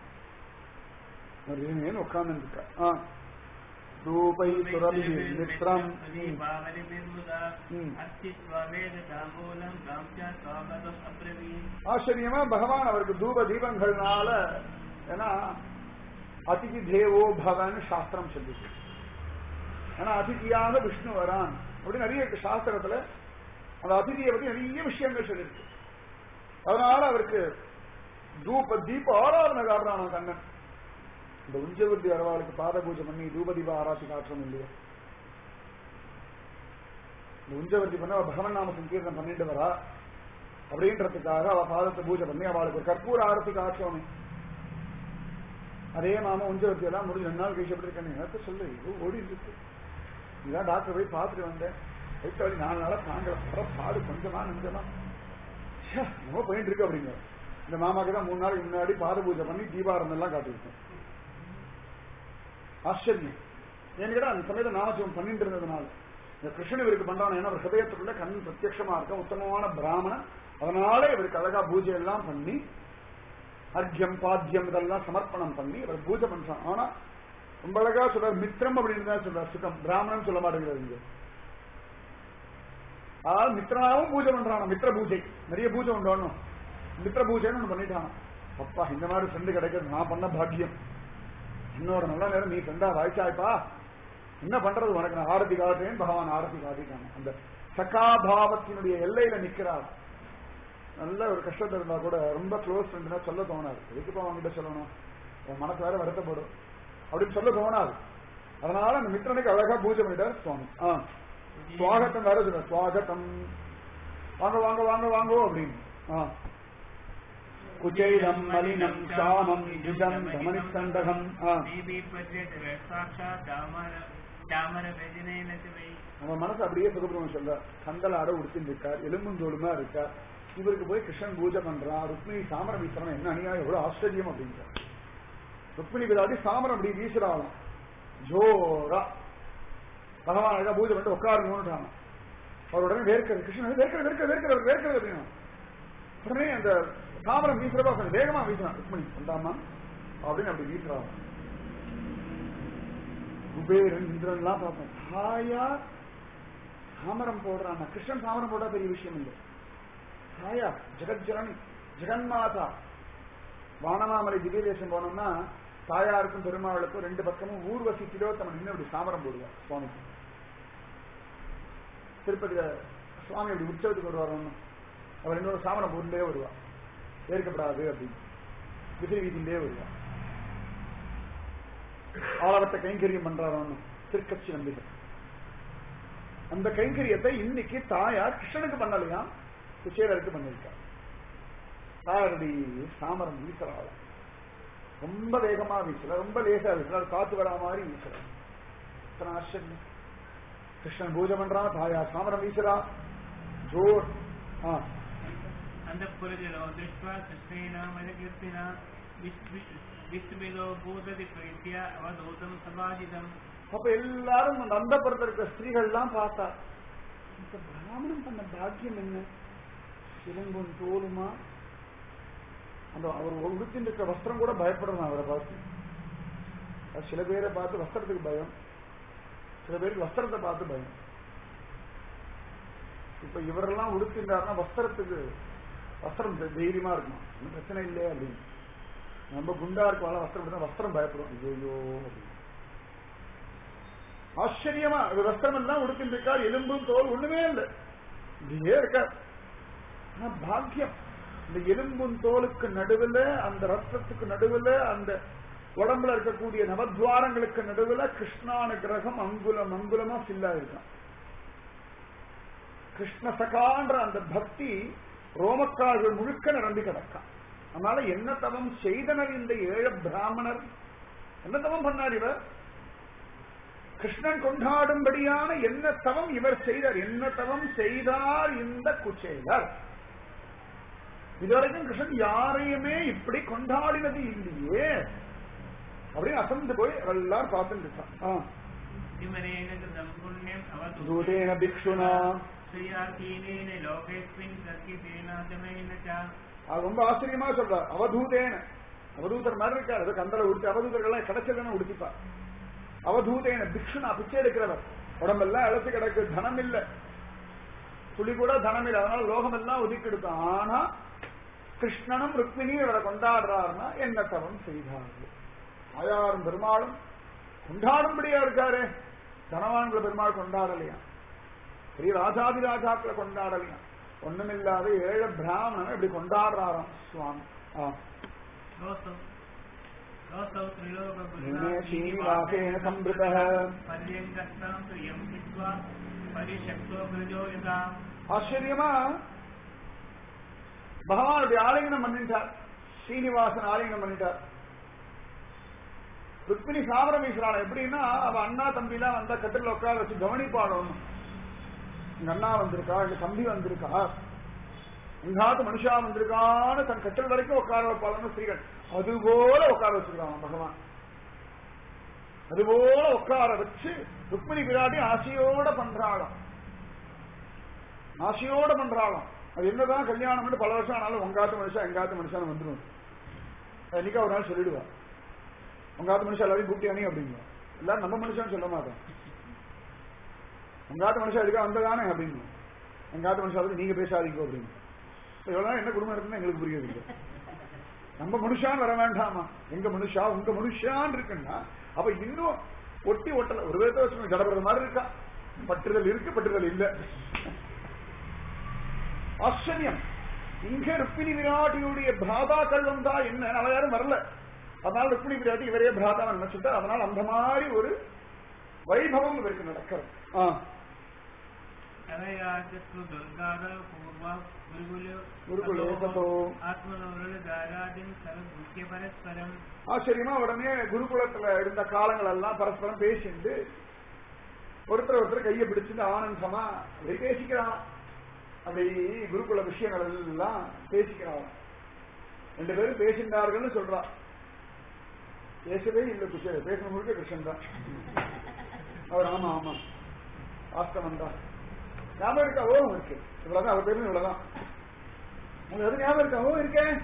உட்கார்ந்து இருக்கா ரூபை சுரபி மித்ரம் பாவலிபிர்முதா ம். அர்ச்சித்வா வேத தாம்பூலம் காம்சா ஸ்வாகதம் அப்ரவீன் ஆச்சரியமா பகவான் அவருக்கு தூப தீபங்கள்னால ஏன்னா அதிதி தேவோ பவன் சாஸ்திரம் சொல்லுது ஆனா அதிதியாக விஷ்ணு வரான் அப்படின்னு நிறைய இருக்கு சாஸ்திரத்துல அந்த அதிதியை பத்தி நிறைய விஷயங்கள் சொல்லியிருக்கு அதனால அவருக்கு தூப தீப ஆராதனை காட்டுறான் கண்ணன் இந்த உஞ்சவர்த்தி அரவாளுக்கு பாத பூஜை பண்ணி தூப தீப ஆராய்ச்சி காட்டுறோம் இல்லையா இந்த உஞ்சவர்த்தி பண்ண அவ பகவன் நாம சங்கீர்த்தனம் பண்ணிட்டு வரா அப்படின்றதுக்காக அவ பாதத்தை பூஜை பண்ணி அவளுக்கு ஒரு கற்பூர ஆரத்தி காட்டுறோமே அதே மாமா உஞ்சவர்த்தி எல்லாம் முடிஞ்சு ரெண்டு நாள் கழிச்சு எப்படி இருக்கேன் எனக்கு சொல்லு இது ஓடி இருக்கு இதான் டாக்டர் போய் பார்த்துட்டு வந்தேன் வயிற்று வலி நாலு நாளா தாங்கல வர பாடு கொஞ்சமா நெஞ்சமா ச்சே, நம்ம போயிட்டு இருக்கு அப்படிங்க இந்த மாமாக்கு தான் மூணு நாளைக்கு முன்னாடி பாத பூஜை பண்ணி தீபாரம் எல்லாம் காட்டியிருக்கேன் ஆச்சரியம் ஏன்னு கேட்டா அந்த சமயத்தை நாமஜபம் பண்ணிட்டு இருந்ததுனால இந்த கிருஷ்ணன் இவருக்கு பண்றான் ஏன்னா அவர் ஹிருதயத்துக்குள்ள கண் பிரத்யட்சமா இருக்க உத்தமமான பிராமணன் அதனால இவருக்கு அழகா பூஜை எல்லாம் பண்ணி அர்க்கியம் பாத்தியம் இதெல்லாம் சமர்ப்பணம் பண்ணி இவர் பூஜை பண்றான் ஆனா ரொம்ப அழகா சொல்றார் மித்திரம் அப்படின்னு தான் சொல்றார் சுகம் பிராமணன் சொல்ல மாட்டேங்கிறார் இங்க அதாவது மித்திரனாவும் பூஜை பண்றான் மித்திர பூஜை நிறைய பூஜை உண்டு ஒண்ணும் மித்திர பூஜைன்னு ஒண்ணு பண்ணிட்டான் அப்பா இந்த மாதிரி ஃப்ரெண்டு கிடைக்கிறது நான் பண்ண பாக்கியம் இன்னொரு நல்ல நேரம் நீ ஃப்ரெண்டா வாய்ச்சாய்ப்பா என்ன பண்றது உனக்கு நான் ஆரத்தி காட்டுறேன் பகவான் ஆரத்தி காட்டிட்டாங்க அந்த சகாபாவத்தினுடைய எல்லையில நிக்கிறார் நல்ல ஒரு கஷ்டத்தில் இருந்தா கூட ரொம்ப க்ளோஸ் ஃப்ரெண்ட்னா சொல்ல தோணாது எதுக்குப்பா அவங்ககிட்ட சொல்லணும் என் மனசு வேற வருத்தப்படும் அப்படின்னு சொல்ல தோணாது அதனால அந்த மித்திரனுக்கு அழகா பூஜை பண்ணிட்டார் சுவாமி ஆ சுவாகத்தம் வேற சொல்ற சுவாகத்தம் வாங்க வாங்க வாங்க வாங்கோ அப்படின்னு ஆ குச்சைலம் மலினம் சாமம் யுஜம் தமனிஸ்தண்டகம் ஆ சாட்சாத் தாமர தாமர வெஜினேன வை நம்ம மனசு அப்படியே சுகபிரமன் சொல்ற கந்தலாட உடுத்தின்னு இருக்கார் எலும்புந்தோளுமா இருக்கார் இவருக்கு போய் கிருஷ்ணன் பூஜை பண்றான் ருக்மிணி சாமரம் வீசுறான் என்ன அநியாயம் எவ்வளவு ஆச்சரியம் அப்படிங்கிற ருக்மிணி விதாட்டி சாமரம் அப்படி வீசுறாலும் ஜோரா பகவான் அழகா பூஜை பண்ணிட்டு உட்காருங்கன்னுட்டாங்க அவர் உடனே வேர்க்கிறது கிருஷ்ணன் வேர்க்கிறது வேர்க்கிறது வேர்க்கிறது வேர்க்கிறது அப்படின்னா உடனே அந்த சாமரம் வீசுறப்ப கொஞ்சம் வேகமா வீசுறான் ருக்மிணி வந்தாமா அப்படின்னு அப்படி வீசுறாங்க குபேரன் இந்திரன்லாம் பார்த்தோம் தாயா சாமரம் போடுறான் கிருஷ்ணன் சாமரம் போட்டா பெரிய விஷயம் இல்லை தாயா ஜெகஜனனி ஜெகன்மாதா வானமாமலை திவ்யதேசம் போனோம்னா தாயாருக்கும் பெருமாளுக்கும் ரெண்டு பக்கமும் ஊர்வசி திலோத்தமன் நின்று அப்படி சாமரம் போடுவார் சுவாமிக்கு திருப்பதியில சுவாமி அப்படி உற்சவத்துக்கு வருவார் ஒன்றும் அவர் இன்னொரு சாமரம் போட்டுட்டே வருவா ஏற்கப்படாது அப்படின்னு விதிரி வீதியிலே வருவா ஆளவட்ட கைங்கரியம் பண்றாரு ஒன்றும் திருக்கட்சி நம்பிக்கை அந்த கைங்கரியத்தை இன்னைக்கு தாயார் கிருஷ்ணனுக்கு பண்ணலையா குச்சேலருக்கு பண்ணிருக்கார் தாயாரடி சாமரம் வீசுறாள் ரொம்ப வேகமா வீசுற ரொம்ப லேசா வீசுற காத்து வரா மாதிரி வீசுற இத்தனை ஆச்சரியம் கிருஷ்ணன் பூஜை பண்றான் தாயார் சாமரம் வீசுறா ஜோர் ஆ அந்த புரஜலோ திருஷ்டுவா கிருஷ்ணேனாமலகீர்த்தினா விஸ்மிதோ பூததி பிரீத்திய அவதூதம் சபாஜிதம் அப்ப எல்லாரும் அந்த அந்தப்புறத்தில் இருக்கிற ஸ்திரீகள் எல்லாம் பார்த்தா இந்த பிராமணன் பண்ண பாக்கியம் என்ன சிலங்கும் தோலுமா அந்த அவர் உடுத்தின் இருக்கிற வஸ்திரம் கூட பயப்படணும் அவரை பார்த்து அது சில பேரை பார்த்து வஸ்திரத்துக்கு பயம் சில பேருக்கு வஸ்திரத்தை பார்த்து பயம் இப்ப இவரெல்லாம் உடுத்தின்றாருன்னா வஸ்திரத்துக்கு வஸ்திரம் தை- தைரியமா இருக்கணும் ஒன்றும் பிரச்சனை இல்லை அப்படின்னு நம்ம குண்டா இருக்கவால வஸ்திரம் எடுத்தா வஸ்திரம் பயப்படும் ஐயோ அப்படின்னு ஆச்சரியமா இது வஸ்திரம் எல்லாம் உடுத்திட்டு இருக்கார் எலும்பும் தோல் ஒண்ணுமே இல்லை இப்படியே இருக்கார் ஆனா பாக்கியம் இந்த எலும்பும் தோலுக்கு நடுவுல அந்த ரத்தத்துக்கு நடுவுல அந்த உடம்புல இருக்கக்கூடிய நவத்வாரங்களுக்கு நடுவுல கிருஷ்ணானுகிரகம் அங்குலம் அங்குலமா ஃபில்லா இருக்கான் கிருஷ்ண சகான்ற அந்த பக்தி ரோமக்கால்கள் முழுக்க நிரம்பி கிடக்கான் அதனால என்ன தவம் செய்தனர் இந்த ஏழ பிராமணர் என்ன தவம் பண்ணார் இவர் கிருஷ்ணன் கொண்டாடும்படியான என்ன தவம் இவர் செய்தார் என்ன தவம் செய்தார் இந்த குச்சேலர் இதுவரைக்கும் கிருஷ்ணன் யாரையுமே இப்படி கொண்டாடினது இல்லையே அப்படின்னு அசந்து போய் எல்லாரும் பார்த்துட்டு இருக்கான் ஆ. किमनेन कृतं पुण्यम् अवतु தூதேன பிக்ஷுனா श्रियाकीनेन लोकेऽस्मिन् तर्कितेनागमेन च அது ரொம்ப ஆச்சரியமா சொல்றார் அவதூதேன அவதூதர் மாதிரி இருக்கார் ஏதோ கந்தல உடுத்தி அவதூதர்கள்லாம் கிடைச்சதுன்னு உடுத்திப்பார் அவதூதேன பிக்ஷுனா பிச்சை எடுக்கிறவர் உடம்பெல்லாம் இழத்து கிடக்கு தனம் இல்ல துளி கூட தனம் இல்லை அதனால லோகம் எல்லாம் ஒதுக்கி எடுக்கும் ஆனா கிருஷ்ணனும் ருக்மிணியும் இவரை கொண்டாடுறாருன்னா என்ன தவம் செய்தார்கள் ஆயாரும் பெருமாளும் கொண்டாடும்படியா இருக்காரு தனவான்களை பெருமாள் கொண்டாடலையா பெரிய ராஜாதி ராஜாக்களை கொண்டாடலையா ஒண்ணுமில்லாத ஏழை பிராமணன் இப்படி கொண்டாடுறாராம் சுவாமி ஆ. दोस्तौ दोस्तौ நிர்ணய ஸ்ரீனிவாசேன சம்பிருதः पर्यङ्कस्तां प्रियं हित्वा परिशक्तो गृजो यदा ஆச்சரியமா பகவானுடைய ஆலிங்கனம் பண்ணிட்டார் ஸ்ரீனிவாசன் ஆலிங்கனம் பண்ணிட்டார் ருக்மிணி சாமரம் வீசுறாள் எப்படின்னா அவ அண்ணா தம்பி எல்லாம் வந்தா கட்டில உட்கார வச்சு கவனிப்பாடணும் எங்க அண்ணா வந்திருக்கா எங்க தம்பி வந்திருக்கா எங்காவது மனுஷா வந்திருக்கான்னு தன் கட்டில் வரைக்கும் உட்கார வைப்பாளன்னு ஸ்ரீகள் அதுபோல உட்கார வச்சிருக்கான் பகவான் அதுபோல உட்கார வச்சு ருக்மிணி பிராட்டி ஆசையோட பண்றாளாம் ஆசையோட பண்றாளாம் அது என்னதான் கல்யாணம் பண்ணி பல வருஷம் ஆனாலும் உங்காத்து மனுஷா எங்காத்து மனுஷான்னு வந்துடும் என்னைக்கா ஒரு நாள் சொல்லிடுவா உங்காத்து மனுஷா எல்லாரையும் கூப்பிட்டியானே அப்படிங்குவா எல்லாரும் நம்ம மனுஷான்னு சொல்ல மாட்டோம் உங்காத்து மனுஷா இதுக்காக வந்ததானே அப்படின்னு எங்காத்து மனுஷா வந்து நீங்க பேசாதீங்க அப்படின்னு இவ்வளவு நாள் என்ன குடும்பம் இருக்குன்னு எங்களுக்கு புரியுது இல்லை. நம்ம மனுஷான் வர வேண்டாமா எங்க மனுஷா உங்க மனுஷான் இருக்குன்னா அப்ப இன்னும் ஒட்டி ஒட்டல ஒரு விதத்தை வச்சு ஜடபுறது மாதிரி இருக்கா பற்றுதல் இருக்கு பற்றுதல் இல்ல ஆச்சரியம் இங்க ருக்மிணி விராட்டியுடைய பிராதாக்கள் வந்தா என்ன அவ யாரும் வரல அதனால ருக்மிணி விராட்டி இவரே பிராதா நினைச்சுட்டா அதனால அந்த மாதிரி ஒரு வைபவம் இவருக்கு நடக்கிறது ஆ. कवयाचस्तु दुर्गाद पूर्वा गुरुकुलो गुरुकुले ततो आत्मनोरदारादिं सर्वभूत्य परस्परम् ஆச்சரியமா உடனே குருகுலத்துல இருந்த காலங்கள் எல்லாம் பரஸ்பரம் பேசிண்டு ஒருத்தர் ஒருத்தர் கையை பிடிச்சிட்டு ஆனந்தமா அப்படி பேசிக்கிறான் அப்படி குருகுல விஷயங்கள் எல்லாம் பேசிக்கிறான் ரெண்டு பேரும் பேசினார்கள்னு சொல்றா பேசவே இல்லை குஷன் பேசணும் முழுக்க கிருஷ்ணன் தான் அவர் ஆமா ஆமா வாஸ்தவம் தான் ஞாபகம் இருக்கா ஓ இருக்கு இவ்வளவுதான் அவர் பேரும் இவ்வளவுதான் உங்களுக்கு எது ஞாபகம் இருக்கா ஓ இருக்கேன்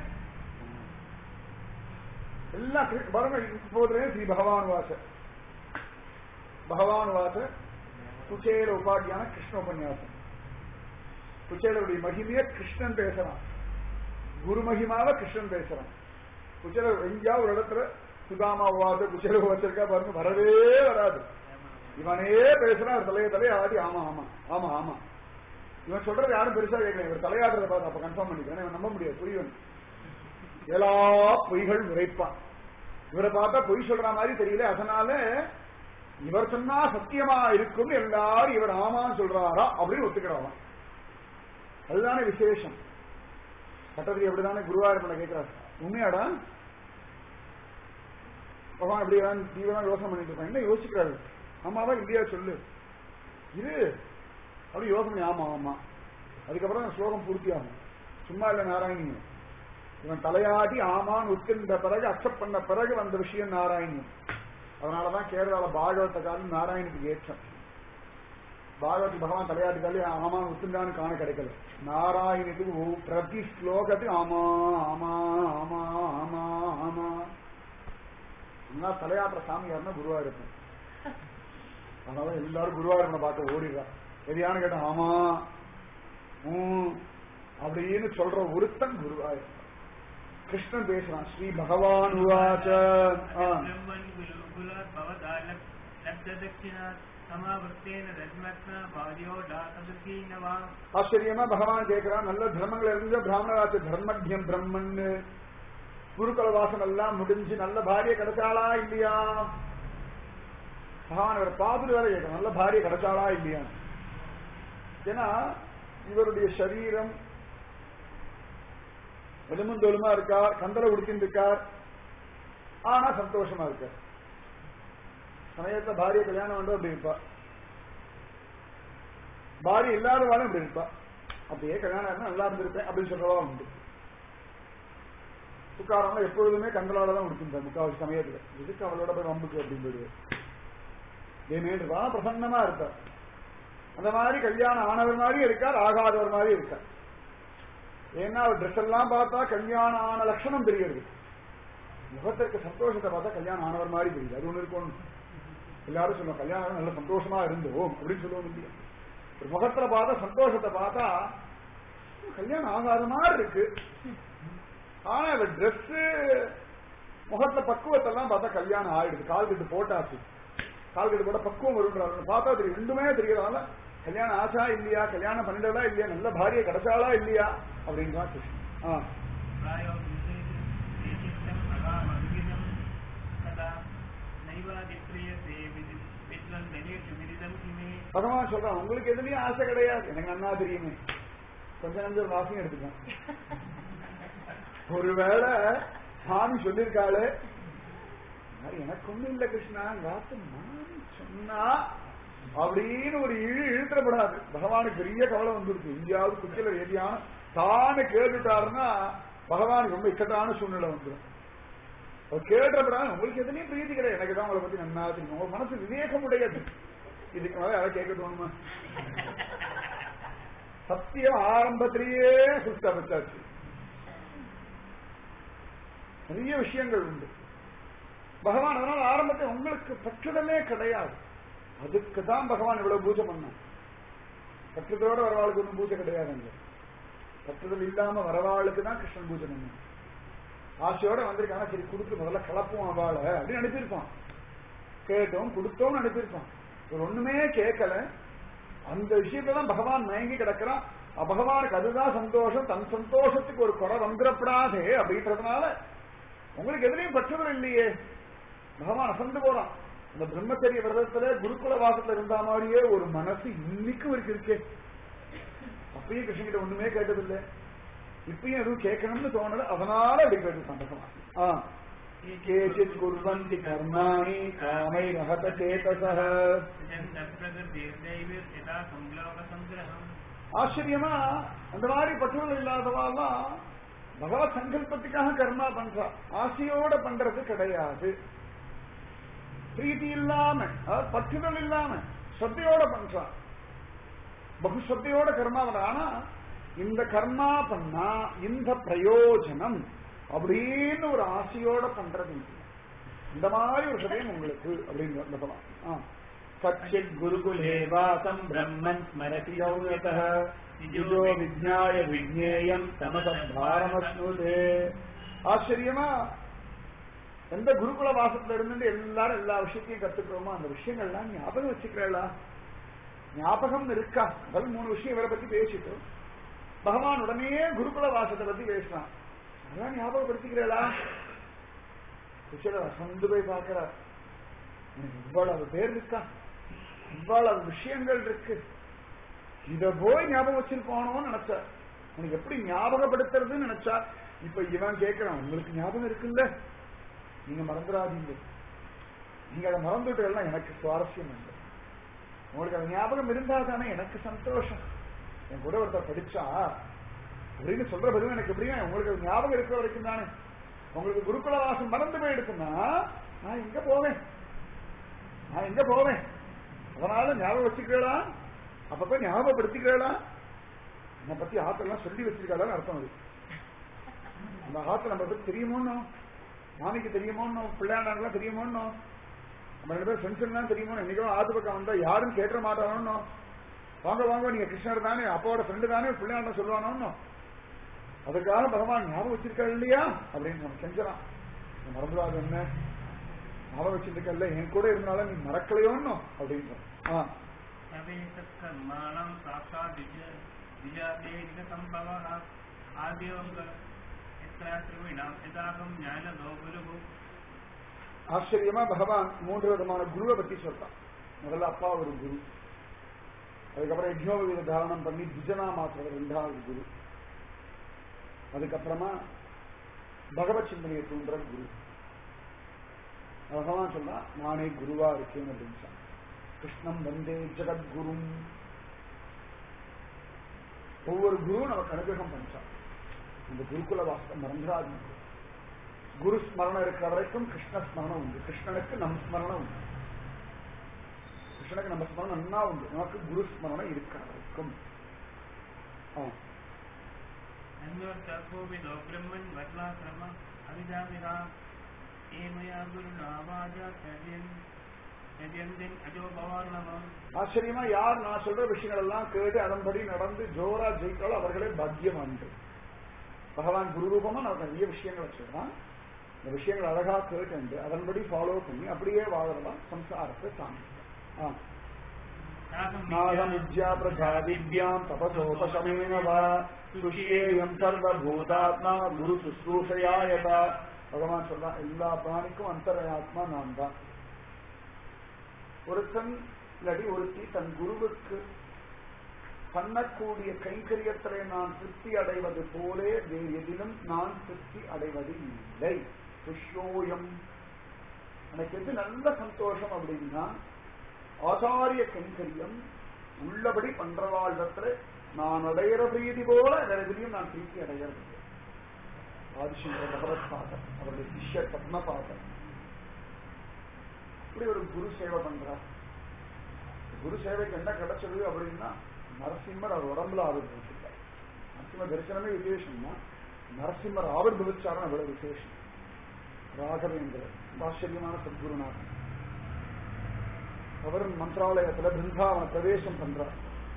எல்லாம் கிரு- பாருங்க இப்போதுலே ஸ்ரீ பகவான் வாச பகவான் வாச குச்சேல உபாத்தியான கிருஷ்ண உபன்யாசம் குச்சேலருடைய மகிமைய கிருஷ்ணன் பேசுறான் குரு மகிமாவ கிருஷ்ணன் பேசுறான் குச்சேலர் எங்கேயாவது ஒரு இடத்துல சுதாமா உவாத குச்சேல வச்சிருக்கா பாருங்க வரவே வராது இவனே பேசுறான் அவர் தலைய தலைய ஆடி ஆமா ஆமா ஆமா ஆமா இவன் சொல்றது யாரும் பெருசா கேட்கல இவர் தலையாடுறத பார்த்து அப்ப கன்ஃபார்ம் பண்ணிக்கிறேன் இவன் நம்ப முடியாது புரியவன் எல்லா பொய்கள் உரைப்பான் இவரை பார்த்தா பொய் சொல்ற மாதிரி தெரியல அதனால இவர் சொன்னா சத்தியமா இருக்கும் எல்லாரும் இவர் ஆமான்னு சொல்றாரா அப்படின்னு ஒத்துக்கிறாராம் அதுதானே விசேஷம் சட்டத்துக்கு எப்படிதானே குருவாயூரப்பட கேட்கிறார் உண்மையாடா பகவான் இப்படி தீவிரம் யோசனை பண்ணிட்டு இருப்பான் என்ன யோசிக்கிறாரு ஆமாவா இல்லையா சொல்லு இரு அப்படி யோசனை பண்ணி, ஆமா ஆமா அதுக்கப்புறம் அந்த ஸ்லோகம் பூர்த்தி ஆகும் சும்மா இல்ல நாராயணியம் இவன் தலையாட்டி ஆமான் உட்கின்ற பிறகு அக்செப்ட் பண்ண பிறகு வந்த விஷயம் நாராயணியம் அதனாலதான் கேரளால பாகவத காலம் நாராயணுக்கு ஏற்றம் பாகவதி பகவான் தலையாட்டி காலி ஆமான் உத்துண்டான்னு காண கிடைக்கல நாராயணத்துக்கு ஒவ்வொரு பிரதி ஸ்லோகத்துக்கு ஆமா ஆமா ஆமா ஆமா ஆமா என்ன தலையாட்டுற சாமி யாருன்னா குருவா இருக்கும் அதனால எல்லாரும் குருவாயூரப்பனை பார்க்க ஓடிடுறா எதையானு கேட்டா ஆமா ம் அப்படின்னு சொல்ற ஒருத்தன் குருவாயூர் கிருஷ்ணன் பேசுறான் ஸ்ரீ பகவான் உவாச்ச ஆ. ब्रह्मन् गुरुकुलात् भवदा लब्- लब्धदक्षिणात् समावृत्तेन रत्नत्ना भार्यो दातदृशी न वा ஆச்சரியமா பகவான் கேட்கிறான் நல்ல தர்மங்கள் இருந்த பிராமணராத்து தர்மஜம் பிரம்மன் குருகுல வாசம் எல்லாம் முடிஞ்சு நல்ல பாரிய கிடைச்சாளா இல்லையா பகவான் இவர் பார்த்துட்டு வேற கேட்கணும் நல்ல பாரிய கிடைச்சாளா இல்லையா ஏன்னா இவருடைய சரீரம் எலும்புந்தோலுமா இருக்கார் கந்தல உடுத்தின்னு இருக்கார் ஆனா சந்தோஷமா இருக்கார் சமயத்துல பாரிய கல்யாணம் வந்து அப்படி இருப்பா பாரி இல்லாதவாளும் இப்படி இருப்பா அப்படியே கல்யாணம் இருந்தா நல்லா இருந்திருப்பேன் அப்படின்னு சொல்றவா உண்டு துக்காரம்லாம் எப்பொழுதுமே கண்களால தான் முடிச்சிருந்தா முக்காவாசி சமயத்துல இதுக்கு அவளோட போய் வம்புக்கு அப்படின்னு போயிடுவேன் ஏனேன்றா பிரசன்னமா இருப்பார் அந்த மாதிரி கல்யாணம் ஆனவர் மாதிரி இருக்கார் ஆகாதவர் மாதிரி இருக்கார் ஏன்னா அவர் ட்ரெஸ் எல்லாம் பார்த்தா கல்யாணம் ஆன லட்சணம் தெரியுது முகத்திற்கு சந்தோஷத்தை பார்த்தா கல்யாணம் ஆனவர் மாதிரி தெரியுது அது ஒண்ணு இருக்கும் எல்லாரும் சொல்லுவோம் கல்யாணம் நல்ல சந்தோஷமா இருந்தோம் அப்படின்னு சொல்லுவோம் இல்லையா ஒரு முகத்துல பார்த்தா சந்தோஷத்தை பார்த்தா கல்யாணம் ஆகாத மாதிரி இருக்கு ஆனா இவ ட்ரெஸ் முகத்துல பக்குவத்தெல்லாம் பார்த்தா கல்யாணம் ஆயிடுது கால் கட்டு போட்டாச்சு கால் கட்டு போட பக்குவம் வருன்றாங்க பார்த்தா தெரியும் ரெண்டுமே தெரியறதால கல்யாணம் ஆச்சா இல்லையா கல்யாணம் பண்ணிடலா இல்லையா நல்ல பாரியை கிடைச்சாலா இல்லையா அப்படின்னு தான் கிருஷ்ணன் ஆ प्रायो विशिष्टम् अगामविदिदम् तदा नैवादिप्रियते विद्वन् धनेषु विदिदम् इमे பகவான் சொல்றான் உங்களுக்கு எதுலயும் ஆசை கிடையாது எனக்கு நன்னா தெரியுமே கொஞ்ச நஞ்சம் வாசியம் எடுத்துக்கலாம் ஒருவேளை சாமி சொல்லியிருக்காளே "யாரு, எனக்கு ஒண்ணும் இல்ல கிருஷ்ணா காத்து மாமி சொன்னா அப்படின்னு ஒரு இழு இழுத்தப்படாது பகவானுக்கு பெரிய கவலை வந்துருக்கு எங்கேயாவது குச்சில ஏதியான தானே கேட்டுட்டாருன்னா பகவானுக்கு ரொம்ப இக்கட்டான சூழ்நிலை வந்துடும் அவர் கேட்டப்படாது உங்களுக்கு எதுலயும் பிரீதி கிடையாது எனக்கு தான் உங்களை பத்தி நன்னா தெரியும் உங்க மனசு விவேகம் உடையது இதுக்கு மேல யாரை கேட்க தோணுமா சத்தியம் ஆரம்பத்திலேயே சுத்த வச்சாச்சு நிறைய விஷயங்கள் உண்டு பகவான் அதனால ஆரம்பத்தில் உங்களுக்கு பற்றுதலே கிடையாது அதுக்கு தான் பகவான் இவ்வளவு பூஜை பண்ணான் பற்றுதலோட வரவாளுக்கு ஒன்றும் பூஜை கிடையாதுங்க பற்றுதல் இல்லாம வரவாளுக்கு தான் கிருஷ்ணன் பூஜை பண்ணான் ஆசையோட வந்திருக்காங்க சரி கொடுத்து முதல்ல கலப்புவோம் அவளை அப்படின்னு அனுப்பியிருப்பான் கேட்டோம் கொடுத்தோம்னு அனுப்பியிருப்பான் இவர் ஒண்ணுமே கேட்கல அந்த விஷயத்துல தான் பகவான் மயங்கி கிடக்கிறான் அ, பகவானுக்கு அதுதான் சந்தோஷம் தன் சந்தோஷத்துக்கு ஒரு குறை வந்துடப்படாதே அப்படின்றதுனால உங்களுக்கு எதுலயும் பற்றுதல் இல்லையே பகவான் அசந்து போறான் அந்த பிரம்மச்சரிய விரதத்துல குருகுல வாசத்துல இருந்த மாதிரியே ஒரு மனசு இன்னைக்கும் இருக்கு இருக்கே அப்பயும் கிருஷ்ணகிட்ட ஒண்ணுமே கேட்டதில்லை இப்பயும் எதுவும் கேட்கணும்னு தோணல அதனால அப்படி கேட்டுட்டான் பகவான் ஆ கேச்சித் குர்வந்தி கர்மாணி காமை ரஹத சேதசः प्रकृतिर्दैवीर्यथा संलोकसङ्ग्रहम् ஆச்சரியமா அந்த மாதிரி பற்றுதல் இல்லாதவாலாம் பகவத் சங்கல்பத்துக்காக கர்மா பண்றா ஆசையோட பண்றது கிடையாது பிரீத்தி இல்லாம அதாவது பற்றுதல் இல்லாம ஸ்ரத்தையோட பண்றா பகு ஸ்ரத்தையோட கர்மா பண்றா ஆனா இந்த கர்மா பண்ணா இந்த பிரயோஜனம் அப்படின்னு ஒரு ஆசையோட பண்றது இல்லை. இந்த மாதிரி ஒரு சதயம் உங்களுக்கு அப்படின்னு சொல்லலாம் ஆ. கச்சித் குருகுலே வாசம் பிரம்மன் ஸ்மரதி யௌனதः நிஜோ விஜ்ஞாய விஜ்ஞேயம் தமசத்பாரமஸ்னுதே ஆச்சரியமா எந்த குருகுல வாசத்துல இருந்து எல்லாரும் எல்லா விஷயத்தையும் கத்துக்கிறோமோ அந்த விஷயங்கள்லாம் ஞாபகம் வச்சுக்கிறீங்களா ஞாபகம் இருக்கா முதல் மூணு விஷயம் இவரை பத்தி பேசிட்டோம் பகவான் உடனே குருகுல வாசத்தை பத்தி பேசுறான் அதெல்லாம் ஞாபகப்படுத்திக்கிறீங்களா குச்சல வசந்து போய் பார்க்கிறார் எனக்கு இவ்வளவு பேர் இருக்கா இவ்வளவு விஷயங்கள் இருக்கு இத போய் ஞாபகம் வச்சிருப்பானோன்னு நினைச்சா உனக்கு எப்படி ஞாபகப்படுத்துறதுன்னு நினைச்சா இப்ப இவன் கேட்கிறான் உங்களுக்கு ஞாபகம் இருக்குல்ல நீங்க மறந்துடாதீங்க நீங்க அதை மறந்துட்டா எனக்கு சுவாரஸ்யம் இல்லை உங்களுக்கு அது ஞாபகம் இருந்தா தானே எனக்கு சந்தோஷம் என் கூட ஒருத்தர் படிச்சா அப்படின்னு சொல்ற பதில் எனக்கு எப்படியும் உங்களுக்கு அது ஞாபகம் இருக்கிற வரைக்கும் தானே உங்களுக்கு குருகுல வாசம் மறந்து போயிடுச்சுன்னா நான் எங்க போவேன் நான் எங்க போவேன் அதனால ஞாபகம் வச்சுக்கிறா அப்பப்ப ஞாபகப்படுத்திக்கிறா என்னை பத்தி ஆத்தெல்லாம் சொல்லி வச்சிருக்காளான்னு அர்த்தம் அது அந்த ஆத்த நம்ம பத்தி தெரியுமோன்னு மாமிக்கு தெரியுமோன்னு பிள்ளையாண்டாங்கலாம் தெரியுமோன்னு நம்ம ரெண்டு பேரும் ஃப்ரெண்ட்ஸ் தான் தெரியுமோ என்னைக்கோ ஆத்து பக்கம் வந்தா யாரும் கேட்ட மாட்டானோ வாங்க வாங்க நீங்க கிருஷ்ணர் தானே அப்பாவோட ஃப்ரெண்டு தானே பிள்ளையாண்ட சொல்லுவானோ அதுக்காக பகவான் ஞாபகம் வச்சிருக்காரு இல்லையா அப்படின்னு நம்ம செஞ்சிடான் மறந்துடாது என்ன ஞாபகம் வச்சிருக்கல என் கூட இருந்தாலும் நீ மறக்கலையோன்னு அப்படின்றோம் ஆ तवे तत्कर्माणां साक्षात् विज- विजाते निकसम्भवः आद्योऽङ्ग यत्र त्रिविणां यदाहं ज्ञानदो गुरुः ஆச்சரியமா பகவான் மூன்று விதமான குருவை பத்தி சொல்றான் முதல்ல அப்பா ஒரு குரு அதுக்கப்புறம் யஜ்னோபவீத தாரணம் பண்ணி துஜனா மாத்திர ரெண்டாவது குரு அதுக்கப்புறமா பகவத் சிந்தனையை தூண்டுற குரு பகவான் சொன்னா நானே குருவா இருக்கேன் அப்படின்னு சொன்னான். கிருஷ்ணம் வந்தே ஜெகத்குரும் ஒவ்வொரு குருவும் நமக்கு அனுகிரகம் பண்ணிச்சான் இந்த குருகுல வாசம் மறந்துடாதீங்க குரு ஸ்மரணம் இருக்கிற வரைக்கும் கிருஷ்ண ஸ்மரணம் உண்டு கிருஷ்ணனுக்கு நம் ஸ்மரணம் உண்டு கிருஷ்ணனுக்கு நம்ம ஸ்மரணம் நன்னா உண்டு நமக்கு குரு ஸ்மரணம் இருக்கிற வரைக்கும் ஆ. अन्योर्चकोविदो ब्रह्मन् वर्णाश्रम अविजामिरा ये मया गुरुणा वाचा चर्यन् चर्यन्दिन् अजो भवार्णवम् ஆச்சரியமா யார் நான் சொல்ற விஷயங்கள் எல்லாம் கேட்டு அதன்படி நடந்து ஜோரா ஜெயித்தாலும் அவர்களே பாக்கியமானது பகவான் குரு ரூபமா நமக்கு நிறைய விஷயங்களை சொல்றான் இந்த விஷயங்கள் அழகா கேட்டு அதன்படி ஃபாலோ பண்ணி அப்படியே வாழறதா சம்சாரத்தை தாண்டி ஆ நாகமித்யா பிரஜாதித்யாம் தபசோபசமேன வா சுஷ்யேயம் சர்வபூதாத்மா குரு சுஸ்ரூஷயாயதா பகவான் சொல்றா எல்லா பிராணிக்கும் அந்தராத்மா நான் தான் ஒருத்தன் இல்லாட்டி ஒருத்தி தன் குருவுக்கு பண்ணக்கூடிய கைங்கரியத்திலே நான் திருப்தி அடைவது போலே வேறு எதிலும் நான் திருப்தி அடைவது இல்லை சுஷ்யோயம் எனக்கு எது நல்ல சந்தோஷம் அப்படின்னா ஆச்சாரிய கைங்கரியம் உள்ளபடி பண்றவாழ்வத்துல நான் அடையிற பிரீதி போல வேற எதிலையும் நான் பிரீத்தி அடையிறது இல்லை. ஆதிசங்கர பகவத்பாதர் அவருடைய சிஷ்ய பத்மபாதர் இப்படி ஒரு குரு சேவை பண்றார் குரு சேவைக்கு என்ன கிடைச்சது அப்படின்னா நரசிம்மர் அவர் உடம்புல ஆவிர்வவிச்சிருக்கார் நரசிம்ம தரிசனமே விசேஷம்னா நரசிம்மர் ஆவிர்வவிச்சாரும் அவ்வளவு விசேஷம் ராகவேந்திரர் ஆச்சரியமான சத்குருநாதன் அவர் மந்திராலயத்துல பிருந்தாவன பிரவேசம் பண்றார்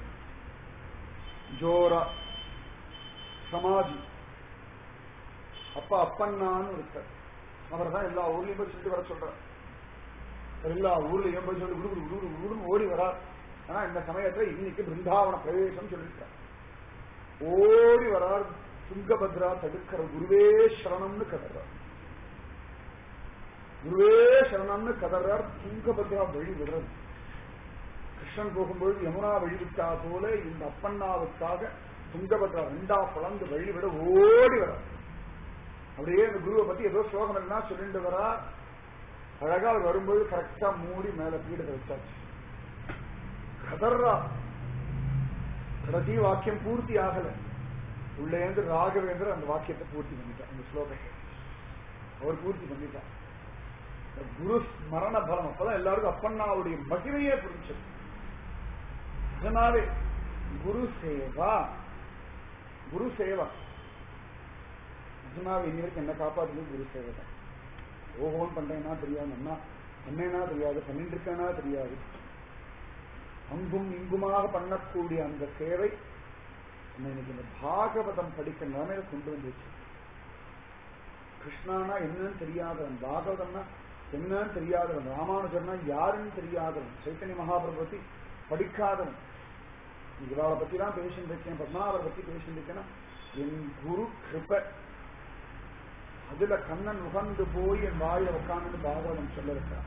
ஜோரா சமாஜி அப்பா அப்பண்ணான்னு இருக்கார் அவர் தான் எல்லா ஊர்லயும் போய் சொல்லிட்டு வர சொல்றார் எல்லா ஊர்லயும் போய் சொல்லி குடு குடு குடு குடு குடுன்னு ஓடி வரார் ஆனா இந்த சமயத்துல இன்னைக்கு பிருந்தாவன பிரவேசம் சொல்லியிருக்கார் ஓடி வரார் துங்கபத்ரா தடுக்கிற குருவே சரணம்னு கதறார் குருவே சரணம்னு கதறார் துங்கபத்ரா வழி விடுறது கிருஷ்ணன் போகும்பொழுது யமுனா வழி விட்டா போல இந்த அப்பண்ணாவுக்காக துங்கபத்ரா ரெண்டா பழந்து வழி விட ஓடி வரார் அப்படியே இந்த குருவை பத்தி ஏதோ ஸ்லோகம் எல்லாம் சொல்லிட்டு வரா அழகா அவர் வரும்போது கரெக்டா மூடி மேல பீடத்தை வச்சாச்சு கதர்றா கடைசி வாக்கியம் பூர்த்தி ஆகல உள்ளேந்து ராகவேந்தர் அந்த வாக்கியத்தை பூர்த்தி பண்ணிட்டார் அந்த ஸ்லோகத்தை அவர் பூர்த்தி பண்ணிட்டார் இந்த குரு ஸ்மரண பலம் அப்பதான் எல்லாருக்கும் அப்பண்ணாவுடைய மகிமையே புரிஞ்சது அதனாலே குரு சேவா குரு சேவா நிஜமாவே இன்னி வரைக்கும் என்ன காப்பாற்றுறது குரு சேவை தான் ஓஹோன்னு பண்றேன்னா தெரியாது அண்ணா பண்ணேனா தெரியாது பண்ணிட்டு இருக்கேனா தெரியாது அங்கும் இங்குமாக பண்ணக்கூடிய அந்த சேவை என்னை இன்னைக்கு இந்த பாகவதம் படிக்கிற நிலைமையில கொண்டு வந்துச்சு கிருஷ்ணானா என்னன்னு தெரியாதவன் பாகவதம்னா என்னன்னு தெரியாதவன் ராமானுஜர்னா யாருன்னு தெரியாதவன் சைத்தன்ய மகாபிரபு பத்தி படிக்காதவன் இவளை பத்தி தான் பேசிட்டு இருக்கேன் பத்மாவரை பத்தி பேசிட்டு இருக்கேன்னா என் குரு கிருப அதுல கண்ணன் உகந்து போய் என் வாயில உட்காந்து பாகவதம் சொல்ல இருக்கிறான்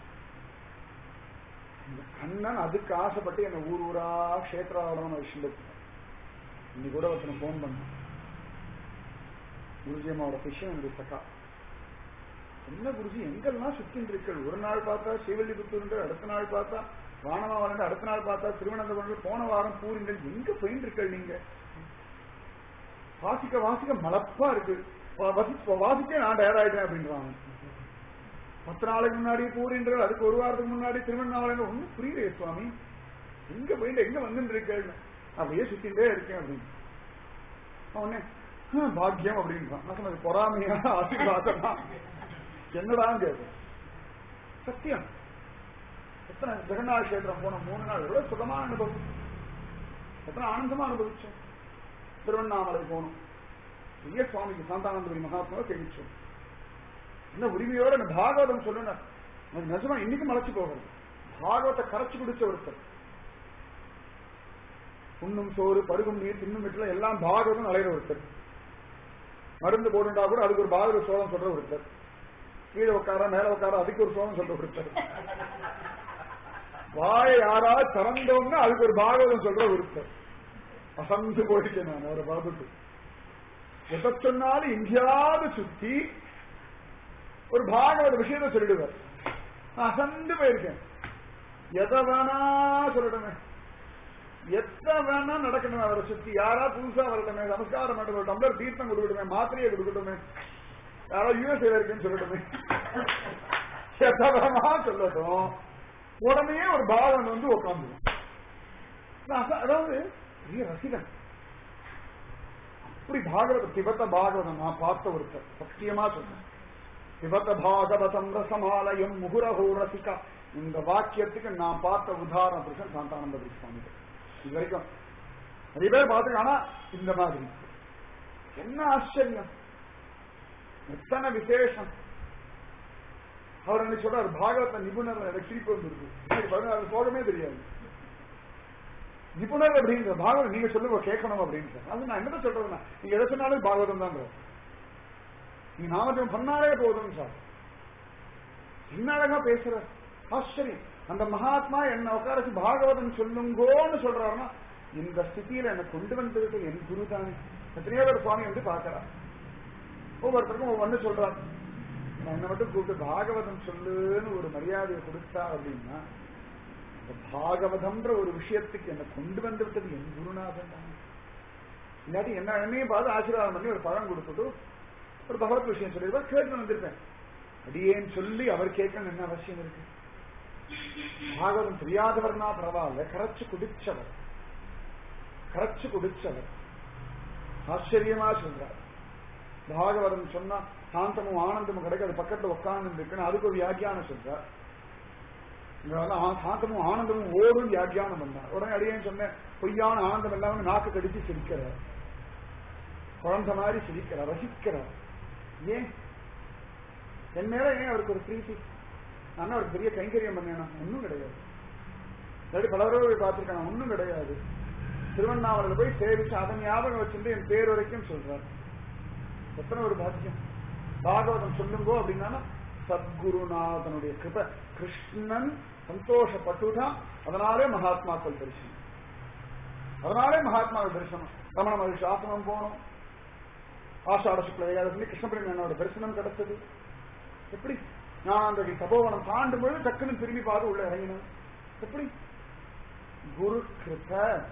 இந்த கண்ணன் அதுக்கு ஆசைப்பட்டு என்ன ஊர் ஊரா கஷேத்திராவடம்னு வச்சுட்டு இன்னைக்கு கூட ஒருத்தனை போன் பண்ணான் குருஜி அம்மாவோட சிஷ்யன் என்னுடைய சக்கா என்ன குருஜி எங்கெல்லாம் சுத்தின்னு இருக்கள் ஒரு நாள் பார்த்தா ஸ்ரீவல்லிபுத்தூர் அடுத்த நாள் பார்த்தா வானமாவலன் அடுத்த நாள் பார்த்தா திருவனந்தபுரம் போன வாரம் பூரிங்கள் எங்க போயிட்டு இருக்கள் நீங்க வாசிக்க வாசிக்க மலப்பா இருக்கு வா- வசி- வாசிக்க நான் டயர்டாயிட்டேன் அப்படின்றாங்க பத்து நாளைக்கு முன்னாடி பூரின்றது அதுக்கு ஒரு வாரத்துக்கு முன்னாடி திருவண்ணாமலை ஒன்னும் புரியலையே சுவாமி எங்க போயிட்டு எங்க வந்துட்டு இருக்கேன்னு அப்படியே சுத்திட்டே இருக்கேன் அப்படின்னு அவனே "ஹம், பாக்கியம் அப்படின்றான் நான் சொன்னது பொறாமையா ஆசீர்வாதமா என்னடா கேட்கும் சத்தியம் எத்தனை ஜெகநாத கஷேத்திரம் போன மூணு நாள் எவ்வளவு சுகமான அனுபவம் எத்தனை ஆனந்தமா அனுபவிச்சோம் திருவண்ணாமலை போனோம் பெரிய சுவாமிக்கு சாந்தானந்தபுரி மகாத்மாவை தெரிவிச்சோம் என்ன உரிமையோட இந்த பாகவதம் சொல்லுங்க எனக்கு நிஜமா இன்னைக்கு மலைச்சு போகிறது பாகவத்தை கரைச்சு குடிச்ச ஒருத்தர் உண்ணும் சோறு பருகும் நீர் தின்னும் வீட்டுல எல்லாம் பாகவதம் அலையிற ஒருத்தர் மருந்து போடுண்டா கூட அதுக்கு ஒரு பாகவத சோழம் சொல்ற ஒருத்தர் கீழே உட்கார மேல உட்கார அதுக்கு ஒரு சோழம் சொல்ற ஒருத்தர் வாயை யாரா திறந்தோம்னா அதுக்கு ஒரு பாகவதம் சொல்ற ஒருத்தர் அசந்து போயிட்டேன் நான் அவரை பார்த்துட்டு எதை சொன்னாலும் எங்கேயாவது சுத்தி ஒரு பாகவத விஷயத்தை சொல்லிடுவார் நான் அசந்து போயிருக்கேன் எதை வேணா சொல்லட்டுமே எத்தனை வேணா நடக்கணும் அவரை சுத்தி யாரா புதுசா வரட்டுமே நமஸ்காரம் பண்ண ஒரு டம்ளர் தீர்த்தம் கொடுக்கட்டுமே மாத்திரையை கொடுக்கட்டுமே யாரோ யூஎஸ்ஏ இருக்குன்னு சொல்லட்டுமே எதை வேணா சொல்லட்டும் உடனே ஒரு பாகவன் வந்து உட்காந்து அதாவது பெரிய ரசிகன் அப்படி பாகவத திபத்த பாகவதம் நான் பார்த்த ஒருத்தர் சத்தியமா சொன்னேன் திபத்த பாகவதம் ரசமாலயம் முகுரஹோ ரசிகா இந்த வாக்கியத்துக்கு நான் பார்த்த உதாரண புருஷன் சாந்தானந்த சுவாமி இது வரைக்கும் நிறைய பேர் பார்த்துருக்கேன் ஆனா இந்த மாதிரி என்ன ஆச்சரியம் எத்தனை விசேஷம் அவர் என்ன சொல்றாரு பாகவத நிபுணர் எனக்கு சிரிப்பு வந்துருக்கு எனக்கு பதினாறு ஸ்லோகமே தெரியாது நிபுணர் அப்படிங்கிற பாகவதம் நீங்க சொல்லுங்க கேட்கணும் அப்படின்னு அது நான் என்ன சொல்றேன்னா நீங்க எதை சொன்னாலும் பாகவதம் தான் நீ நாமஜம் பண்ணாலே போதும் சார் என்ன அழகா பேசுற ஆச்சரியம் அந்த மகாத்மா என்ன உட்காரச்சு பாகவதம் சொல்லுங்கோன்னு சொல்றாருன்னா இந்த ஸ்திதியில என்னை கொண்டு வந்தது என் குரு தானே எத்தனையோ பேர் சுவாமி வந்து பார்க்கறார் ஒவ்வொருத்தருக்கும் ஒவ்வொன்னு சொல்றாரு நான் என்ன மட்டும் கூப்பிட்டு பாகவதம் சொல்லுன்னு ஒரு மரியாதையை கொடுத்தா அப்படின்னா இந்த பாகவதம்ன்ற ஒரு விஷயத்துக்கு என்னை கொண்டு வந்து விட்டது என் குருநாதன் தான் இல்லாட்டி என்ன என்னையும் பார்த்து ஆசீர்வாதம் பண்ணி ஒரு பழம் கொடுத்துட்டு ஒரு பகவத் விஷயம் சொல்லியிருப்பா கேட்டு வந்திருப்பேன் அடியேன்னு சொல்லி அவர் கேட்கணும் என்ன அவசியம் இருக்கு பாகவதம் தெரியாதவர்னா பரவாயில்ல கரைச்சு குடிச்சவர் கரைச்சு குடிச்சவர் ஆச்சரியமா சொல்றார் பாகவதம் சொன்னா சாந்தமும் ஆனந்தமும் கிடைக்க அது பக்கத்துல உட்கார்ந்து இருக்குன்னு அதுக்கு ஒரு வியாக்கியானம் சொல்றார் இங்க வந்து ஆ- சாந்தமும் ஆனந்தமும் ஓடும் வியாக்கியானம் பண்ணார் உடனே அடியேன்னு சொன்னேன் பொய்யான ஆனந்தம் எல்லாமே நாக்கு கடிச்சு சிரிக்கிறார் குழந்தை மாதிரி சிரிக்கிறார் ரசிக்கிறார் ஏன் என் மேல ஏன் அவருக்கு ஒரு பிரீத்தி நான் அவருக்கு பெரிய கைங்கரியம் பண்ணேனா ஒன்றும் கிடையாது இல்லாட்டி பல தடவை போய் பார்த்திருக்கேன் ஒன்றும் கிடையாது திருவண்ணாமலையில் போய் சேவிச்சு அதை ஞாபகம் வச்சுட்டு என் பேர் வரைக்கும் சொல்றார் எத்தனை ஒரு பாக்கியம் பாகவதம் சொல்லுங்கோ அப்படின்னா சத்குருநாதனுடைய கிருப கிருஷ்ணன் சந்தோஷப்பட்டுதான் அதனாலே மகாத்மாக்கள் தரிசனம் அதனாலே மகாத்மாக்கள் தரிசனம் ரமண மகிழ்ச்சி ஆசனம் போனோம் ஆஷாட சுக்ல ஏகாதசி கிருஷ்ணபிரமணியனோட தரிசனம் கிடைச்சது எப்படி நான் அந்த தபோவனம் தாண்டும் பொழுது டக்குன்னு திரும்பி பார்த்து உள்ள இறங்கினேன் எப்படி குரு கிருப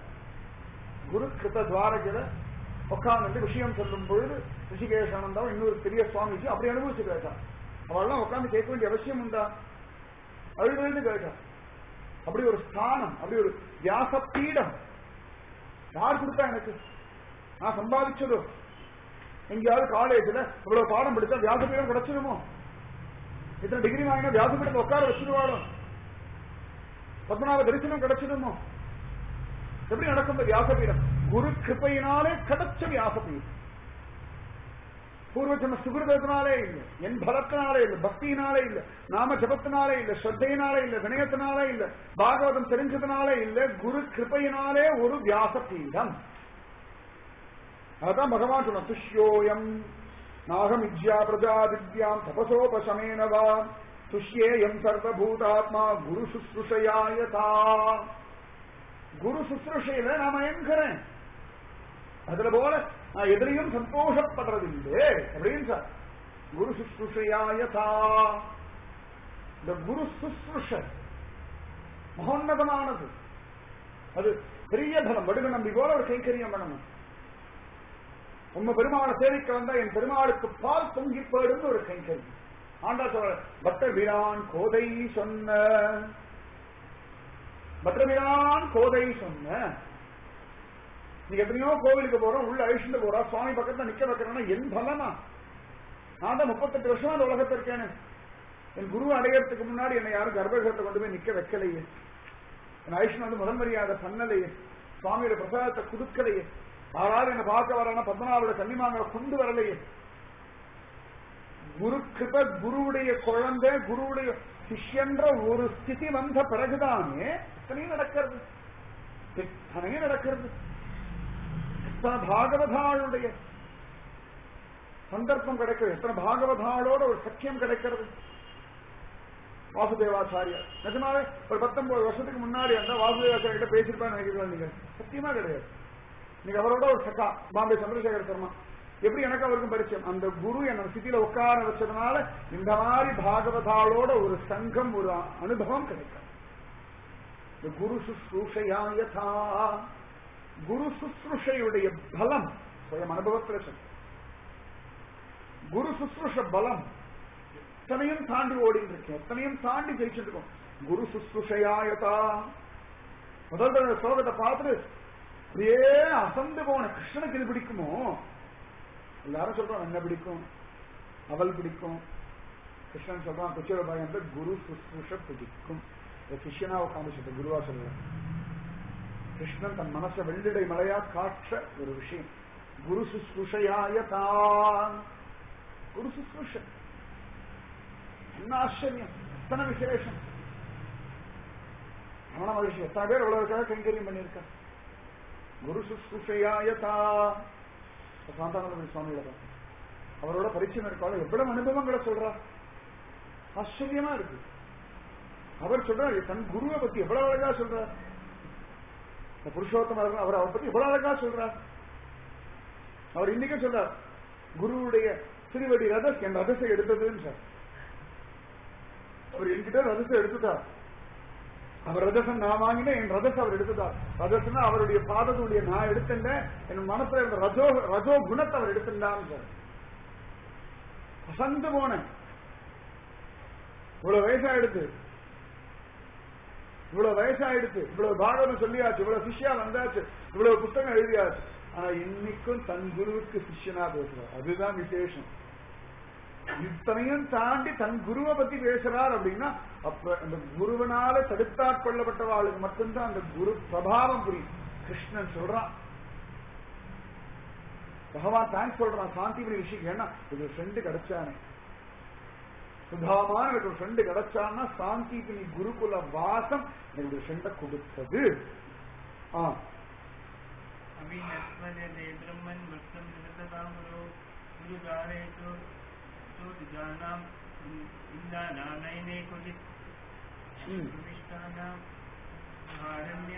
குரு கிருப துவாரகில உட்கார்ந்து விஷயம் சொல்லும் பொழுது ரிஷிகேஷானந்தாவும் இன்னொரு பெரிய சுவாமிஜி அப்படி அனுபவிச்சு கேட்டான் அவள்லாம் உட்கார்ந்து கேட்க வேண்டிய அவசியம் உண்டா அழுது கேட்டான் அப்படி ஒரு ஸ்தானம் அப்படி ஒரு வியாச பீடம் யார் கொடுத்தா எனக்கு நான் சம்பாதிச்சதோ எங்கேயாவது காலேஜ்ல இவ்வளவு பாடம் படிச்சா வியாசபீடம் கிடைச்சிருமோ இத்தனை டிகிரி வாங்கினா வியாசபீடத்தை உட்கார வச்சிருவாளோ பத்மநாப தரிசனம் கிடைச்சிடுமோ எப்படி நடக்கும் இந்த வியாசபீடம் குரு கிருப்பையினாலே கிடைச்ச வியாசபீடம் பூர்வ ஜன்ம சுகிருதத்தினாலே இல்ல என் பலத்தினாலே இல்ல பக்தியினாலே இல்ல நாம ஜபத்தினாலே இல்ல ஸ்ரத்தையினாலே இல்ல வினயத்தினாலே இல்ல பாகவதம் தெரிஞ்சதுனாலே இல்ல குரு கிருப்பையினாலே ஒரு வியாசபீடம் அதான் பகவான் சொன்ன துஷ்யோயம் நாகமித்யா பிரஜாதித்யாம் தபசோபசமேனவா துஷ்யேயம் சர்வபூதாத்மா குரு சுஸ்ருஷயாயதா குரு சுஸ்ருஷையில நான் மயங்குறேன் அதுல போல நான் எதிலையும் சந்தோஷப்படுறதில்லை அப்படின்னு சார் குரு சுஸ்ருஷயாயதா இந்த குரு சுஸ்ருஷ மகோன்னதமானது அது பெரிய பலம் வடுக நம்பி போல ஒரு கைங்கரியம் பண்ணணும் உம்ம பெருமாளை சேவிக்க வந்தா என் பெருமாளுக்கு பால் பொங்கி போயிடும் ஒரு கைங்கரியம் ஆண்டா சொல்ற பக்தபிரான் கோதை சொன்ன பத்ரபிரான் கோதை சொன்ன நீங்க எத்தனையோ கோவிலுக்கு போறோம் உள்ள அழிச்சுட்டு போறா சுவாமி பக்கத்துல நிக்க வைக்கிறேன்னா என் பலமா நான் தான் முப்பத்தெட்டு வருஷமா அந்த உலகத்துல இருக்கேன்னு என் குரு அடையறதுக்கு முன்னாடி என்னை யாரும் கர்ப்பகிரகத்தை கொண்டு போய் நிக்க வைக்கலையே என் ஐஷ்ணு வந்து முதல் மரியாதை பண்ணலையே சுவாமியோட பிரசாதத்தை கொடுக்கலையே யாராவது என்ன பார்க்க வரானா பத்மநாபோட கன்னிமாங்களை கொண்டு வரலையே குரு கிருப குருவுடைய குழந்தை குருவுடைய சிஷ்யன்ற ஒரு ஸ்திதி வந்த பிறகுதானே இத்தனையும் நடக்கிறது இத்தனையும் நடக்கிறது எத்தனை பாகவதாளுடைய சந்தர்ப்பம் கிடைக்கிறது எத்தனை பாகவதாளோட ஒரு சக்கியம் கிடைக்கிறது வாசுதேவாச்சாரியார் நிஜமாவே ஒரு பத்தொன்பது வருஷத்துக்கு முன்னாடி அந்த வாசுதேவாச்சாரிய கிட்ட பேசியிருப்பான்னு நினைக்கிறீங்க நீங்க சத்தியமா கிடையாது நீங்க அவரோட ஒரு சக்கா பாம்பே சந்திரசேகர் சர்மா எப்படி எனக்கு அவருக்கும் பரிச்சயம் அந்த குரு என்ன சிட்டியில உட்கார வச்சதுனால இந்த மாதிரி பாகவதாளோட ஒரு சங்கம் ஒரு அனுபவம் கிடைக்கும் இந்த குரு சுஸ்ரூஷையாயதா குரு சுஸ்ருஷையுடைய பலம் சுயம் அனுபவத்தில் சொல் குரு சுஸ்ருஷ பலம் எத்தனையும் தாண்டி ஓடிட்டு இருக்கேன் எத்தனையும் தாண்டி ஜெயிச்சுட்டு இருக்கோம் குரு சுஸ்ருஷையாயதா முதல் தடவை ஸ்லோகத்தை பார்த்துட்டு அப்படியே அசந்து போன கிருஷ்ணனுக்கு இது பிடிக்குமோ எல்லாரும் சொல்றோம் என்ன பிடிக்கும் அவள் பிடிக்கும் கிருஷ்ணன் சொல்றான் குச்சியோட பயம் குரு சுஸ்ருஷ பிடிக்கும் இந்த சிஷ்யனா உட்காந்து சொல்ற குருவா சொல்ற கிருஷ்ணன் தன் மனசை வெள்ளிடை மலையா காற்ற ஒரு விஷயம் குரு சுஸ்ருஷையாய தான் குரு சுஸ்ருஷ என்ன ஆச்சரியம் எத்தனை விசேஷம் ரமண மகிழ்ச்சி எத்தனை பேர் இவ்வளவு கைங்கரியம் பண்ணியிருக்கா குரு சுஷ்குஷையாயதா சாந்தானந்த சுவாமியோட பார்த்தேன். அவரோட பரிச்சயம் இருக்காங்க எவ்வளவு அனுபவங்களை சொல்றா ஆச்சரியமா இருக்கு அவர் சொல்றாரு தன் குருவை பத்தி எவ்வளவு அழகா சொல்றார் இந்த புருஷோத்தமர் அவர் அவரை பத்தி எவ்வளவு அழகா சொல்றார் அவர் இன்னைக்கும் சொல்றார் குருவுடைய திருவடி ரதஸ் என் ரதத்தை எடுத்ததுன்னு சார் அவர் என்கிட்ட ரதத்தை எடுத்துட்டார் அவர் ரதசன் நான் வாங்கினேன் என் ரதஸ் அவர் எடுத்துட்டார் ரதஸ்னா அவருடைய பாதத்துடைய நான் எடுத்துட்டேன் என் மனசுல இருந்த ரஜோ ரஜோ குணத்தை அவர் எடுத்துட்டான்னு சார் அசந்து போனேன் இவ்வளவு வயசாயிடுச்சு இவ்வளவு வயசாயிடுச்சு இவ்வளவு பாகவதம் சொல்லியாச்சு இவ்வளவு சிஷ்யா வந்தாச்சு இவ்வளவு புத்தகம் எழுதியாச்சு ஆனா இன்னைக்கும் தன் குருவுக்கு சிஷ்யனா பேசுறார் அதுதான் விசேஷம் இத்தனையும் தாண்டி தன் குருவை பத்தி பேசுறார் அப்படின்னா அப்ப அந்த குருவனால தடுத்தாட்கொள்ளப்பட்டவாளுக்கு மட்டும்தான் அந்த குரு பிரபாவம் புரியும் கிருஷ்ணன் சொல்றான் பகவான் தேங்க்ஸ் சொல்றான் சாந்திபுரி ரிஷிக்கு ஏன்னா இது ஃப்ரெண்டு கிடைச்சானே சுதாமான எனக்கு ஒரு ஃப்ரெண்டு கிடைச்சான்னா சாந்திபுரி குருகுல வாசம் எனக்கு ஒரு ஃப்ரெண்டை கொடுத்தது ஆ अभिनस्मदे ब्रह्मन् वृत्तं निरततामरो गुरुद्वारेषु चोदिजानाम् इन्दानां नयने क्वचित् ம். प्रविष्टानां हारण्य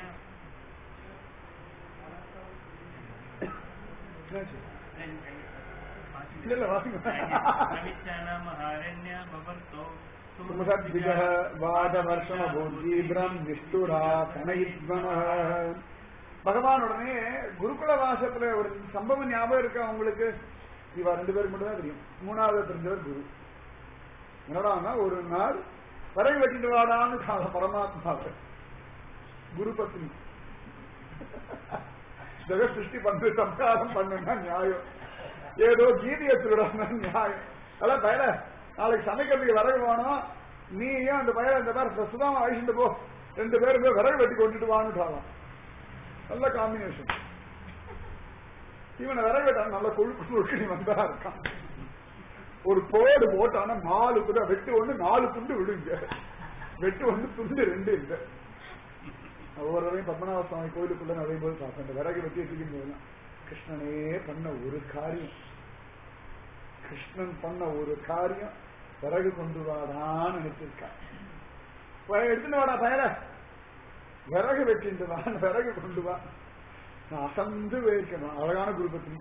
இல்ல, இல்ல, வாசிங்க. प्रविष्टानां हारण्य बवर्तो சுமசத்விஜः வாதவர்ஷமபூதீபிரம் விஷ்டுரா கனயித்வனः பகவான் உடனே குருகுல வாசத்துல ஒரு சம்பவம் ஞாபகம் இருக்கா உங்களுக்கு இவா ரெண்டு பேருக்கு மட்டும் தான் தெரியும் மூணாவது தெரிஞ்சவர் குரு என்னடான்னா ஒரு நாள் விறகு வெட்டிட்டு வாடான்னு கால பரமாத்மாவை குரு பத்னி ஜெக சிருஷ்டி பண்ணு சம்ஸ்காரம் பண்ணுன்னா நியாயம் ஏதோ கீதையை திருடாம நியாயம் அதெல்லாம் பயல நாளைக்கு சமைக்கிறதுக்கு விறகு வேணும் நீயும் அந்த பையன் அந்த பேர் சுதாமா அழிச்சுட்டு போ ரெண்டு பேரும் போய் விறகு வெட்டி கொண்டுட்டு வான்னுட்டாலாம் நல்ல காம்பினேஷன் இவனை விறகு வெட்டான் நல்ல கொழுக்கு கொழுக்கு நீ வந்தா இருக்கான் ஒரு போடு போட்டானா நாலு துண்டு வெட்டு ஒண்ணு நாலு துண்டு விடுங்க வெட்டு ஒண்ணு துண்டு ரெண்டு இல்லை ஒவ்வொரு தடவையும் பத்மநாப சுவாமி கோயிலுக்குள்ள நுழையும் போது பார்த்தேன் இந்த விறகு வெட்டி வச்சுக்கும் போதெல்லாம் கிருஷ்ணனே பண்ண ஒரு காரியம் கிருஷ்ணன் பண்ண ஒரு காரியம் விறகு கொண்டு வாடான்னு நினைச்சிருக்கான் போய் எடுத்துட்டு வாடா பயல விறகு வெட்டிட்டு வான் விறகு கொண்டு வா நான் அசந்து வைக்கணும் அழகான குருபத்னி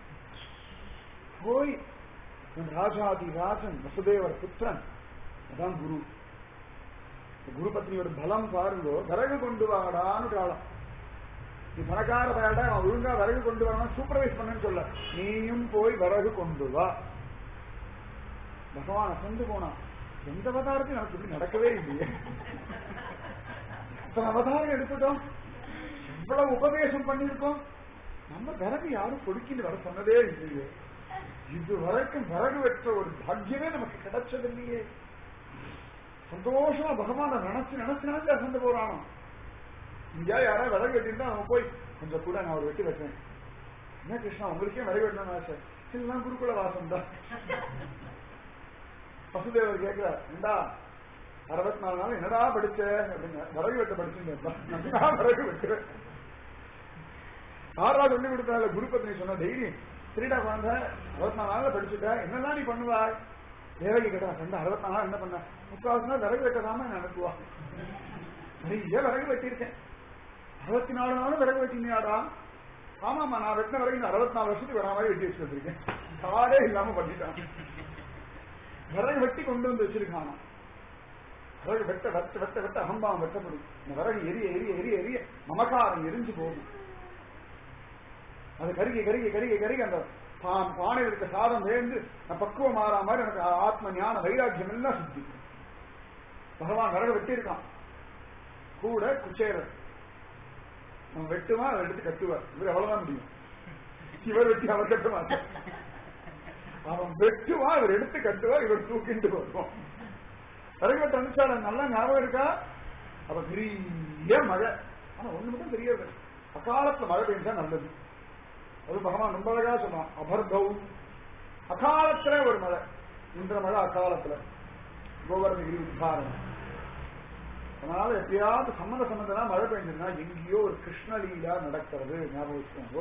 போய் இவன் ராஜாதி ராஜன் வசுதேவர் புத்திரன் அதான் குரு இந்த குரு பத்னியோட பலம் பாருங்கோ விறகு கொண்டு வாடான்னு காலம் நீ பணக்கார பயல்டா அவன் ஒழுங்கா விறகு கொண்டு வரணும் சூப்பர்வைஸ் பண்ணுன்னு சொல்ல நீயும் போய் விறகு கொண்டு வா பகவான் அசந்து போனான் எந்த அவதாரத்தையும் நமக்கு இப்படி நடக்கவே இல்லையே இத்தனை அவதாரம் எடுத்துட்டோம் இவ்வளவு உபதேசம் பண்ணியிருக்கோம் நம்ம விறகு யாரும் கொடுக்கிட்டு வர சொன்னதே இல்லையே இது வரைக்கும் விறகு வெற்ற ஒரு பாக்கியமே நமக்கு கிடைச்சது இல்லையே சந்தோஷமா பகவான நினைச்சு நினைச்சு நினைச்சு அசந்து போறானோ இங்க யாராவது விறகு வெட்டிருந்தா அவன் போய் கொஞ்சம் கூட நான் ஒரு வெட்டி வைக்கிறேன் என்ன கிருஷ்ணா உங்களுக்கே விறகு வெட்டணும்னு ஆசை எல்லாம் குருகுல வாசம் தான் வசுதேவர் கேட்கிறார் ஏண்டா அறுபத்தி நாலு நாள் என்னடா படிச்ச அப்படிங்க விறகு வெட்ட படிச்சுன்னு நான் விறகு வெட்டுறேன் ஆறா சொல்லி கொடுத்தால குருபத்னி சொன்ன தைரியம் சரிடா குழந்தை அறுபத்தி நாலு நாள்ல படிச்சுட்ட என்னெல்லாம் நீ பண்ணுவாய் தேவகி கேட்டா ரெண்டு அறுபத்தி நாலு நாள் என்ன பண்ண முக்காவாசி நாள் விறகு வெட்டதாம நடத்துவா நிறைய விறகு வெட்டியிருக்கேன் அறுபத்தி நாலு நாளும் விறகு வெட்டினியாடா ஆமாமா நான் வெட்டின விறகு இந்த அறுபத்தி நாலு வருஷத்துக்கு வரா மாதிரி வெட்டி வச்சு வச்சிருக்கேன் காடே இல்லாம பண்ணிட்டான் விறகு வெட்டி கொண்டு வந்து வச்சிருக்கானா விறகு வெட்ட வெட்ட வெட்ட வெட்ட அகம்பாவம் வெட்டப்படும் இந்த விறகு எரிய எரிய எரிய எரிய மமக்காரம் எரிஞ்சு போகும் அது கருகி கருகி கருகி கருகி அந்த பா- பானையில் இருக்க சாதம் வேந்து நான் பக்குவம் மாறா மாதிரி எனக்கு ஆத்ம ஞான வைராக்கியம் எல்லாம் சுத்தி பகவான் விறகு வெட்டியிருக்கான் கூட குச்சேரர் அவன் வெட்டுவான் அதை எடுத்து கட்டுவார் இவர் எவ்வளவுதான் முடியும் இவர் வெட்டி அவர் கட்ட மாட்டார் அவன் வெட்டுவான் இவர் எடுத்து கட்டுவார் இவர் தூக்கிட்டு வருவோம் விறகு வெட்ட அனுப்பிச்சாரு நல்லா ஞாபகம் இருக்கா அப்ப பெரிய மழை ஆனா ஒண்ணு மட்டும் தெரியாது அகாலத்துல மழை பெஞ்சா நல்லது அது பகவான் ரொம்ப அழகா சொன்னான் அபர்கௌ அகாலத்துல ஒரு மழை இந்த மழை அகாலத்துல கோவர்ணகிரி உத்தாரணம் அதனால எப்பயாவது சம்மந்த சம்மந்தனா மழை பெஞ்சதுன்னா எங்கேயோ ஒரு கிருஷ்ணலீலா நடக்கிறது ஞாபகம் வச்சுக்கோங்கோ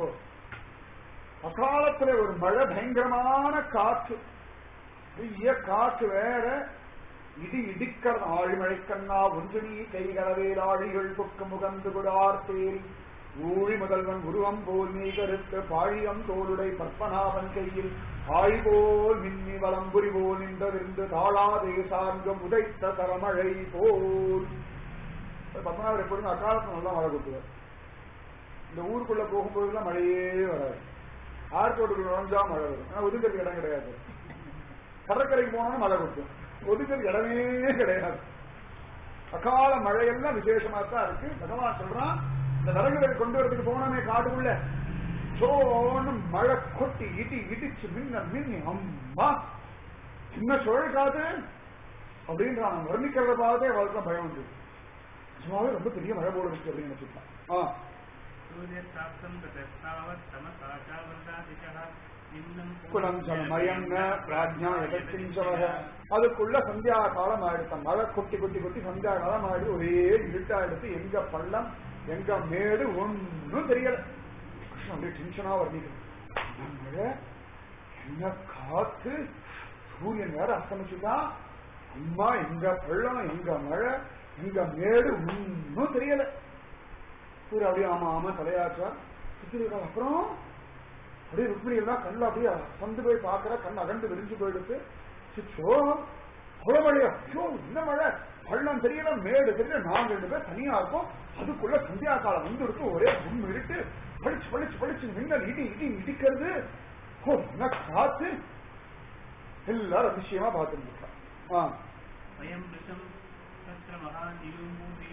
அகாலத்துல ஒரு மழை பயங்கரமான காற்று பெரிய காற்று வேற இடி இடிக்கிறது ஆழிமழை கண்ணா ஒன்று நீ கைகளவேல் ஆழிகள் புக்கு முகந்து குடார் தேரி ஊழி முதல்வன் உருவம் போல் நீ கருத்து பாழியம் தோளுடை பற்பனாவன் கையில் ஆய்போல் மின்னி வலம்புரி போல் நின்றவிருந்து தாளாதே சார்ந்தம் உதைத்த தரமழை போல் பத்மநாபர் எப்பொழுதும் அக்காலத்துல நல்லா மழை கொட்டுவார் இந்த ஊருக்குள்ள போகும்போதெல்லாம் மழையே வராது ஆர்கோட்டுக்குள்ள நுழைஞ்சா மழை வரும் ஆனா ஒதுங்கிறதுக்கு இடம் கிடையாது கடற்கரைக்கு போனோம்னா மழை கொட்டும் ஒதுங்கிறதுக்கு இடமே கிடையாது அகால மழையெல்லாம் விசேஷமா தான் இருக்கு பகவான் சொல்றான் இந்த விறகுகளை கொண்டு வரதுக்கு போனோமே காட்டுக்குள்ள சோன்னு மழை கொட்டி இடி இடிச்சு மின்ன மின்னி அம்மா சின்ன சுழல் காத்து அப்படின்றான் வர்ணிக்கிறத பார்த்தே அவளுக்கு பயம் உண்டு சும்மாவே ரொம்ப பெரிய மழை போல இருக்கு அப்படின்னு நினைச்சுட்டான் ஆ सूर्यप्राप्तं ततस्तावत् तमसाचावृतादिशः निम्नं குலம் மயம் பிராஜ்யா எதற்கிஞ்சவக அதுக்குள்ள சந்தியா காலம் ஆயிடுத்த மழை கொட்டி கொட்டி கொட்டி சந்தியா காலம் ஆயிடுது ஒரே இருட்டா எடுத்து எங்க பள்ளம் எங்க மேடு ஒன்னும் தெரியல கிருஷ்ணன் அப்படியே டென்ஷனா வர்ணிக்கிறது என்ன மழை என்ன காத்து சூரியன் வேற அஸ்தமிச்சுதான் அம்மா எங்க பள்ளம் எங்க மழை எங்க மேடு ஒன்னும் தெரியல சூரிய அப்படியே ஆமா ஆமா தலையாச்சா சுத்தி இருக்காங்க அப்புறம் அப்படியே ருக்மிணி எல்லாம் கண்ணில் அப்படியே சந்து போய் பார்க்கற கண் அகண்டு விரிஞ்சு போயிடுச்சு சிச்சோ அவ்வளவு மழையா ஐயோ என்ன மழை பள்ளம் தெரியல மேடு தெரியல நாங்க ரெண்டு பேர் தனியா இருக்கோம் அதுக்குள்ள சந்தியா காலம் வந்து இருக்கு ஒரே முன் இருட்டு பளிச்சு பளிச்சு பளிச்சு மின்னல் இடி இடி இடிக்கிறது ஓ என்ன காத்து எல்லாரும் அதிசயமா பார்த்துட்டு இருக்கா ஆ वयं वृषं तत्र महानिलूमूर्ति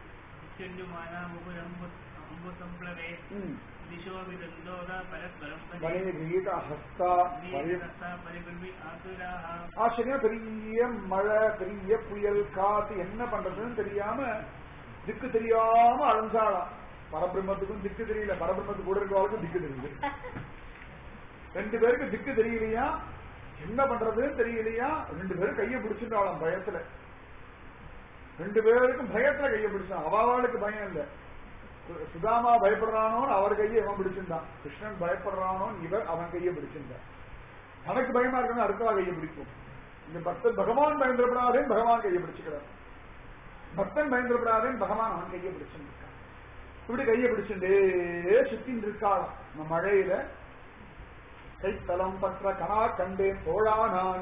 इत्यन्युमानामुपरम्बुसम्प्लवे ம் दिशो विदन्दोद परस्परं பலே கிரீட ஹஸ்தா பலே दीर्घदत्ता परिभ्रमि आतुराः ஆச்சரியம் பெரிய மழை பெரிய புயல் காத்து என்ன பண்றதுன்னு தெரியாம திக்கு தெரியாம அலைஞ்சாளாம் பரபிரம்மத்துக்கும் திக்கு தெரியல பரபிரம்மத்துக்கு கூட இருக்கவளுக்கும் திக்கு தெரியுது ரெண்டு பேருக்கு திக்கு தெரியலையா என்ன பண்றதுன்னு தெரியலையா ரெண்டு பேரும் கையை பிடிச்சிட்டாளாம் பயத்துல ரெண்டு பேருக்கும் பயத்துல கையை பிடிச்சான் அவாவாளுக்கு பயம் இல்ல சுதாமா பயப்படுறானோன்னு அவர் கையை இவன் பிடிச்சிருந்தான் கிருஷ்ணன் பயப்படுறானோன்னு இவர் அவன் கையை பிடிச்சிருந்தான் தனக்கு பயமா இருக்கணும் அடுத்தவா கையை பிடிக்கும் இந்த பக்தன் பகவான் பயந்துடப்படாதேன்னு பகவான் கையை பிடிச்சுக்கிறார் பக்தன் பயந்துடப்படாதேன்னு பகவான் அவன் கையை பிடிச்சிருக்கான் இப்படி கையை பிடிச்சுட்டே சுத்தின் இருக்காளாம் இந்த மழையில கைத்தலம் பற்ற கனா கண்டேன் தோழா நான்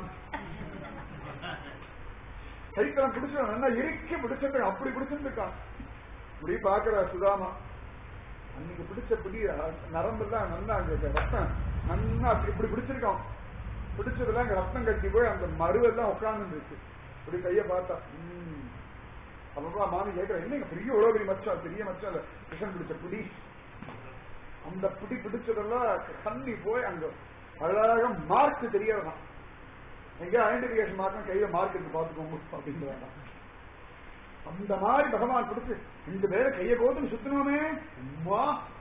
கைத்தலம் பிடிச்சு நல்லா இறுக்கி பிடிச்சிட்டு அப்படி பிடிச்சிட்டு இருக்கான் இப்படி பாக்குற சுதாமா அன்னைக்கு பிடிச்ச பிடி நரம்பு தான் நல்லா அங்க ரத்தம் நல்லா அப்படி இப்படி பிடிச்சிருக்கான் பிடிச்சதெல்லாம் அங்க ரத்தம் கட்டி போய் அந்த மருவெல்லாம் உட்கார்ந்து இருக்கு இப்படி கைய பார்த்தா ம். அப்பப்பா மாமி கேட்கிற என்னங்க பெரிய எவ்வளவு பெரிய மச்சம் பெரிய மச்சம் இல்ல கிருஷ்ணன் பிடிச்ச பிடி அந்த பிடி பிடிச்சதெல்லாம் தண்ணி போய் அங்க அழகாக மார்க் தெரியலாம் எங்க ஐடென்டிபிகேஷன் மார்க் கையில மார்க் இருக்கு பாத்துக்கோங்க அப்படின்னு வேண்டாம் அந்த மாதிரி பகவான் பிடிச்சு ரெண்டு பேரை கைய கோத்துன்னு சுத்தணுமே அம்மா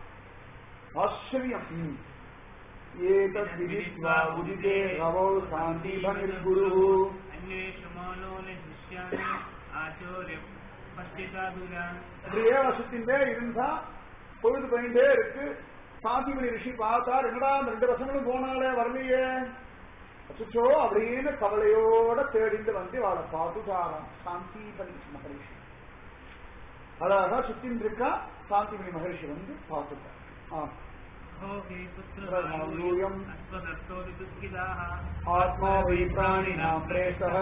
ஆச்சரியம் ம். ஏதத் விதித்வா உதிதே ரவோ சாந்தி பனிர்குரு अन्वेषमाणो न शिष्यामि आचोर्य पश्चितादुरान् அப்படியே வசத்தின்டே இருந்தா பொழுது போயிட்டே இருக்கு சாந்திமணி ரிஷி பார்த்தா என்னடா அந்த ரெண்டு பசங்களும் போனாலே வரலையே அச்சோ அப்படின்னு கவலையோட தேடிந்து வந்து அவளை பார்த்துட்டாராம் சாந்திபணி மகரிஷி அழகா சுத்தின் இருக்கா சாந்திமணி மகரிஷி வந்து பார்த்துட்டார் ஆ. हो हे पुत्र यूयम् अश्वदत्तो विदुःखिताः ஆத்மா வை பிராணினாம் பிரேசக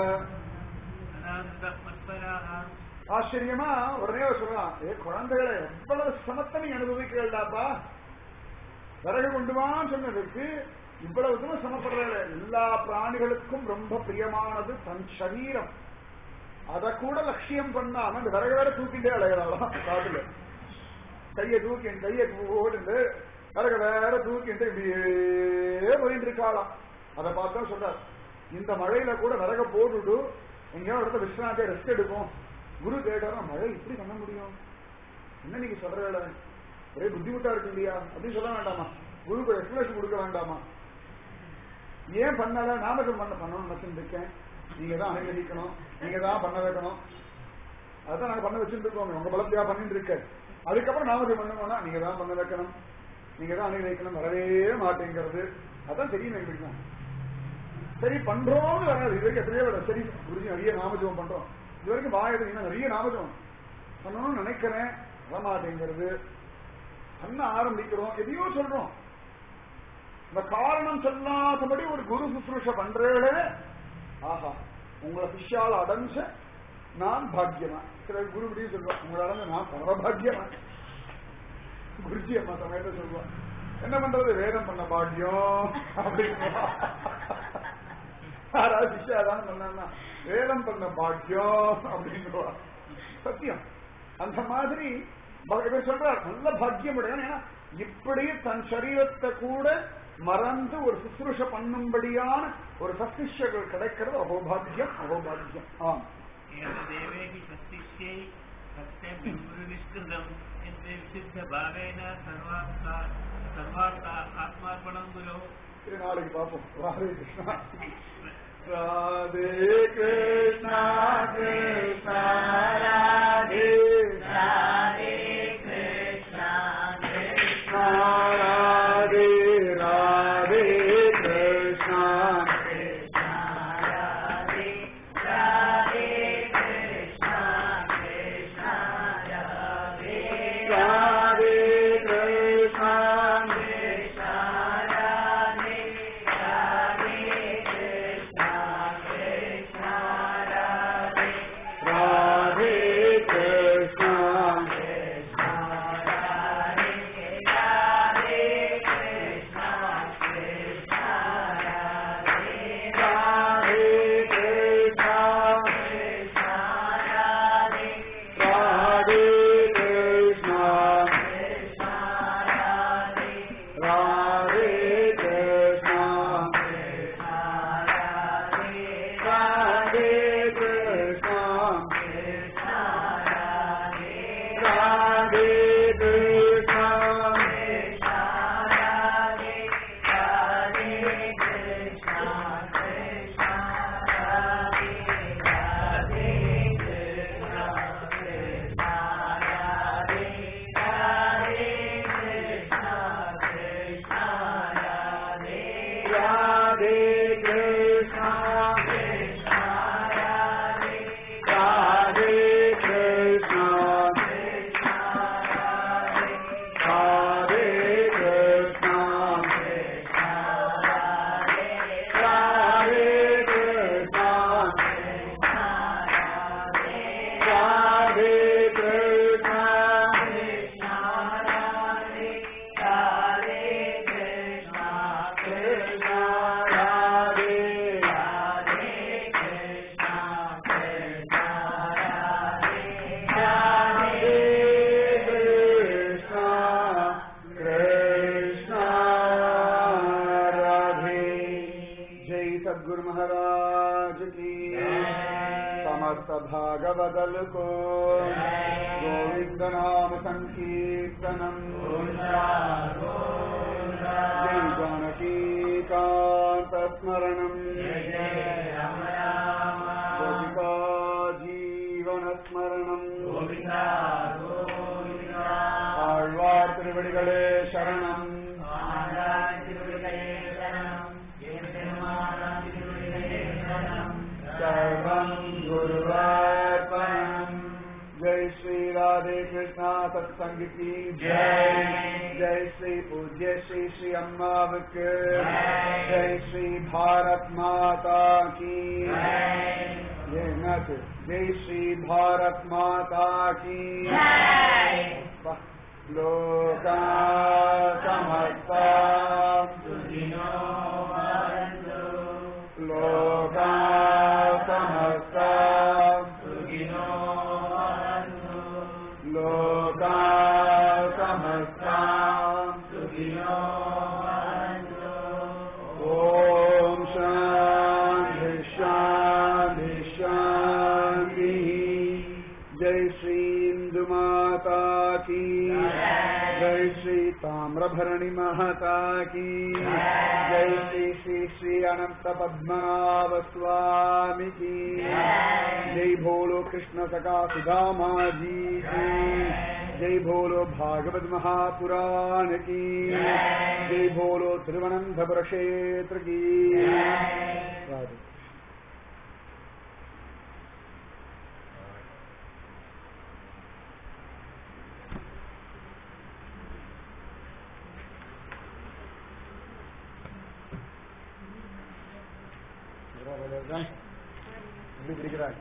अनादतः मत्पराः ஆச்சரியமா உடனே அவர் சொல்றான் ஏ குழந்தைகளை எவ்வளவு சமத்தை நீ அனுபவிக்கிறடாப்பா விறகு கொண்டு வான்னு சொன்னதுக்கு இவ்வளவு தூரம் சமப்படுற எல்லா பிராணிகளுக்கும் ரொம்ப பிரியமானது தன் சரீரம் அத கூட லட்சியம் பண்ணாம அந்த விறகு வேற தூக்கிட்டே அலைகிறாளாம் காட்டுல கையை தூக்கி என் கையை ஓடுந்து விறகு வேற தூக்கிட்டு இப்படியே போயிட்டு இருக்காளாம் அதை பார்த்தா சொல்றார் இந்த மழையில கூட விறக போட்டுட்டு எங்கேயோ இடத்துல விஸ்வநாதே ரெஸ்ட் எடுக்கும் குரு கேட்டாரா மழை இப்படி பண்ண முடியும் என்ன நீங்க சொல்ற வேலை ஒரே புத்திமுட்டா இருக்கு இல்லையா அப்படின்னு சொல்ல வேண்டாமா குருக்கு எக்ஸ்பிளேஷன் கொடுக்க வேண்டாமா ஏன் பண்ணல நாமக்கல் பண்ண பண்ணணும்னு நினைச்சுட்டு இருக்கேன் நீங்க தான் அனுமதிக்கணும் நீங்க தான் பண்ண வைக்கணும் அதான் நாங்க பண்ண வச்சுட்டு இருக்கோம் உங்க பலத்தையா பண்ணிட்டு இருக்க அதுக்கப்புறம் நாம இது பண்ணணும்னா நீங்க தான் பண்ண வைக்கணும் நீங்க தான் அனுமதிக்கணும் வரவே மாட்டேங்கிறது அதான் தெரியும் எங்களுக்கு தான். சரி பண்றோம்னு வராது இது வரைக்கும் எத்தனையோ வராது. சரி குருஜி நிறைய நாமஜபம் பண்றோம் இது வரைக்கும் வாயது நிறைய நாமஜபம் பண்ணணும்னு நினைக்கிறேன் வரமாட்டேங்கிறது பண்ண ஆரம்பிக்கிறோம் எதையோ சொல்றோம் இந்த காரணம் சொல்லாதபடி ஒரு குரு சுசுரூஷ பண்றேளே ஆஹா உங்களை சிஷ்யால அடைஞ்ச நான் பாக்கியமா சில குரு இப்படியும் சொல்லுவோம் உங்களை அடைஞ்ச நான் பரபாக்கியமா குருஜி அம்மா சமயத்தை சொல்லுவான் என்ன பண்றது வேதம் பண்ண பாக்கியம் அப்படின்னு யாராவது சிஷ்யா தான் பண்ணா வேதம் பண்ண பாக்கியம் அப்படின்னு சத்தியம் அந்த மாதிரி பக- இவர் சொல்றார் நல்ல பாக்கியம் உடையவன். ஏன்னா இப்படி தன் சரீரத்தை கூட மறந்து ஒரு சுசுருஷ பண்ணும்படியான ஒரு சசிஷ்யர்கள் கிடைக்கிறது அகோபாக்கியம் அகோபாக்கியம் ஆம் एतदेवेहि तत्शिष्यै तस्य गुरुनिष्कृतम् यद्वे विशुद्धभावेन सर्वार्था सर्वार्था आत्मार्पणं गुरौ இது நாளைக்கு பார்ப்போம் ராதே கிருஷ்ணா ராதே கிருஷ்ணா கிருஷ்ணா ராதே ராதே கிருஷ்ணா கிருஷ்ணா ராதே ராதே கிருஷ்ணா ராதே கிருஷ்ணா ராதே கிருஷ்ணா ராதே கிருஷ்ணா ராதே கிருஷ்ணா ராதே கிருஷ்ணா ராதே கிருஷ்ணா ராதே கிருஷ்ணா ராதே கிருஷ்ணா ராதே கிருஷ்ணா ராதே கிருஷ்ணா ராதே கிருஷ்ணா ராதே கிருஷ்ணா கிருஷ்ணா ராதே ராதே கிருஷ்ணா கிருஷ்ணா ராதே जय सदगुरु महाराज की समस्त भागवदल को गोविंद नाम संकीर्तनम जय जानकी कांत स्मरणम गोपिका जीवन स्मरणम ஆழ்வார் திருவடிகளே சரணம் सर्वं गुरुवार्पणम् जय श्री राधे कृष्णा सत्संग की जय जय श्री पूज्य श्री श्री अम्मावक जय श्री भारत माता की ये नथ जय श्री भारत माता की वाह। लोका समस्ता लोका समस्ता लोका समस्ता ॐ शान्ति शान्ति शान्तिः जय श्री इन्दु माता की जय श्री ताम्रभरणि महता की जय श्री श्री श्री अनंत पद्मनाभ स्वामी की जय भोलो कृष्ण सका सुदामा जी की जय भोलो भागवत महापुराण की जय भोलो तिरुवनंतपुर क्षेत्र की राधे எப்படி பிடிக்கிறாய்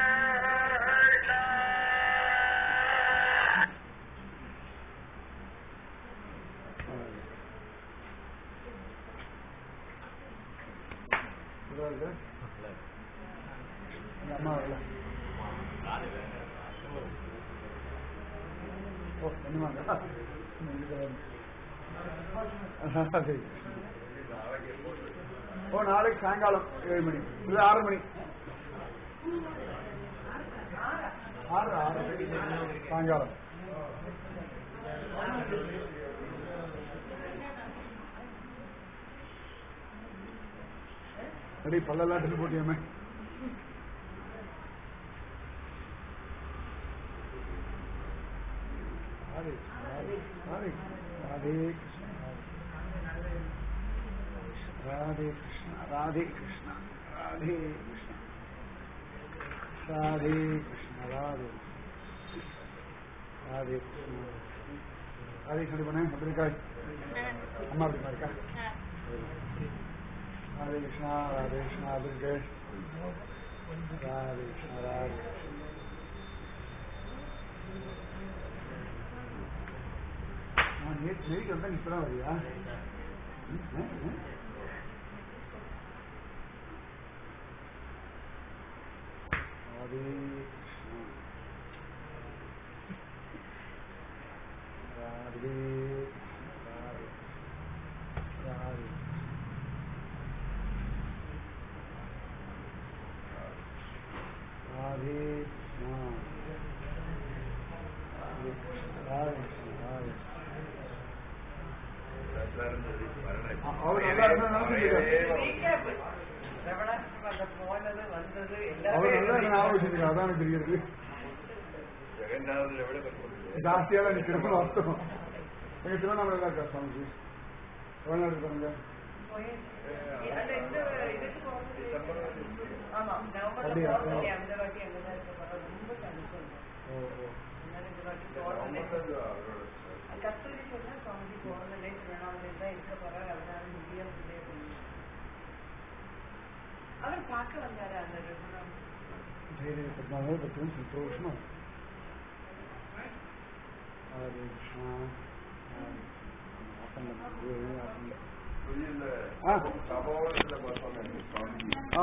அம்மா வரல ஓ என்னமாங்க சரி ஓ நாளைக்கு சாயங்காலம் ஏழு மணி இல்ல ஆறு மணி ஆறு ஆறு சாயங்காலம் சரி பல்லெல்லாம் டில் போட்டியாமே ராதே ராதே ராதே ராதே கிருஷ்ணா ராதே கிருஷ்ணா ராதே கிருஷ்ணா ராதே கிருஷ்ணா ராதே ராதே கிருஷ்ணா ராதே சொல்லி பண்ணேன் அப்படி இருக்கா அம்மா அப்படி இருக்கா ராதே கிருஷ்ணா ராதே கிருஷ்ணா அப்படி இருக்கு ராதே கிருஷ்ணா ராதே நான் நேற்று நெருக்கி வந்தா நீ இப்பதான் வரியா ம், ம், ம். ராதே கிருஷ்ணா ராதே ராதே ராதே ராதே கிருஷ்ணா ராதே கிருஷ்ணா ராதே கிருஷ்ணா ராதே அவர் நல்லா இருந்தா நினைச்சிருக்காரு அவர் நல்லா என்ன ஆலோசிச்சிருக்காரு அதான் எனக்கு தெரிகிறது ஜாஸ்தியாக நிற்கிறோம் வாஸ்தவம் எங்க திருவண்ணாமலை தான் இருக்கா சுவாமிஜி எவ்வளோ நாள் இருக்காங்க அப்படியா? ஓ ஓ கஸ்தூரி சொன்னா சுவாமிஜி போனதில்லை திருவண்ணாமலையில் தான் இருக்க போறாரு அதனால முடிய முடியாது அவர் பார்க்க வந்தாரு அந்த ரகுராம் ಧೈರ್ಯ ಪದ್ಮಾವತಿ ಪತ್ರ ಸಂತೋಷಮ ಹರೇ ಕೃಷ್ಣ ಆಸನ ಆಸನ தொழில்ல ஆ. சபாவில் பார்த்தோம் சுவாமிஜி ஆ